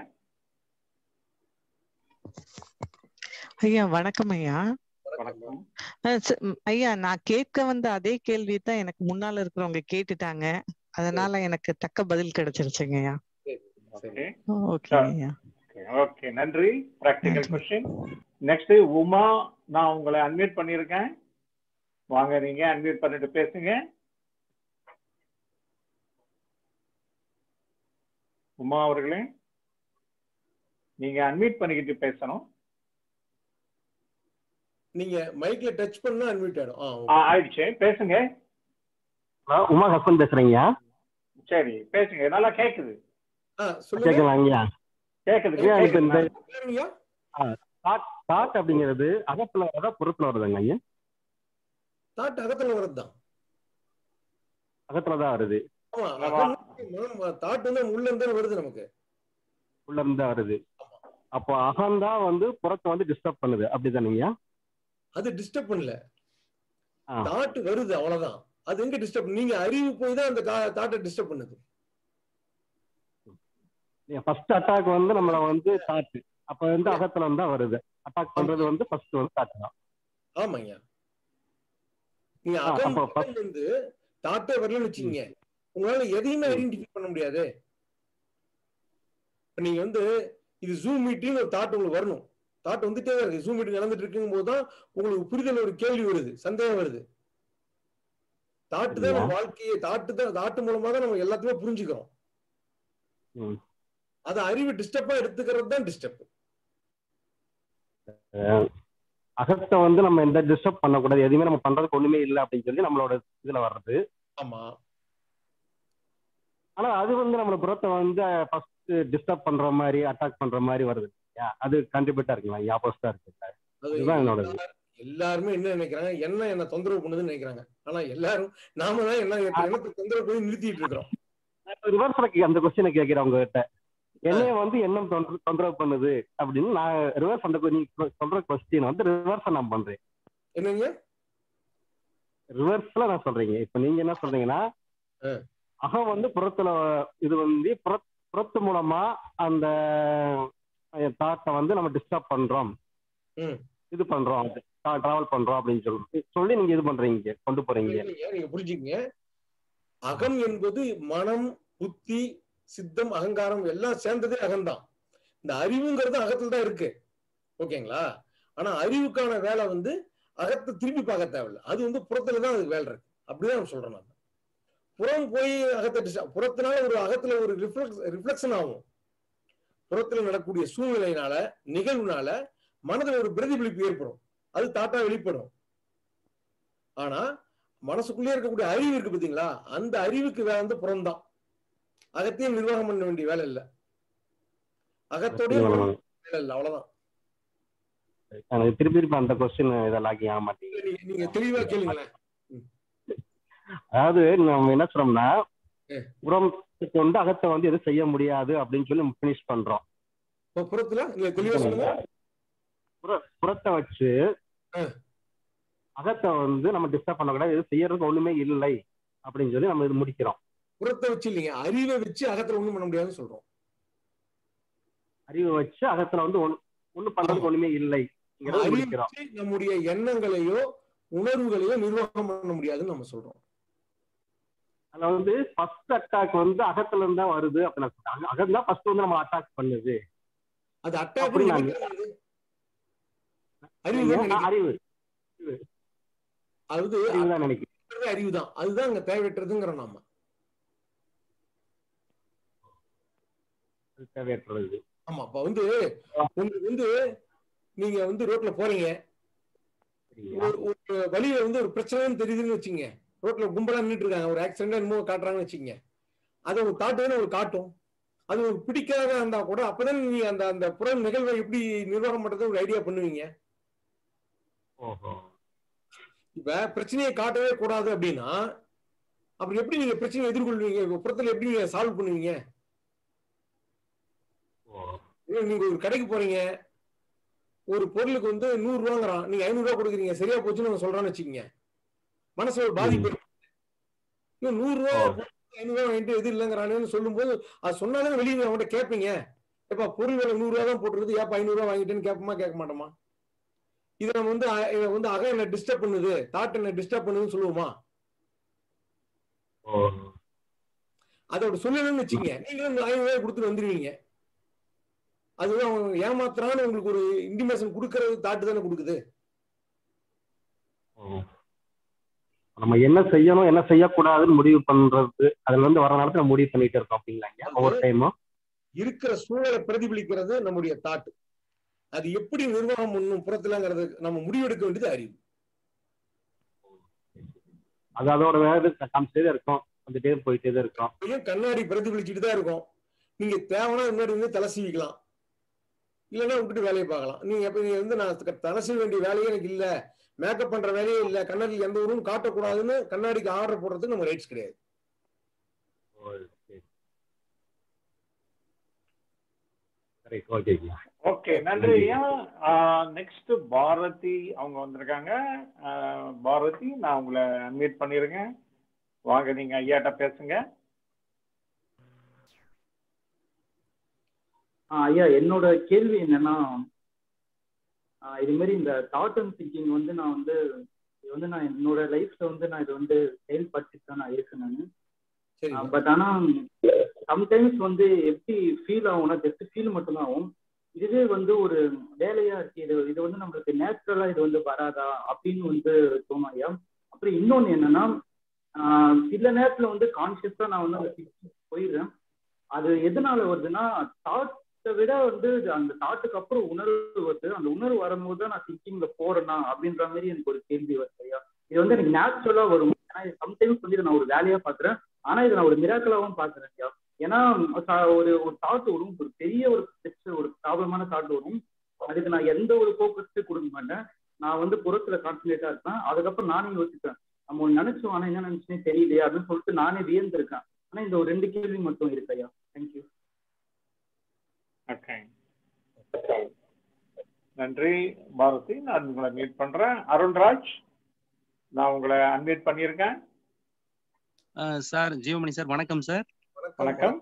ஐயா வணக்கம் ஐயா வணக்கம் ஐயா நான் கேட்க வந்த அதே கேள்வி தான் எனக்கு முன்னால இருக்கிறவங்க கேட்டுட்டாங்க அதனால எனக்கு தக்க பதில் கிடைச்சிருச்சுங்க ஐயா ஓகே ஓகே ஐயா ஓகே நன்றி ப்ராக்டிக்கல் கொஸ்டின் நெக்ஸ்ட் உமா நான் உங்களை அன்மியூட் பண்ணியிருக்கேன் வாங்க நீங்க அன்மியூட் பண்ணிட்டு பேசுங்க உமா அவர்களே நீங்க அன்மியூட் பண்ணிக்கிட்டு பேசணும் நீங்க மைக்ல டச் பண்ணா அன்மியூட் ஆயிடும் ஆயிடுச்சு பேசுங்க உமா ஹஸ்பண்ட் பேசுறீங்க சரி பேசுங்க நல்லா கேக்குது கேட்கலாங்கய்யா கேக்குது தாட் அப்படிங்கிறது அகத்துல வரதா புறத்துல வருதுங்க ஐயா தாட் அகத்துல வரதுதான் அகத்துலதான் வருது தாட் வந்து உள்ள இருந்து வருது நமக்கு உள்ள இருந்து வருது அப்போ அகம்தான் வந்து புறத்தை வந்து டிஸ்டர்ப் பண்ணுது அப்படிதானீங்க அது டிஸ்டர்ப் பண்ணல தாட் வருது அவ்வளவுதான் அது எங்க டிஸ்டர்ப் நீங்க அறிவு போய் தான் அந்த தாட்டை டிஸ்டர்ப் பண்ணுது ஃபர்ஸ்ட் அட்டாக் வந்து நம்மள வந்து தாட் அப்ப வந்து அகத்துல இருந்தா வருது அட்டாக் பண்றது வந்து ஃபர்ஸ்ட் வந்து தாட் தான் ஆமாங்க நீங்க அகம் வந்து தாட்டே வரலன்னு வச்சுக்கீங்க உங்களால எதையுமே ஐடென்டிஃபை பண்ண முடியாது இப்ப நீங்க வந்து இது ஜூம் மீட்டிங் ஒரு தாட் உங்களுக்கு வரணும் தாட் வந்துட்டே இருக்கு ஜூம் மீட்டிங் நடந்துட்டு இருக்கும் போது தான் உங்களுக்கு புரிதல் ஒரு கேள்வி வருது சந்தேகம் வருது தாட்டு தான் நம்ம வாழ்க்கையை தாட்டு தான் தாட்டு மூலமா தான் நம்ம எல்லாத்தையுமே புரிஞ்சுக்கிறோம் அது அறிவு டிஸ்டர்பா எடுத்துக்கிறது தான் டிஸ்டர்ப் அகத்தை வந்து நம்ம எந்த டிஸ்டர்ப் பண்ணக்கூடாது எதுவுமே நம்ம பண்றதுக்கு ஒண்ணுமே இல்லை அப்படின்னு சொல்லி நம்மளோட இதுல வர்றது ஆமா ஆனா அது வந்து நம்மள புறத்தை வந்து ஃபர்ஸ்ட் டிஸ்டர்ப் பண்ற மாதிரி அட்டாக் பண்ற மாதிரி வருது அது கண்டிப்பா இருக்குங்களா ஆப்போசிட்டா இருக்கு அதுதான் என்னோட எல்லாருமே என்ன நினைக்கிறாங்க என்ன என்ன தொந்தரவு பண்ணுதுன்னு நினைக்கிறாங்க ஆனா எல்லாரும் நாம தான் என்ன என்னத்தை தொந்தரவு பண்ணி நிறுத்திட்டு இருக்கிறோம் ரிவர்ஸ்ல அந்த கொஸ்டினை கேட்கிறேன் உங்ககிட்ட என்னைய வந்து எண்ணம் தொந்தரவு பண்ணுது அப்படின்னு நான் ரிவர்ஸ் அந்த நீ சொல்ற கொஸ்டின் வந்து ரிவர்ஸ் நான் பண்றேன் என்னங்க ரிவர்ஸ்ல நான் சொல்றீங்க இப்ப நீங்க என்ன சொல்றீங்கன்னா அகம் வந்து புறத்துல இது வந்து புறத்து மூலமா அந்த தாட்டை வந்து நம்ம டிஸ்டர்ப் பண்றோம் இது பண்றோம் டிராவல் பண்றோம் அப்படின்னு சொல்லி சொல்லி நீங்க இது பண்றீங்க கொண்டு போறீங்க நீங்க புரிஞ்சுக்கங்க அகம் என்பது மனம் புத்தி சித்தம் அகங்காரம் எல்லாம் சேர்ந்ததே அகம்தான் இந்த அறிவுங்கிறது அகத்துல தான் இருக்கு ஓகேங்களா ஆனா அறிவுக்கான வேலை வந்து அகத்தை திருப்பி பார்க்க தேவையில்ல அது வந்து புறத்துல தான் அதுக்கு வேலை இருக்கு அப்படிதான் நான் சொல்றேன் நான் புறம் போய் அகத்தை புறத்தினால ஒரு அகத்துல ஒரு ரிஃப்ளெக்ஸ் ரிஃப்ளெக்ஷன் ஆகும் புறத்துல நடக்கக்கூடிய சூழ்நிலையினால நிகழ்வுனால மனதில் ஒரு பிரதிபலிப்பு ஏற்படும் அது தாட்டா வெளிப்படும் ஆனா மனசுக்குள்ளே இருக்கக்கூடிய அறிவு இருக்கு பாத்தீங்களா அந்த அறிவுக்கு வேலை வந்து புறம்தான் அகத்தையும் நிர்வாகம் பண்ண வேண்டிய வேலை இல்ல அகத்தோடய வேலை இல்ல அவ்வளவுதான் எனக்கு திருப்பி திருப்பி அந்த கொஸ்டின் இதெல்லாம் ஆக மாட்டீங்க நீங்க தெளிவா கேளுங்களேன் அதாவது நம்ம என்ன சொல்றோம்னா புறம் கொண்டு அகத்தை வந்து எதுவும் செய்ய முடியாது அப்படின்னு சொல்லி பினிஷ் பண்றோம் புறத்துல நீங்க தெளிவா சொல்லுங்க புறத்தை வச்சு அகத்தை வந்து நம்ம டிஸ்டர்ப் பண்ணக்கூடாது எதுவும் செய்யறதுக்கு ஒண்ணுமே இல்லை அப்படின்னு சொல்லி நம்ம இது முடிக்கிறோம் புறத்தை வச்சு இல்லைங்க அறிவை வச்சு அகத்துல ஒண்ணும் பண்ண முடியாதுன்னு சொல்றோம் அறிவை வச்சு அகத்துல வந்து ஒண்ணு பண்றதுக்கு ஒண்ணுமே இல்லை நம்முடைய எண்ணங்களையோ உணர்வுகளையோ நிர்வாகம் பண்ண முடியாதுன்னு நம்ம சொல்றோம் அதுல வந்து ஃபர்ஸ்ட் அட்டாக் வந்து அகத்துல இருந்தா வருது அப்படின்னு அகம் தான் ஃபர்ஸ்ட் வந்து நம்ம அட்டாக் பண்ணுது அது அட்டாக் அப்படி நாங்க அறிவு அறிவு அது அறிவுதான் நினைக்கிறேன் அறிவு தான் அதுதான் அங்க தேவையற்றதுங்கிற நாம தேவையற்றது ஆமா அப்ப வந்து உங்களுக்கு வந்து நீங்க வந்து ரோட்ல போறீங்க ஒரு ஒரு வழியில வந்து ஒரு பிரச்சனைன்னு தெரியுதுன்னு வச்சுங்க ரோட்ல கும்பலா நின்றுட்டு இருக்காங்க ஒரு ஆக்சிடென்ட் என்னமோ காட்டுறாங்கன்னு வச்சுங்க அது ஒரு காட்டுன்னு ஒரு காட்டும் அது ஒரு பிடிக்காத இருந்தா கூட அப்பதான் நீங்க அந்த அந்த புற நிகழ்வை எப்படி நிர்வாகம் பண்றது ஒரு ஐடியா பண்ணுவீங்க இப்ப பிரச்சனையை காட்டவே கூடாது அப்படின்னா அப்படி எப்படி நீங்க பிரச்சனையை எதிர்கொள்வீங்க புறத்துல எப்படி நீங்க சால்வ் பண்ணுவீங்க நீங்க ஒரு கடைக்கு போறீங்க ஒரு பொருளுக்கு வந்து நூறு ரூபாங்கிறான் நீங்க ஐநூறு ரூபா கொடுக்குறீங்க சரியா போச்சுன்னு சொல்றான்னு வச்சுக்கீங்க மனசு ஒரு பாதிப்பு இன்னும் நூறு ரூபா ஐநூறு ரூபா வாங்கிட்டு எது இல்லைங்கிறானு சொல்லும் போது அது சொன்னாலும் வெளியே அவன்கிட்ட கேட்பீங்க எப்பா பொருள் விலை நூறு ரூபா தான் போட்டுருது ஏப்பா ஐநூறு ரூபா வாங்கிட்டேன்னு கேட்போமா கேட்க மாட்டோமா இது நம்ம வந்து வந்து அக என்ன டிஸ்டர்ப் பண்ணுது தாட் என்ன டிஸ்டர்ப் பண்ணுதுன்னு சொல்லுவோமா அதோட சொல்லணும்னு வச்சுங்க நீங்களும் ஐநூறு ரூபாய் கொடுத்துட்டு வந்துருவீங்க அதுதான் அவங்க ஏமாத்துறான்னு உங்களுக்கு ஒரு இன்டிமேஷன் கொடுக்கறது தாட்டு தானே கொடுக்குது நம்ம என்ன செய்யணும் என்ன செய்யக்கூடாதுன்னு முடிவு பண்றது அதுல இருந்து வர நேரத்துல முடிவு பண்ணிட்டு இருக்கோம் அப்படிங்களாங்க ஒவ்வொரு டைமும் இருக்கிற சூழலை பிரதிபலிக்கிறது நம்முடைய தாட்டு அது எப்படி நிர்வாகம் பண்ணும் புறத்துலங்கிறது நம்ம முடிவெடுக்க வேண்டியது அறிவு அது அதோட வேறு காமிச்சிட்டே இருக்கும் வந்துட்டே போயிட்டே தான் இருக்கும் கண்ணாடி பிரதிபலிச்சுட்டு தான் இருக்கும் நீங்க தேவைன்னா முன்னாடி வந்து தலை சீவிக்கலாம் இல்லைன்னா விட்டுட்டு வேலையை பார்க்கலாம் நீங்க எப்ப நீங்க வந்து நான் தலை செய்ய வேண்டிய வேலையே எனக்கு இல்ல மேக்கப் பண்ற வேலையே இல்ல கண்ணாடி எந்த ஊரும் காட்டக்கூடாதுன்னு கண்ணாடிக்கு ஆர்டர் போடுறதுக்கு நம்ம ரைட்ஸ் கிடையாது ஓகே நன்றி ஐயா நெக்ஸ்ட் பாரதி அவங்க வந்திருக்காங்க பாரதி நான் உங்களை அன்மியூட் பண்ணிருங்க வாங்க நீங்க ஐயாட்ட பேசுங்க ஐயா என்னோட கேள்வி என்னன்னா இது மாதிரி இந்த தாட் அண்ட் திங்கிங் வந்து நான் வந்து இது வந்து நான் என்னோட லைஃப்ல வந்து நான் இது வந்து செயல்படுத்திட்டு தான் நான் இருக்கேன் நான் பட் ஆனா சம்டைம்ஸ் வந்து எப்படி ஃபீல் ஆகும்னா ஜஸ்ட் ஃபீல் மட்டும்தான் ஆகும் இதுவே வந்து ஒரு வேலையா இருக்கு இது இது வந்து நம்மளுக்கு நேச்சுரலா இது வந்து வராதா அப்படின்னு வந்து தோணும் ஐயா அப்புறம் இன்னொன்னு என்னன்னா சில நேரத்துல வந்து கான்சியஸா நான் வந்து அந்த போயிடுறேன் அது எதனால வருதுன்னா தாட்டை விட வந்து அந்த தாட்டுக்கு அப்புறம் உணர்வு வருது அந்த உணர்வு வரும்போது தான் நான் திங்கிங்ல போறேனா அப்படின்ற மாதிரி எனக்கு ஒரு கேள்வி வருது ஐயா இது வந்து எனக்கு நேச்சுரலா வரும் ஏன்னா சம்டைம்ஸ் வந்து நான் ஒரு வேலையா பாக்குறேன் ஆனா இதை நான் ஒரு மிராக்கலாவும் பாக்குறேன் ஐயா ஏன்னா ஒரு ஒரு தாட் வரும் ஒரு பெரிய ஒரு பிரச்சனை ஒரு ப்ராப்ளமான தாட் வரும் அதுக்கு நான் எந்த ஒரு போக்கஸ்டும் கொடுக்க மாட்டேன் நான் வந்து புறத்துல கான்சன்ட்ரேட்டா இருப்பேன் அதுக்கப்புறம் நானே யோசிப்பேன் நம்ம ஒன்று நினைச்சோம் ஆனா என்ன நினைச்சுனே தெரியலையா அப்படின்னு சொல்லிட்டு நானே வியந்திருக்கேன் ஆனா இந்த ஒரு ரெண்டு கேள்வி மட்டும் இருக்கு ஐயா தேங்க்யூ ஓகே நன்றி பாரதி நான் உங்களை மீட் பண்றேன் அருண்ராஜ் நான் உங்களை அன்மீட் பண்ணியிருக்கேன் சார் ஜீவமணி சார் வணக்கம் சார் வணக்கம்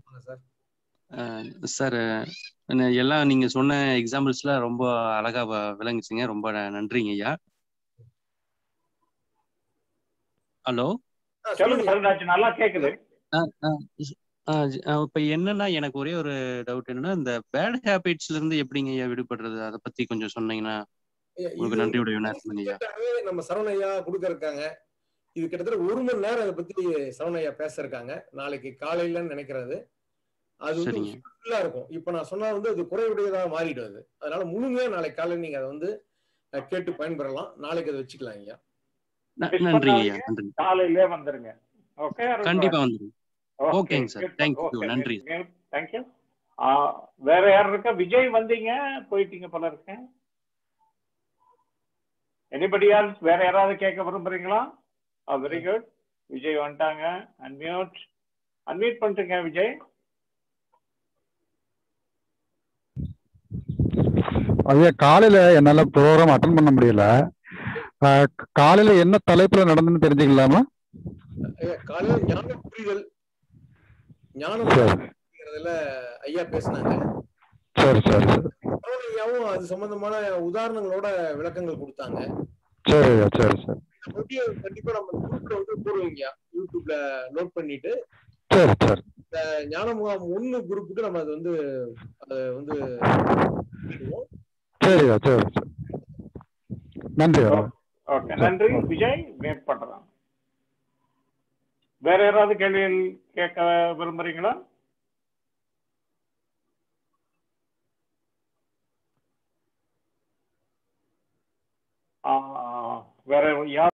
சார் எல்லாம் நீங்க சொன்ன எக்ஸாம்பிள்ஸ்ல ரொம்ப அழகா விளங்குச்சுங்க ரொம்ப நன்றிங்க ஐயா ஹலோ சொல்லுங்க நல்லா கேக்குது இப்ப என்னன்னா எனக்கு ஒரே ஒரு டவுட் என்னன்னா இந்த பேட் ஹேபிட்ஸ்ல இருந்து எப்படிங்க ஐயா விடுபடுறது அதை பத்தி கொஞ்சம் சொன்னீங்கன்னா உங்களுக்கு நன்றியுடைய ஐயா நம்ம சரவணையா கொடுக்க இருக்காங்க இது கிட்டத்தட்ட ஒரு மணி நேரம் அதை பத்தி சரவணையா பேச இருக்காங்க நாளைக்கு காலையிலன்னு நினைக்கிறது அது வந்து ஃபுல்லா இருக்கும் இப்ப நான் சொன்னா வந்து அது குறைவுடையதாக மாறிடும் அது அதனால முழுமையா நாளைக்கு காலையில் நீங்க அதை வந்து கேட்டு பயன்பெறலாம் நாளைக்கு அதை வச்சுக்கலாம் ஐயா நன்றி ஐயா நன்றி காலையிலே வந்துருங்க ஓகே கண்டிப்பா வந்துருங்க ஓகேங்க சார் தேங்க்யூ நன்றி தேங்க்யூ வேற யார் இருக்கா விஜய் வந்தீங்க போயிட்டீங்க போல இருக்கேன் எனிபடி ஆல்ஸ் வேற யாராவது கேட்க விரும்புறீங்களா வெரி குட் விஜய் வந்துட்டாங்க அன்மியூட் அன்மியூட் பண்ணிட்டுங்க விஜய் ஐயா காலையில என்னால ப்ரோக்ராம் அட்டன் பண்ண முடியல காலையில என்ன தலைப்புல நடந்துன்னு தெரிஞ்சுக்கலாமா காலையில ஞான புரிதல் ஞானம் ஐயா பேசினாங்க சரி சரி ஐயாவும் அது சம்பந்தமான உதாரணங்களோட விளக்கங்கள் கொடுத்தாங்க சரி சரி சரி கண்டிப்பா நம்ம குரூப்ல வந்து போடுவீங்க யூடியூப்ல நோட் பண்ணிட்டு சரி சரி இந்த ஞான முகாம் ஒண்ணு குரூப்புக்கு நம்ம அது வந்து அதை வந்து பண்ணுவோம். சரியா சரி சரி நன்றி ஓகே நன்றி விஜய் வெயிட் பண்றேன் வேற யாராவது கேள்விகள் கேட்க விரும்புறீங்களா ஆ, வேற யார்